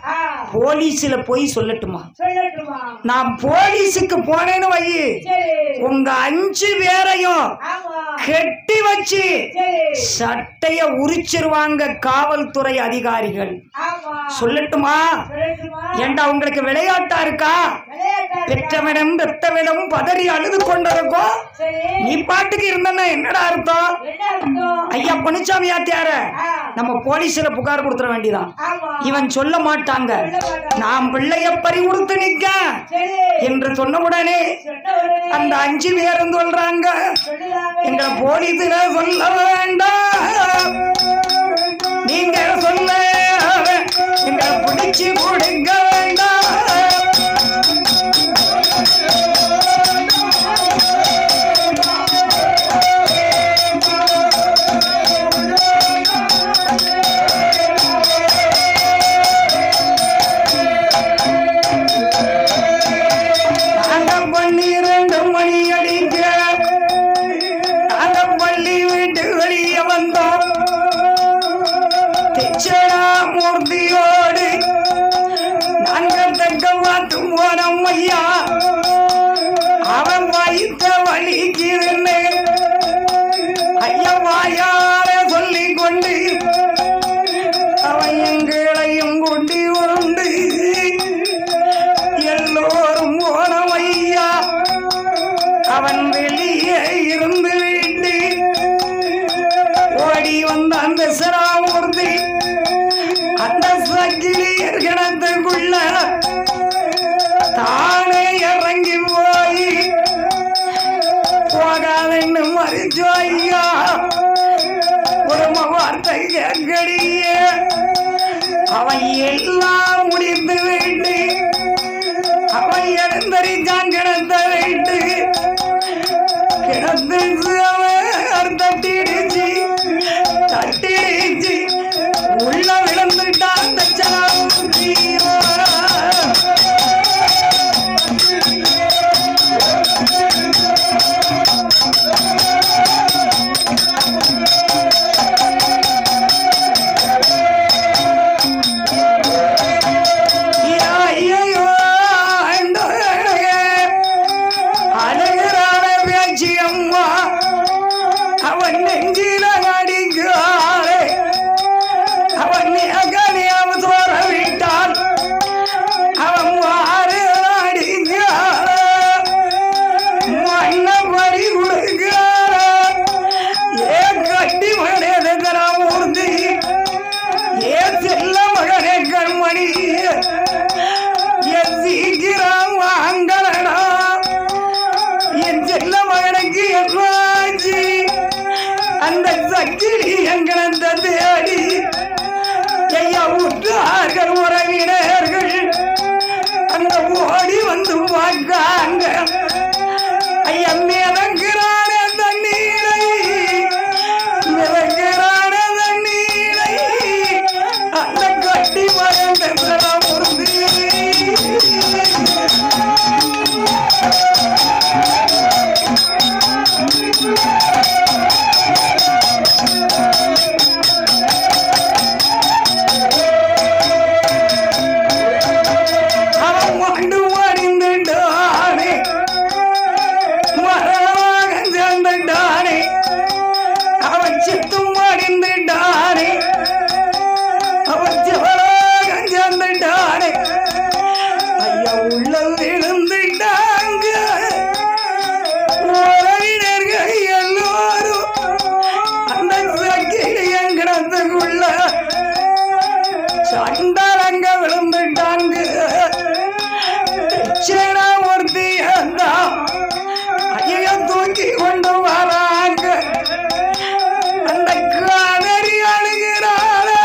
போலீஸ்ல போய் சொல்லட்டுமா சொல்லட்டுமா நான் போலீஸுக்கு போனேன்னு வை சரி உங்க அஞ்சு பேரையும் ஆமா கெட்டி வச்சு சரி சட்டைய உரிச்சிருவாங்க காவல்துறை அதிகாரிகள் ஆமா சொல்லட்டுமா சொல்லட்டுமா ஏண்டா உங்களுக்கு விளையாட்டா இருக்கா விளையாட்டா இருக்கா? பெற்றவிடம் பெத்தவிடம் பதறி அழுது கொண்டிருக்கும் சரி நீ பாட்டுக்கு இருந்தன்னா என்னடா அர்த்தம் என்ன அர்த்தம் ஐயா பொன்னிச்சாமி யாத்தியார ஆ, நம்ம போலீஸ்ல புகார் கொடுத்துட வேண்டியதான் ஆமா இவன் சொல்ல மாட்டாங்க சொல்ல மாட்டாங்க. நான் பிள்ளைய பறி கொடுத்து நிக்க சரி என்று சொன்ன உடனே சொன்ன உடனே அந்த அஞ்சு பேரும் சொல்றாங்க சொல்லுறாங்க எங்களை போலீஸ்ல சொல்ல வேண்டாம் நீங்க சொல்ல எங்களை பிடிச்சு கொடுக்க வேண்டாம் நாங்க பன்னிரண்டு மணி அடிக்க நாங்க பள்ளி வீட்டு வெளியே வந்தோம் திச்சடா மூர்த்தியோடு நாங்க தக்க பார்த்து போனோம் ஐயா அவன் வைத்த வலிக்குதுன்னு ஐயா வாயார சொல்லிக் கொண்டு அவன் எங்களையும் கொண்டு உண்டு எல்லோரும் போனோம் ஐயா அவன் வெளியே இருந்து விட்டு ஓடி வந்த அந்த சிராமூர்த்தி அந்த சக்கிலியர் கிணத்துக்குள்ள தானே இறங்கி போய் போகாதன்னு மறிச்சோ ஐயா ஒரு வார்த்தை கேட்கடியே அவன் எல்லாம் முடிந்து விட்டு அவன் எழுந்தறிச்சான் கிடந்த விட்டு கிடந்து அவன் தட்டிடுச்சு தட்டிடுச்சு உள்ள விழுந்துட்டான் தச்சனாமூர்த்தி ஐயோ இந்த அழகிறான பேச்சு அம்மா அவன் நெஞ்சில அடிக்காரே அவன் அகலியம் தோற விட்டான் அவன் மாறு அடிக்கார மண்ண பறி கொடுக்கார ஏ கட்டி மகனே மூர்த்தி ஏ செல்ல மகனே கண்மணி என் சீக்கிரம் வாங்கலடா என் செல்ல மகனுக்கு என்னாச்சு அந்த சக்கிலி எங்களந்த தேடி ஐயா உற்றார்கள் உறவினர்கள் அந்த ஓடி வந்து பார்க்காங்க ஐயா மிதக்கிறான தண்ணீரை மிதக்கிறான தண்ணீரை அந்த கட்டி மகன் முருந்தி அவன் மாண்டு மடிந்துட்டானே மரணமாக சேர்ந்துட்டானே அவன் சித்தும் மடிந்துட்டானே அவன் சிவனாக சேர்ந்துட்டானே ஐயா உள்ள விழுந்துட்டாங்க உறவினர்கள் எல்லோரும் அந்த சக்கிலி எங்கிடத்துக்குள்ள சண்டாலங்க விழுந்துட்டாங்க சேனாமூர்த்தி தான் ஐயோ தூக்கி கொண்டு வராங்க அந்த காதறி அழுகிறாளே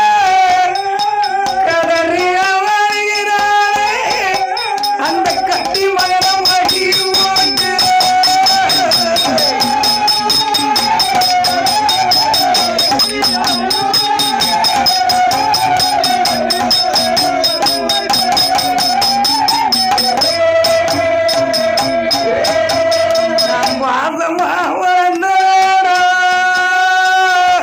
கதறி அழுகிறாளே அந்த கட்டி மகனம் அடிவாங்க நான் வாசமா வந்தேனா.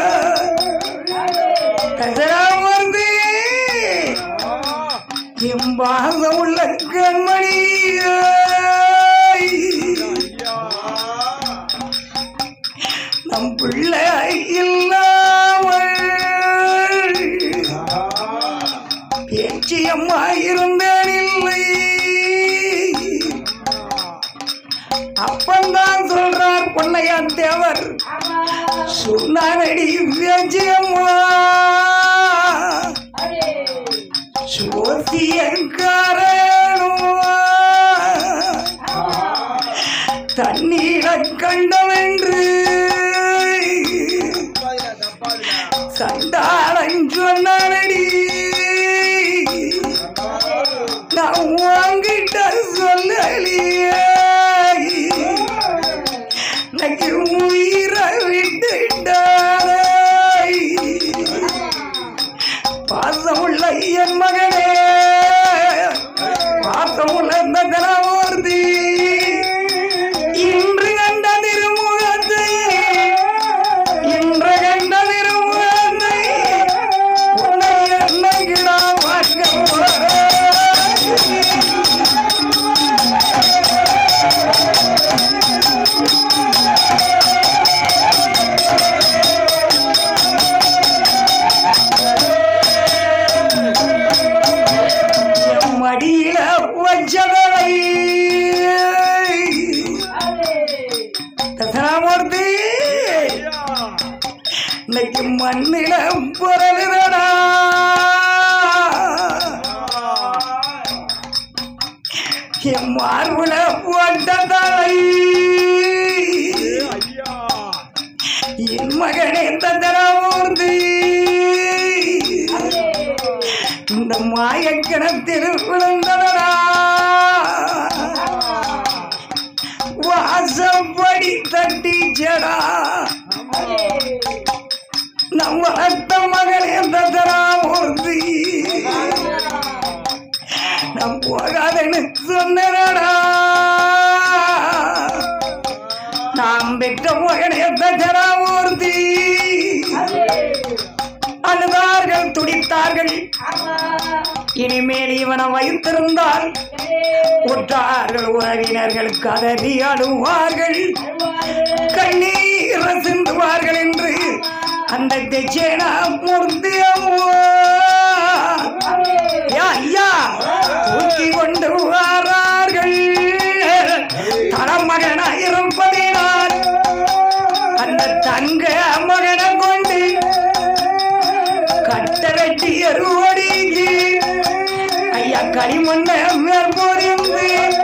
கதிராமூர்த்தி என் பாசம் உள்ள கண்மணி நம் பிள்ளை இல்லாமல் பேச்சியம்மா இருந்தேன் இல்லை அப்பந்தான் சொல்றார் பொன்னையான் தேவர் சொன்னானடி பேச்சியம்மா சோசியக்காரனும் தண்ணீர கண்டவென்று தப்பாதுடா, தப்பாதுடா. சண்டாளன் சொன்னானடி நான் வாங்கிட்ட சொல்லலியே எனக்கு உயிரை விட்டுட்டாரே பாசமுள்ள என் மகனே பாசமுள்ள இந்த தினமூர்த்தி இன்று கண்ட திருமுகத்தை இன்று கண்ட திருமுகத்தை உன்னை என்னைக்கிடா பார்க்க என் மடியில வச்சதலை தசனாமூர்த்தி இன்னைக்கு மண்ணில பொருளுதடா என் மார்புல போட்டதலை ஐயா என் மகனே தசனாமூர்த்தி இந்த மாயக்கிணத்தில் விழுந்ததடா வாசப்படி தட்டிச்சடா நம்ம ரத்த மகனே தசராமூர்த்தி நான் போகாதன்னு சொன்னடா நாம் பெற்ற மகனே தசராமூர்த்தி அழுதார்கள் துடித்தார்கள் இனிமேல் இவனை வைத்திருந்தால் உற்றார்கள் உறவினர்கள் கதறி அழுவார்கள் கண்ணீர் சிந்துவார்கள் என்று அந்த தெச்சேனா மூர்த்தியமோ ஐயா, ஐயா தூக்கி கொண்டு வாரார்கள் தலைமகனா இருப்பதினால் அந்த தங்க மகனை கொண்டு கட்டரட்டி அறுவடிக்கு ஐயா களிமண்ண மேற்பொறிந்து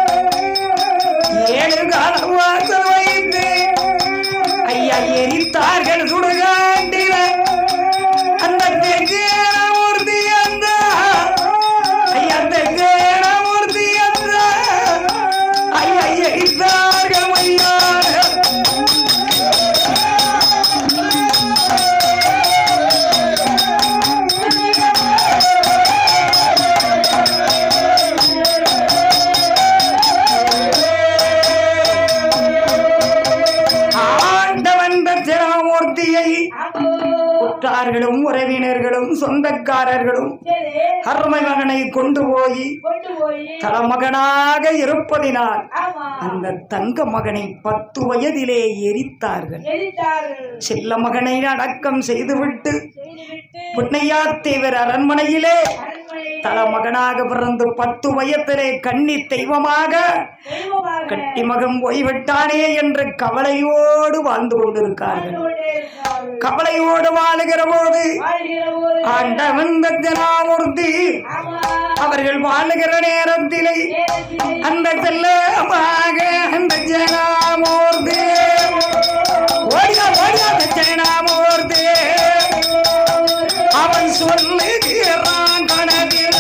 ஏழு காலம் வாசல் வைத்து ஐயா எரித்தார்கள் சுடுகாட்டில அந்த தெக்கேரமூர்த்தி அந்த ஐயா தெக்கேரமூர்த்தி அந்த ஐயா எரித்தார்கள் ஐயா ஆண்டவன் தட்சிணாமூர்த்தியை உற்றார்களும் உறவினர்களும் சொந்தக்காரர்களும் அருமை மகனை கொண்டு போய் கொண்டு போய் தலைமகனாக இருப்பதினால் ஆமா அந்த தங்க மகனை பத்து வயதிலே எரித்தார்கள் எரித்தார்கள் செல்ல மகனை அடக்கம் செய்துவிட்டு செய்துவிட்டு புன்னையா தேவர் அரண்மனையிலே அரண்மனை தலைமகனாக பிறந்து பத்து வயதிலே கன்னி தெய்வமாக தெய்வமாக கட்டி மகன் போய்விட்டானே என்று கவலையோடு வாழ்ந்து கொண்டிருக்கார்கள் கொண்டே இருக்கிறார்கள். கவலையோடு வாழுகிற போது வாழ்கிற போது ஆண்டவன் தட்சிணாமூர்த்தி ஆமா அவர்கள் வாழுகிற நேரத்திலே நேரத்திலே அந்த செல்லமாக அந்த ஜனாமூர்த்தி ஓடியா ஓடியா தட்சிணாமூர்த்தி அவன் சொல்லுகிறான் கனவில்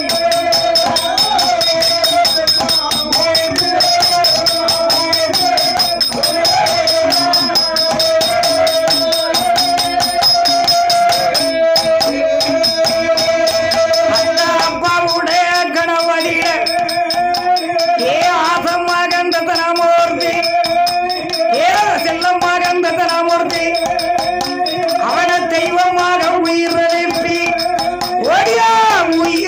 அந்த அப்பாவுடைய கணவனிட ஏ ஆசமாக அந்த தனமூர்த்தி ஏ செல்லமாக அந்த தனமூர்த்தி அவன தெய்வமாக உயிர் எழுப்பி ஓடியா உயிர்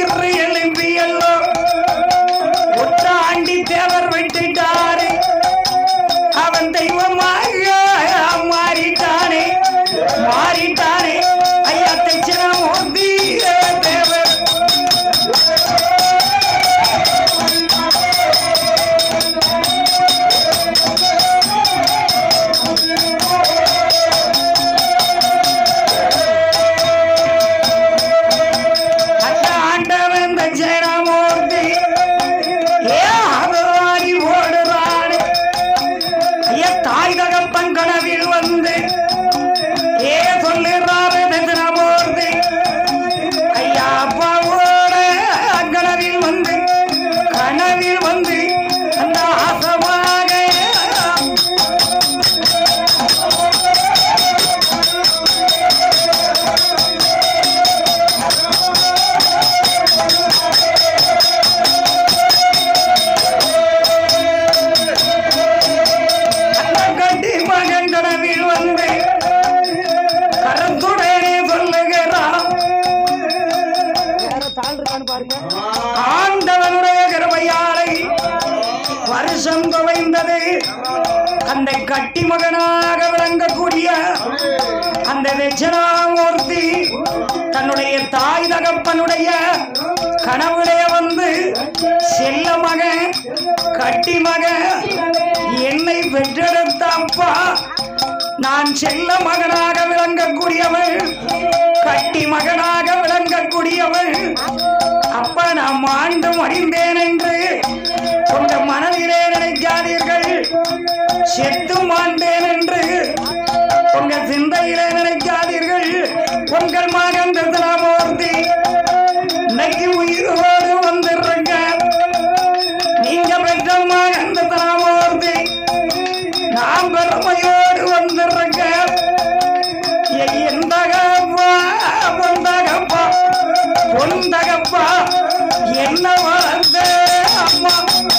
ஆண்டவனுடைய கிருபையாலை வருஷம் துவைந்தது அந்த கட்டி மகனாக விளங்கக்கூடிய அந்த தட்சிணாமூர்த்தி தன்னுடைய தாய் தகப்பனுடைய கனவுலே வந்து செல்ல மகன் கட்டி மகன் என்னை பெற்றெடுத்த அப்பா நான் செல்ல மகனாக விளங்கக்கூடியவள் கட்டி மகனாக விளங்கக்கூடியவள் அப்பா நான் மாண்டு மடிந்தேன் என்று உங்க மனதிலே நினைக்காதீர்கள் செத்து மாண்டேன் என்று உங்க சிந்தையிலே நினைக்காதீர்கள் உங்கள் மகன் தசனாமூர்த்தி இன்னைக்கு உயிரோடு வந்துடுறங்க நீங்க பெற்ற மகன் தசனாமூர்த்தி நான் பெருமையோடு வந்துடுறங்க எந்தகப்பா பொந்தகப்பா பொந்தகப்பா என்ன வளர்ந்த அம்மா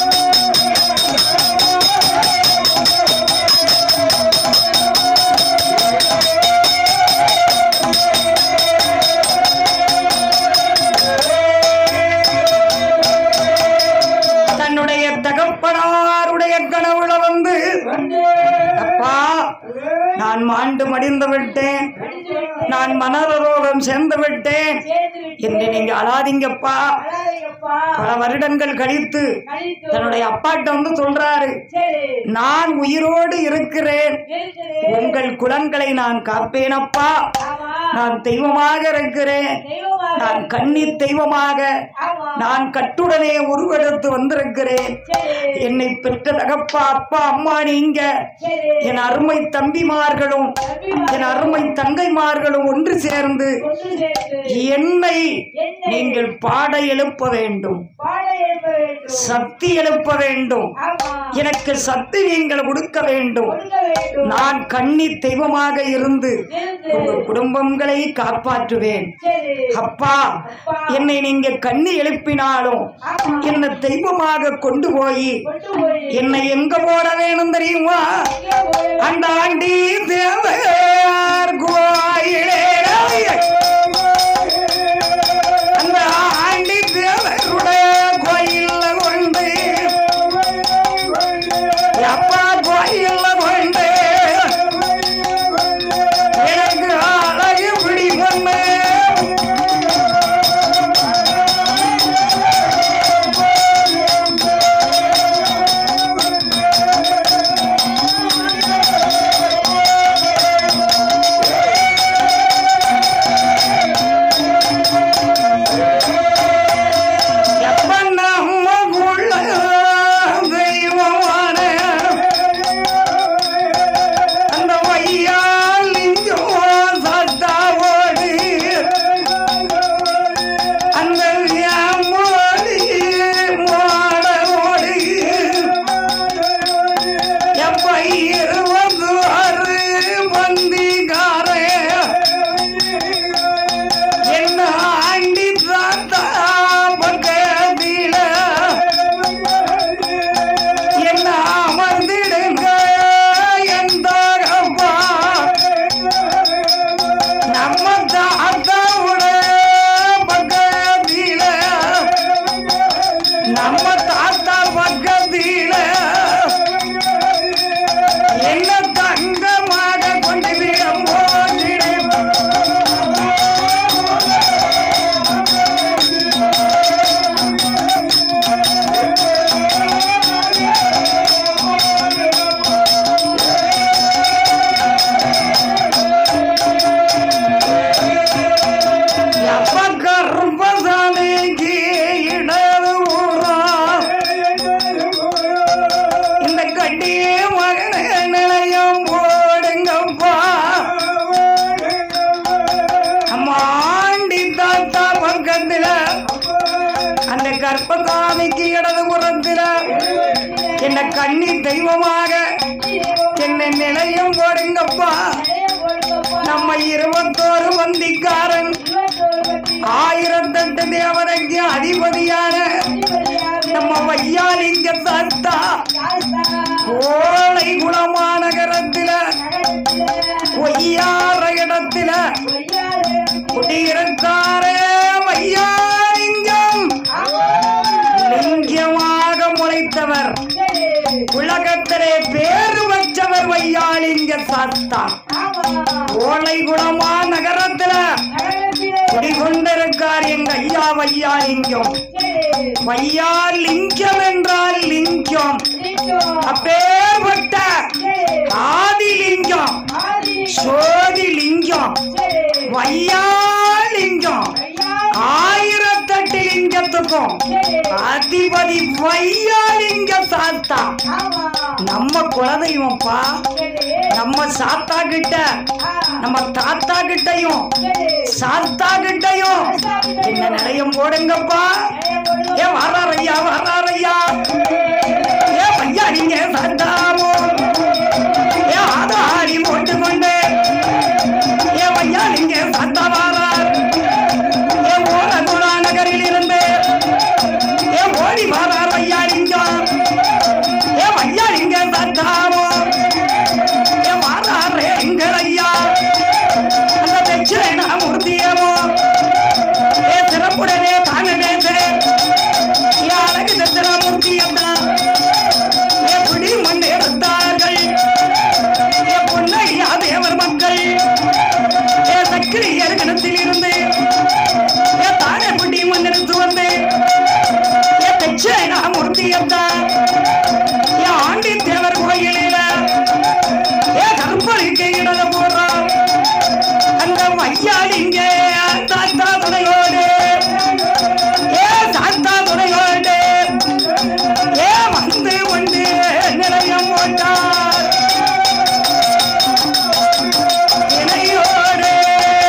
தன்னுடைய தகப்பனாருடைய கனவுல வந்து அப்பா நான் மாண்டு மடிந்து விட்டேன் நான் மனரோகம் சேர்ந்து விட்டேன் சேர்ந்து விட்டு என்று நீங்க அழாதீங்கப்பா அழாதீங்கப்பா. பல வருடங்கள் கழித்து கழித்து. தன்னுடைய அப்பாட்ட வந்து சொல்றாரு சரி நான் உயிரோடு இருக்கிறேன் இருக்கிறேன். உங்கள் குலங்களை நான் காப்பேனப்பா ஆமா. நான் தெய்வமாக இருக்கிறேன் தெய்வமாக. நான் கன்னி தெய்வமாக ஆமா. நான் கட்டுடனே உருவெடுத்து வந்திருக்கிறேன் சரி என்னை பெற்ற தகப்பா அப்பா அம்மா நீங்க சரி என் அருமை தம்பிமார்களும் என் அருமை தங்கைமார்களும் ஒன்று சேர்ந்து ஒன்று சேர்த்து என்னை நீங்கள் பாட எழுப்ப வேண்டும் பாட எழுப்ப வேண்டும் சக்தி எழுப்ப வேண்டும் ஆமா எனக்கு சக்தி நீங்கள் கொடுக்க வேண்டும் கொடுக்க வேண்டும் நான் கன்னி தெய்வமாக இருந்து இருந்து உங்க குடும்பங்களை காப்பாற்றுவேன் சரி அப்பா என்னை நீங்க கண்ணி எழுப்பினாலும் ஆமா என்னை தெய்வமாக கொண்டு போய் கொண்டு போய் என்னை எங்க போட வேணும் தெரியுமா எங்கே போய் அந்த ஆண்டி தேவையார் கோயிலே அந்த ஆண்டி தேவருடைய கோயில்ல கொண்டு அப்பா கோயில்ல கொண்டு எனக்கு அழகு பிடி பண்ணு எப்ப நம்மக்குள்ள தெய்வமான அந்த வையாலிங்கம் சத்தாவோடு அந்த வியாமோடி மாடவோடு எப்ப இருபது ஆறு பந்திகாரே என்ன ஆண்டி தாத்தா பக்கத்தில என்ன அமர்ந்திடுங்க எந்த அப்பா நம்ம தாத்தாவோட பக்கத்தில நம்ம தாத்தா பக்கத்தில என்ன தங்கமாக கொண்டு விடம் போகிறேன் எப்ப கர்ப்பசாமிக்கு இடது ஊரம் இந்த கட்டி மகன நிலையம் போடுங்கப்பா அம்மாண்டி தாத்தா பக்கத்துல அந்த கர்ப்பசாமிக்கு இடது புறத்துல என்ன கண்ணி தெய்வமாக என்னை நிலையம் போடுங்கப்பா நம்ம இருபத்தோரு வந்திக்காரன் ஆயிரத்தெட்டு தேவதைக்கு அதிபதியான நம்ம வையாலிங்க தாத்தா கோளை குணமாநகரத்தில பொய்யார இடத்தில குடியிருக்காரே வையாலிங்கம் சாத்தா ஆமா ஓலைகுளமா நகரத்துல நகரத்திலே குடிகொண்டிருக்கார் எங்க ஐயா வையா லிங்கம் சரி வையா லிங்கம் என்றால் லிங்கம் லிங்கம் அப்பேற்பட்ட சரி ஆதி லிங்கம் ஆதி சோதி லிங்கம் சரி வையா லிங்கம் ஐயா ஆயிரத்தெட்டு லிங்கத்துக்கும் சரி அதிபதி வையாலிங்க சாத்தா ஆமா நம்ம குலதெய்வம்ப்பா சரி நம்ம சாத்தா கிட்ட ஆ நம்ம தாத்தா கிட்டயும் சரி சாத்தா கிட்டயும் என்ன நிலையம் போடுங்கப்பா ஏ வர்றார் ஐயா வர்றார் ஐயா ஏ ஐயா நீங்க சாத்தாமோ ஏ ஆதாரி போட்டுக்கொண்டு ஏ ஐயா நீங்க சாத்தா வாரார் ஏ ஓலகுலா நகரில் இருந்து ஏ ஓடி வாரார் ஐயா லிங்கம் ஏ ஐயா நீங்க சாத்தாமோ ஏ வாராரே எங்கள் ஐயா அந்த தட்சிணா மூர்த்தியமோ ஏ சிறப்புடனே தாங்க பேசு ஏ அழகு தட்சிணா மூர்த்தியம்தான் ஏ பிடி மண் எடுத்தார்கள் ஏ பொன்னையா தேவர் மக்கள் ஏ சக்கிரியர் கணத்தில் இருந்து ஏ தானே பிடி மண் எடுத்து வந்து ஏ தட்சிணா மூர்த்தியம்தான் ஏ ஆண்டி தேவர் கோயிலில ஏ கருப்பலிக்கு இடத போடுறோம் அந்த வையாளிங்க தாத்தா துணையோடு ஏ தாத்தா துணையோடு ஏ வந்து கொண்டு நிலையம் போட்டார் இணையோடு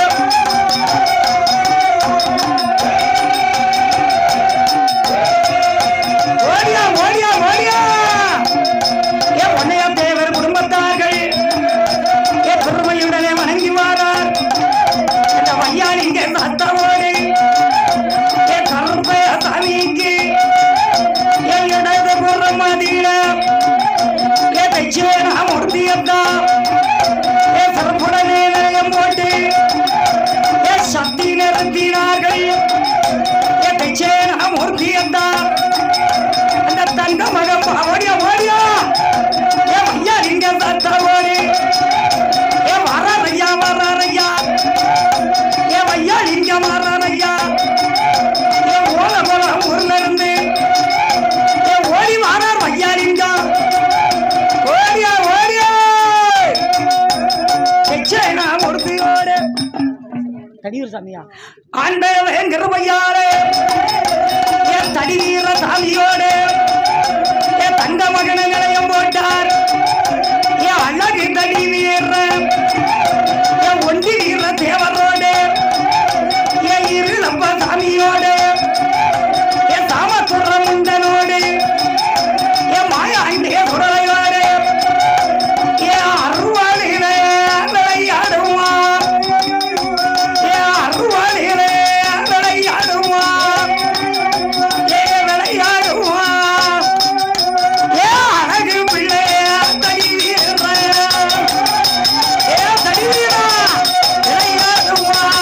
ஓடியா ஓடியா ஓடியா ஏ உன்னையா தேவர் குடும்பத்தார்கள் ஏ பெருமையுடனே வணங்கி வாரார் இந்த வையாளிங்க சத்தவோடு ஏ கருப்பைய சாமிக்கு ஏ இடது புறம் மதியில ஏ தச்சேனா மூர்த்தியத்தா ஏ சிறப்புடனே நிலையம் போட்டு ஏ சக்தி நிறுத்தினார்கள் ஏ தச்சேனா மூர்த்தியத்தா அந்த தங்க மகம் ஓடியா ஓடியா ஏ வையாளிங்க சத்தவோடு ஏ வராரையா வராரையா ஏ ஐயா இங்க வராரையா ஏ ஓல போல ஊர்ல இருந்து ஏ ஓடி வாரார் வையாலிங்க ஓடியா ஓடியா செச்சேனா மூர்த்தியோடு தடியூர் சாமியா ஆண்டவன் கிருபையாரே ஏ தடிவீர சாமியோடு ஏ தங்க மகன நிலையம் போட்டார் ஏ அழகு தடி வீர ஏ ஒண்டி வீர தேவரோடு ஏ இருளப்ப சாமியோடு ஏ சாமத்துற முண்டனோடு ஏ மாயாண்டே குரலையோடு ஏ அருவாளிலே விளையாடுவான் ஏ அருவாளிலே விளையாடுவான் ஏ விளையாடுவான் ஏ அழகு பிள்ளை தடி வீர ஏ தடி வீர விளையாடுவான்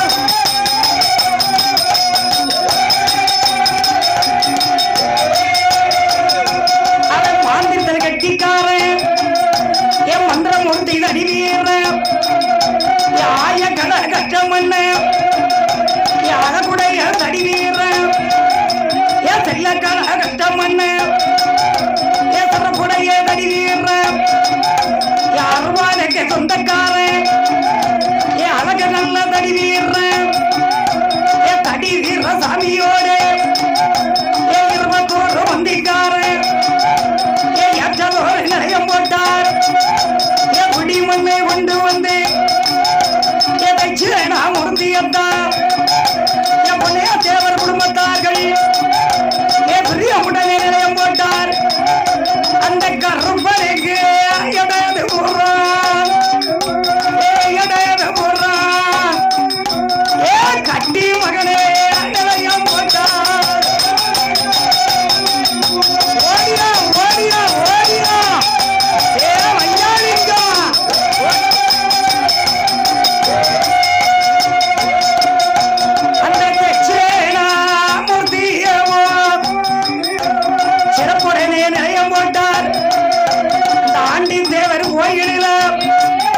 அவன் மாந்திரத்தில் கட்டிக்காரன் என் மந்திரம் ஒருத்தி அடிவீர ஆய கட கஷ்டம் பண்ண அழகுடைய தடிவீர என் செல்ல கட கஷ்டம் பண்ண என் சிறப்புடைய தடிவீர அருவானுக்கு சொந்தக்காரன் என் அழகு நல்ல தடிவீர என் தடி வீர சாமியோடு என் இருபத்தோரு வந்திக்காரன் ஏன் ஏற்றதோடு நிலையம் போட்டார் என் குடி மண்ணை கொண்டு வந்து என் தட்சிணா மூர்த்தியத்தா என் பொண்ணையா தேவர் குடும்பத்தார்கள் என் பெரிய உடனே நிலையம் போட்டார் அந்த கருப்பனுக்கு இடது போறான் ஏ இடது போறான் ஏ கட்டி மகனே நிலையம் போட்டார் ஓடியா ஓடியா ஓடியா ஏ வையாளிங்கா அந்த தட்சேனா மூர்த்தியவோ சிறப்புடனே நிலையம் போட்டார் இந்த ஆண்டின் தேவர் கோயிலில்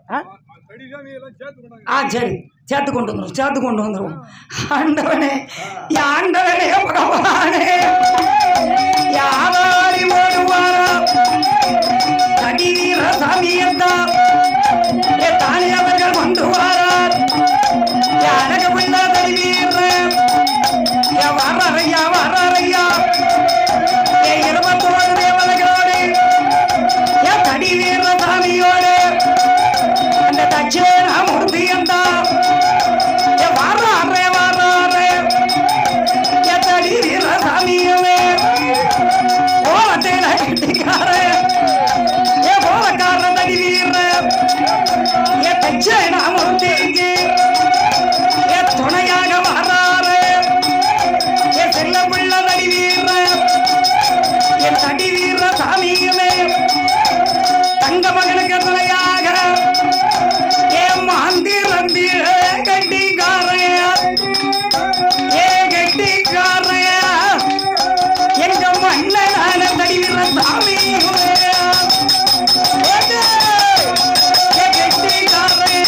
ஆ? ஆ சரி சேர்த்து கொண்டு வந்துடும் சேர்த்து கொண்டு வந்துடும் ஆண்டவனே என் ஆண்டவனே பகவானே யாவாரி ஓடுவாரா கடி வீர சாமியந்தா ஏ தானே அவர்கள் வந்து வாரார் எனக்கு பிள்ளை தடி வீர ஏ வர்றாரையா வர்றாரையா ஏ இருபத்தோரு தேவதைகளோடு ஏ தடி வீர சாமியோடு அந்த தச்சேன மூர்த்தியந்தா ஏ வர்றாரே வர்றாரே ஏ தடி வீர சாமியவே கோலத்தேன கிட்டிக்காரே ஏ கோலக்கார தடி வீர ஏ தச்சேன மூர்த்திக்கு ஏ துணையாக வர்றாரே ஏ செல்ல பிள்ளை தடி வீர என் தடி வீர சாமியுமே தங்க மகனுக்கு துணையாக ஏன் மாந்திரந்திர கட்டிக்காரைய ஏ கட்டிக்காரைய எங்க மன்னனான தடி வீர சாமியுமே ஓடு! ஏ கட்டிக்காரைய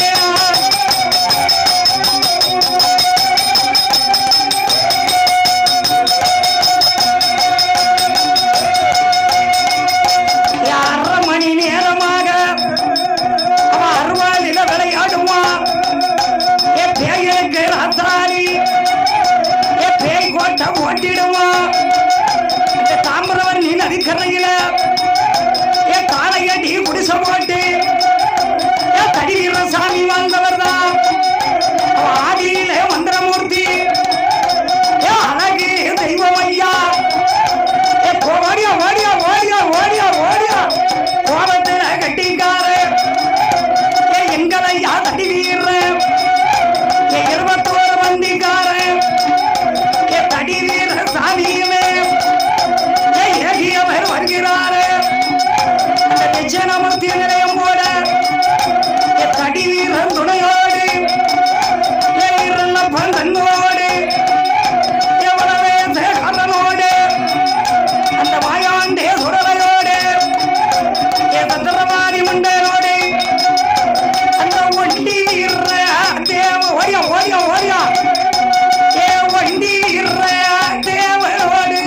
அரை மணி நேரமாக அவன் அருவாளில விளையாடுவான் ஏ பேய்களுக்கு ராசாரி ஏ பேய் கோட்டை ஓட்டிடுவான் இந்த தாமிரவரணி நதிக்கரையில ஏ காளையடி குடிசை போட்டு ஏ தடி வீரசாமி வாழ்ந்தவர் தான் அவன் ஆதியில மந்திரமூர்த்தி ஏ அழகு தெய்வம் ஐயா ஏ போ- ஓடியா ஓடியா ஓடியா ஓடியா ஓடியா கோபத்துல கட்டிக்காரு ஏ எங்களை யா தடி வீர ஏ இருபத்தோரு வந்திக்காரு ஏ தடி வீர சாமியுமே ஏ ஏகியவர் வருகிறாரு அந்த நிச்சயமூர்த்தி நிலையம் போல ஏ தடி வீரன் துணையோடு ஏ இருளப்பன் தன்னோடு எவ்வளவே சேகரனோடு அந்த வாயாண்டே சுடலையோடு ஏ சந்திரபாணி மண்டலோடு அந்த ஒண்டி வீர தேவ ஓடியா ஓடியா ஓடியா ஏ ஒண்டி வீர தேவனோடு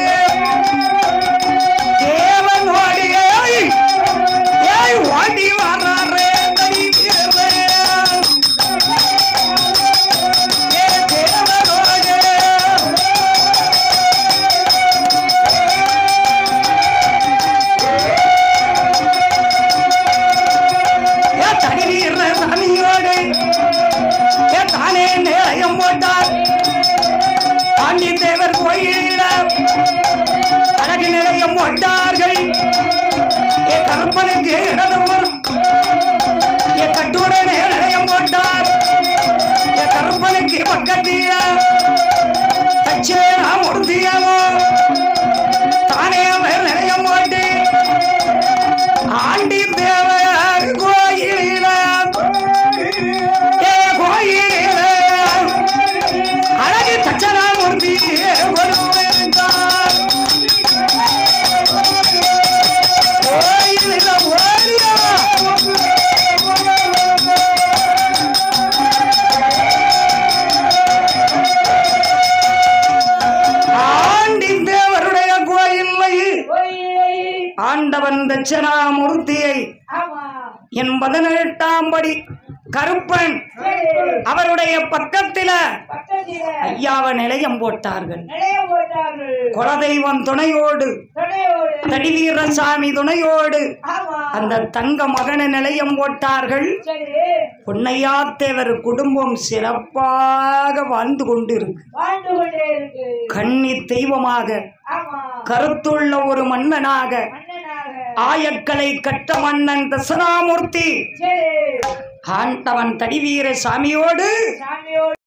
தேவனோடு ஏய் ஏய் ஓடி வர்றாரே தடி வீர ஏ தேவனோடு ஏ தடி வீர சாமியோடு ஏ தானே நேரம் போட்டார் பாண்டி தேவர் கோயிலிட அழகு நிலையம் போட்டார்கள் ஏ கருப்பனுக்கு இடதுபுறம் ஏ கட்டுடனே நிலையம் போட்டார் ஏ கருப்பனுக்கு பக்கத்தில தச்சேனா முடியவோ தானே அவர் நிலையம் போட்டு ஆண்டி தேவர் கோயிலில ஏ கோயிலில அழகு தச்சனாமூர்த்தி கொடுத்தார் கோயிலில ஓடியா ஆண்டி தேவருடைய கோயிலை கோயிலை ஆண்டவன் தட்சணாமூர்த்தியை ஆமா என் பதினெட்டாம் படி கருப்பன் சரி அவருடைய பக்கத்தில பக்கத்தில ஐயாவ நிலையம் போட்டார்கள் நிலையம் போட்டார்கள் குலதெய்வம் துணையோடு துணையோடு தடிவீரசாமி துணையோடு ஆமா அந்த தங்க மகன நிலையம் போட்டார்கள் சரி பொன்னையாத்தேவர் குடும்பம் சிறப்பாக வாழ்ந்து கொண்டு இருக்கு வாழ்ந்து கொண்டே இருக்கு கன்னி தெய்வமாக ஆமா கருத்துள்ள ஒரு மன்னனாக மன்னனாக ஆயக்கலை கட்ட மன்னன் தசராமூர்த்தி சரி ஆண்டவன் தடிவீர சாமியோடு சாமியோடு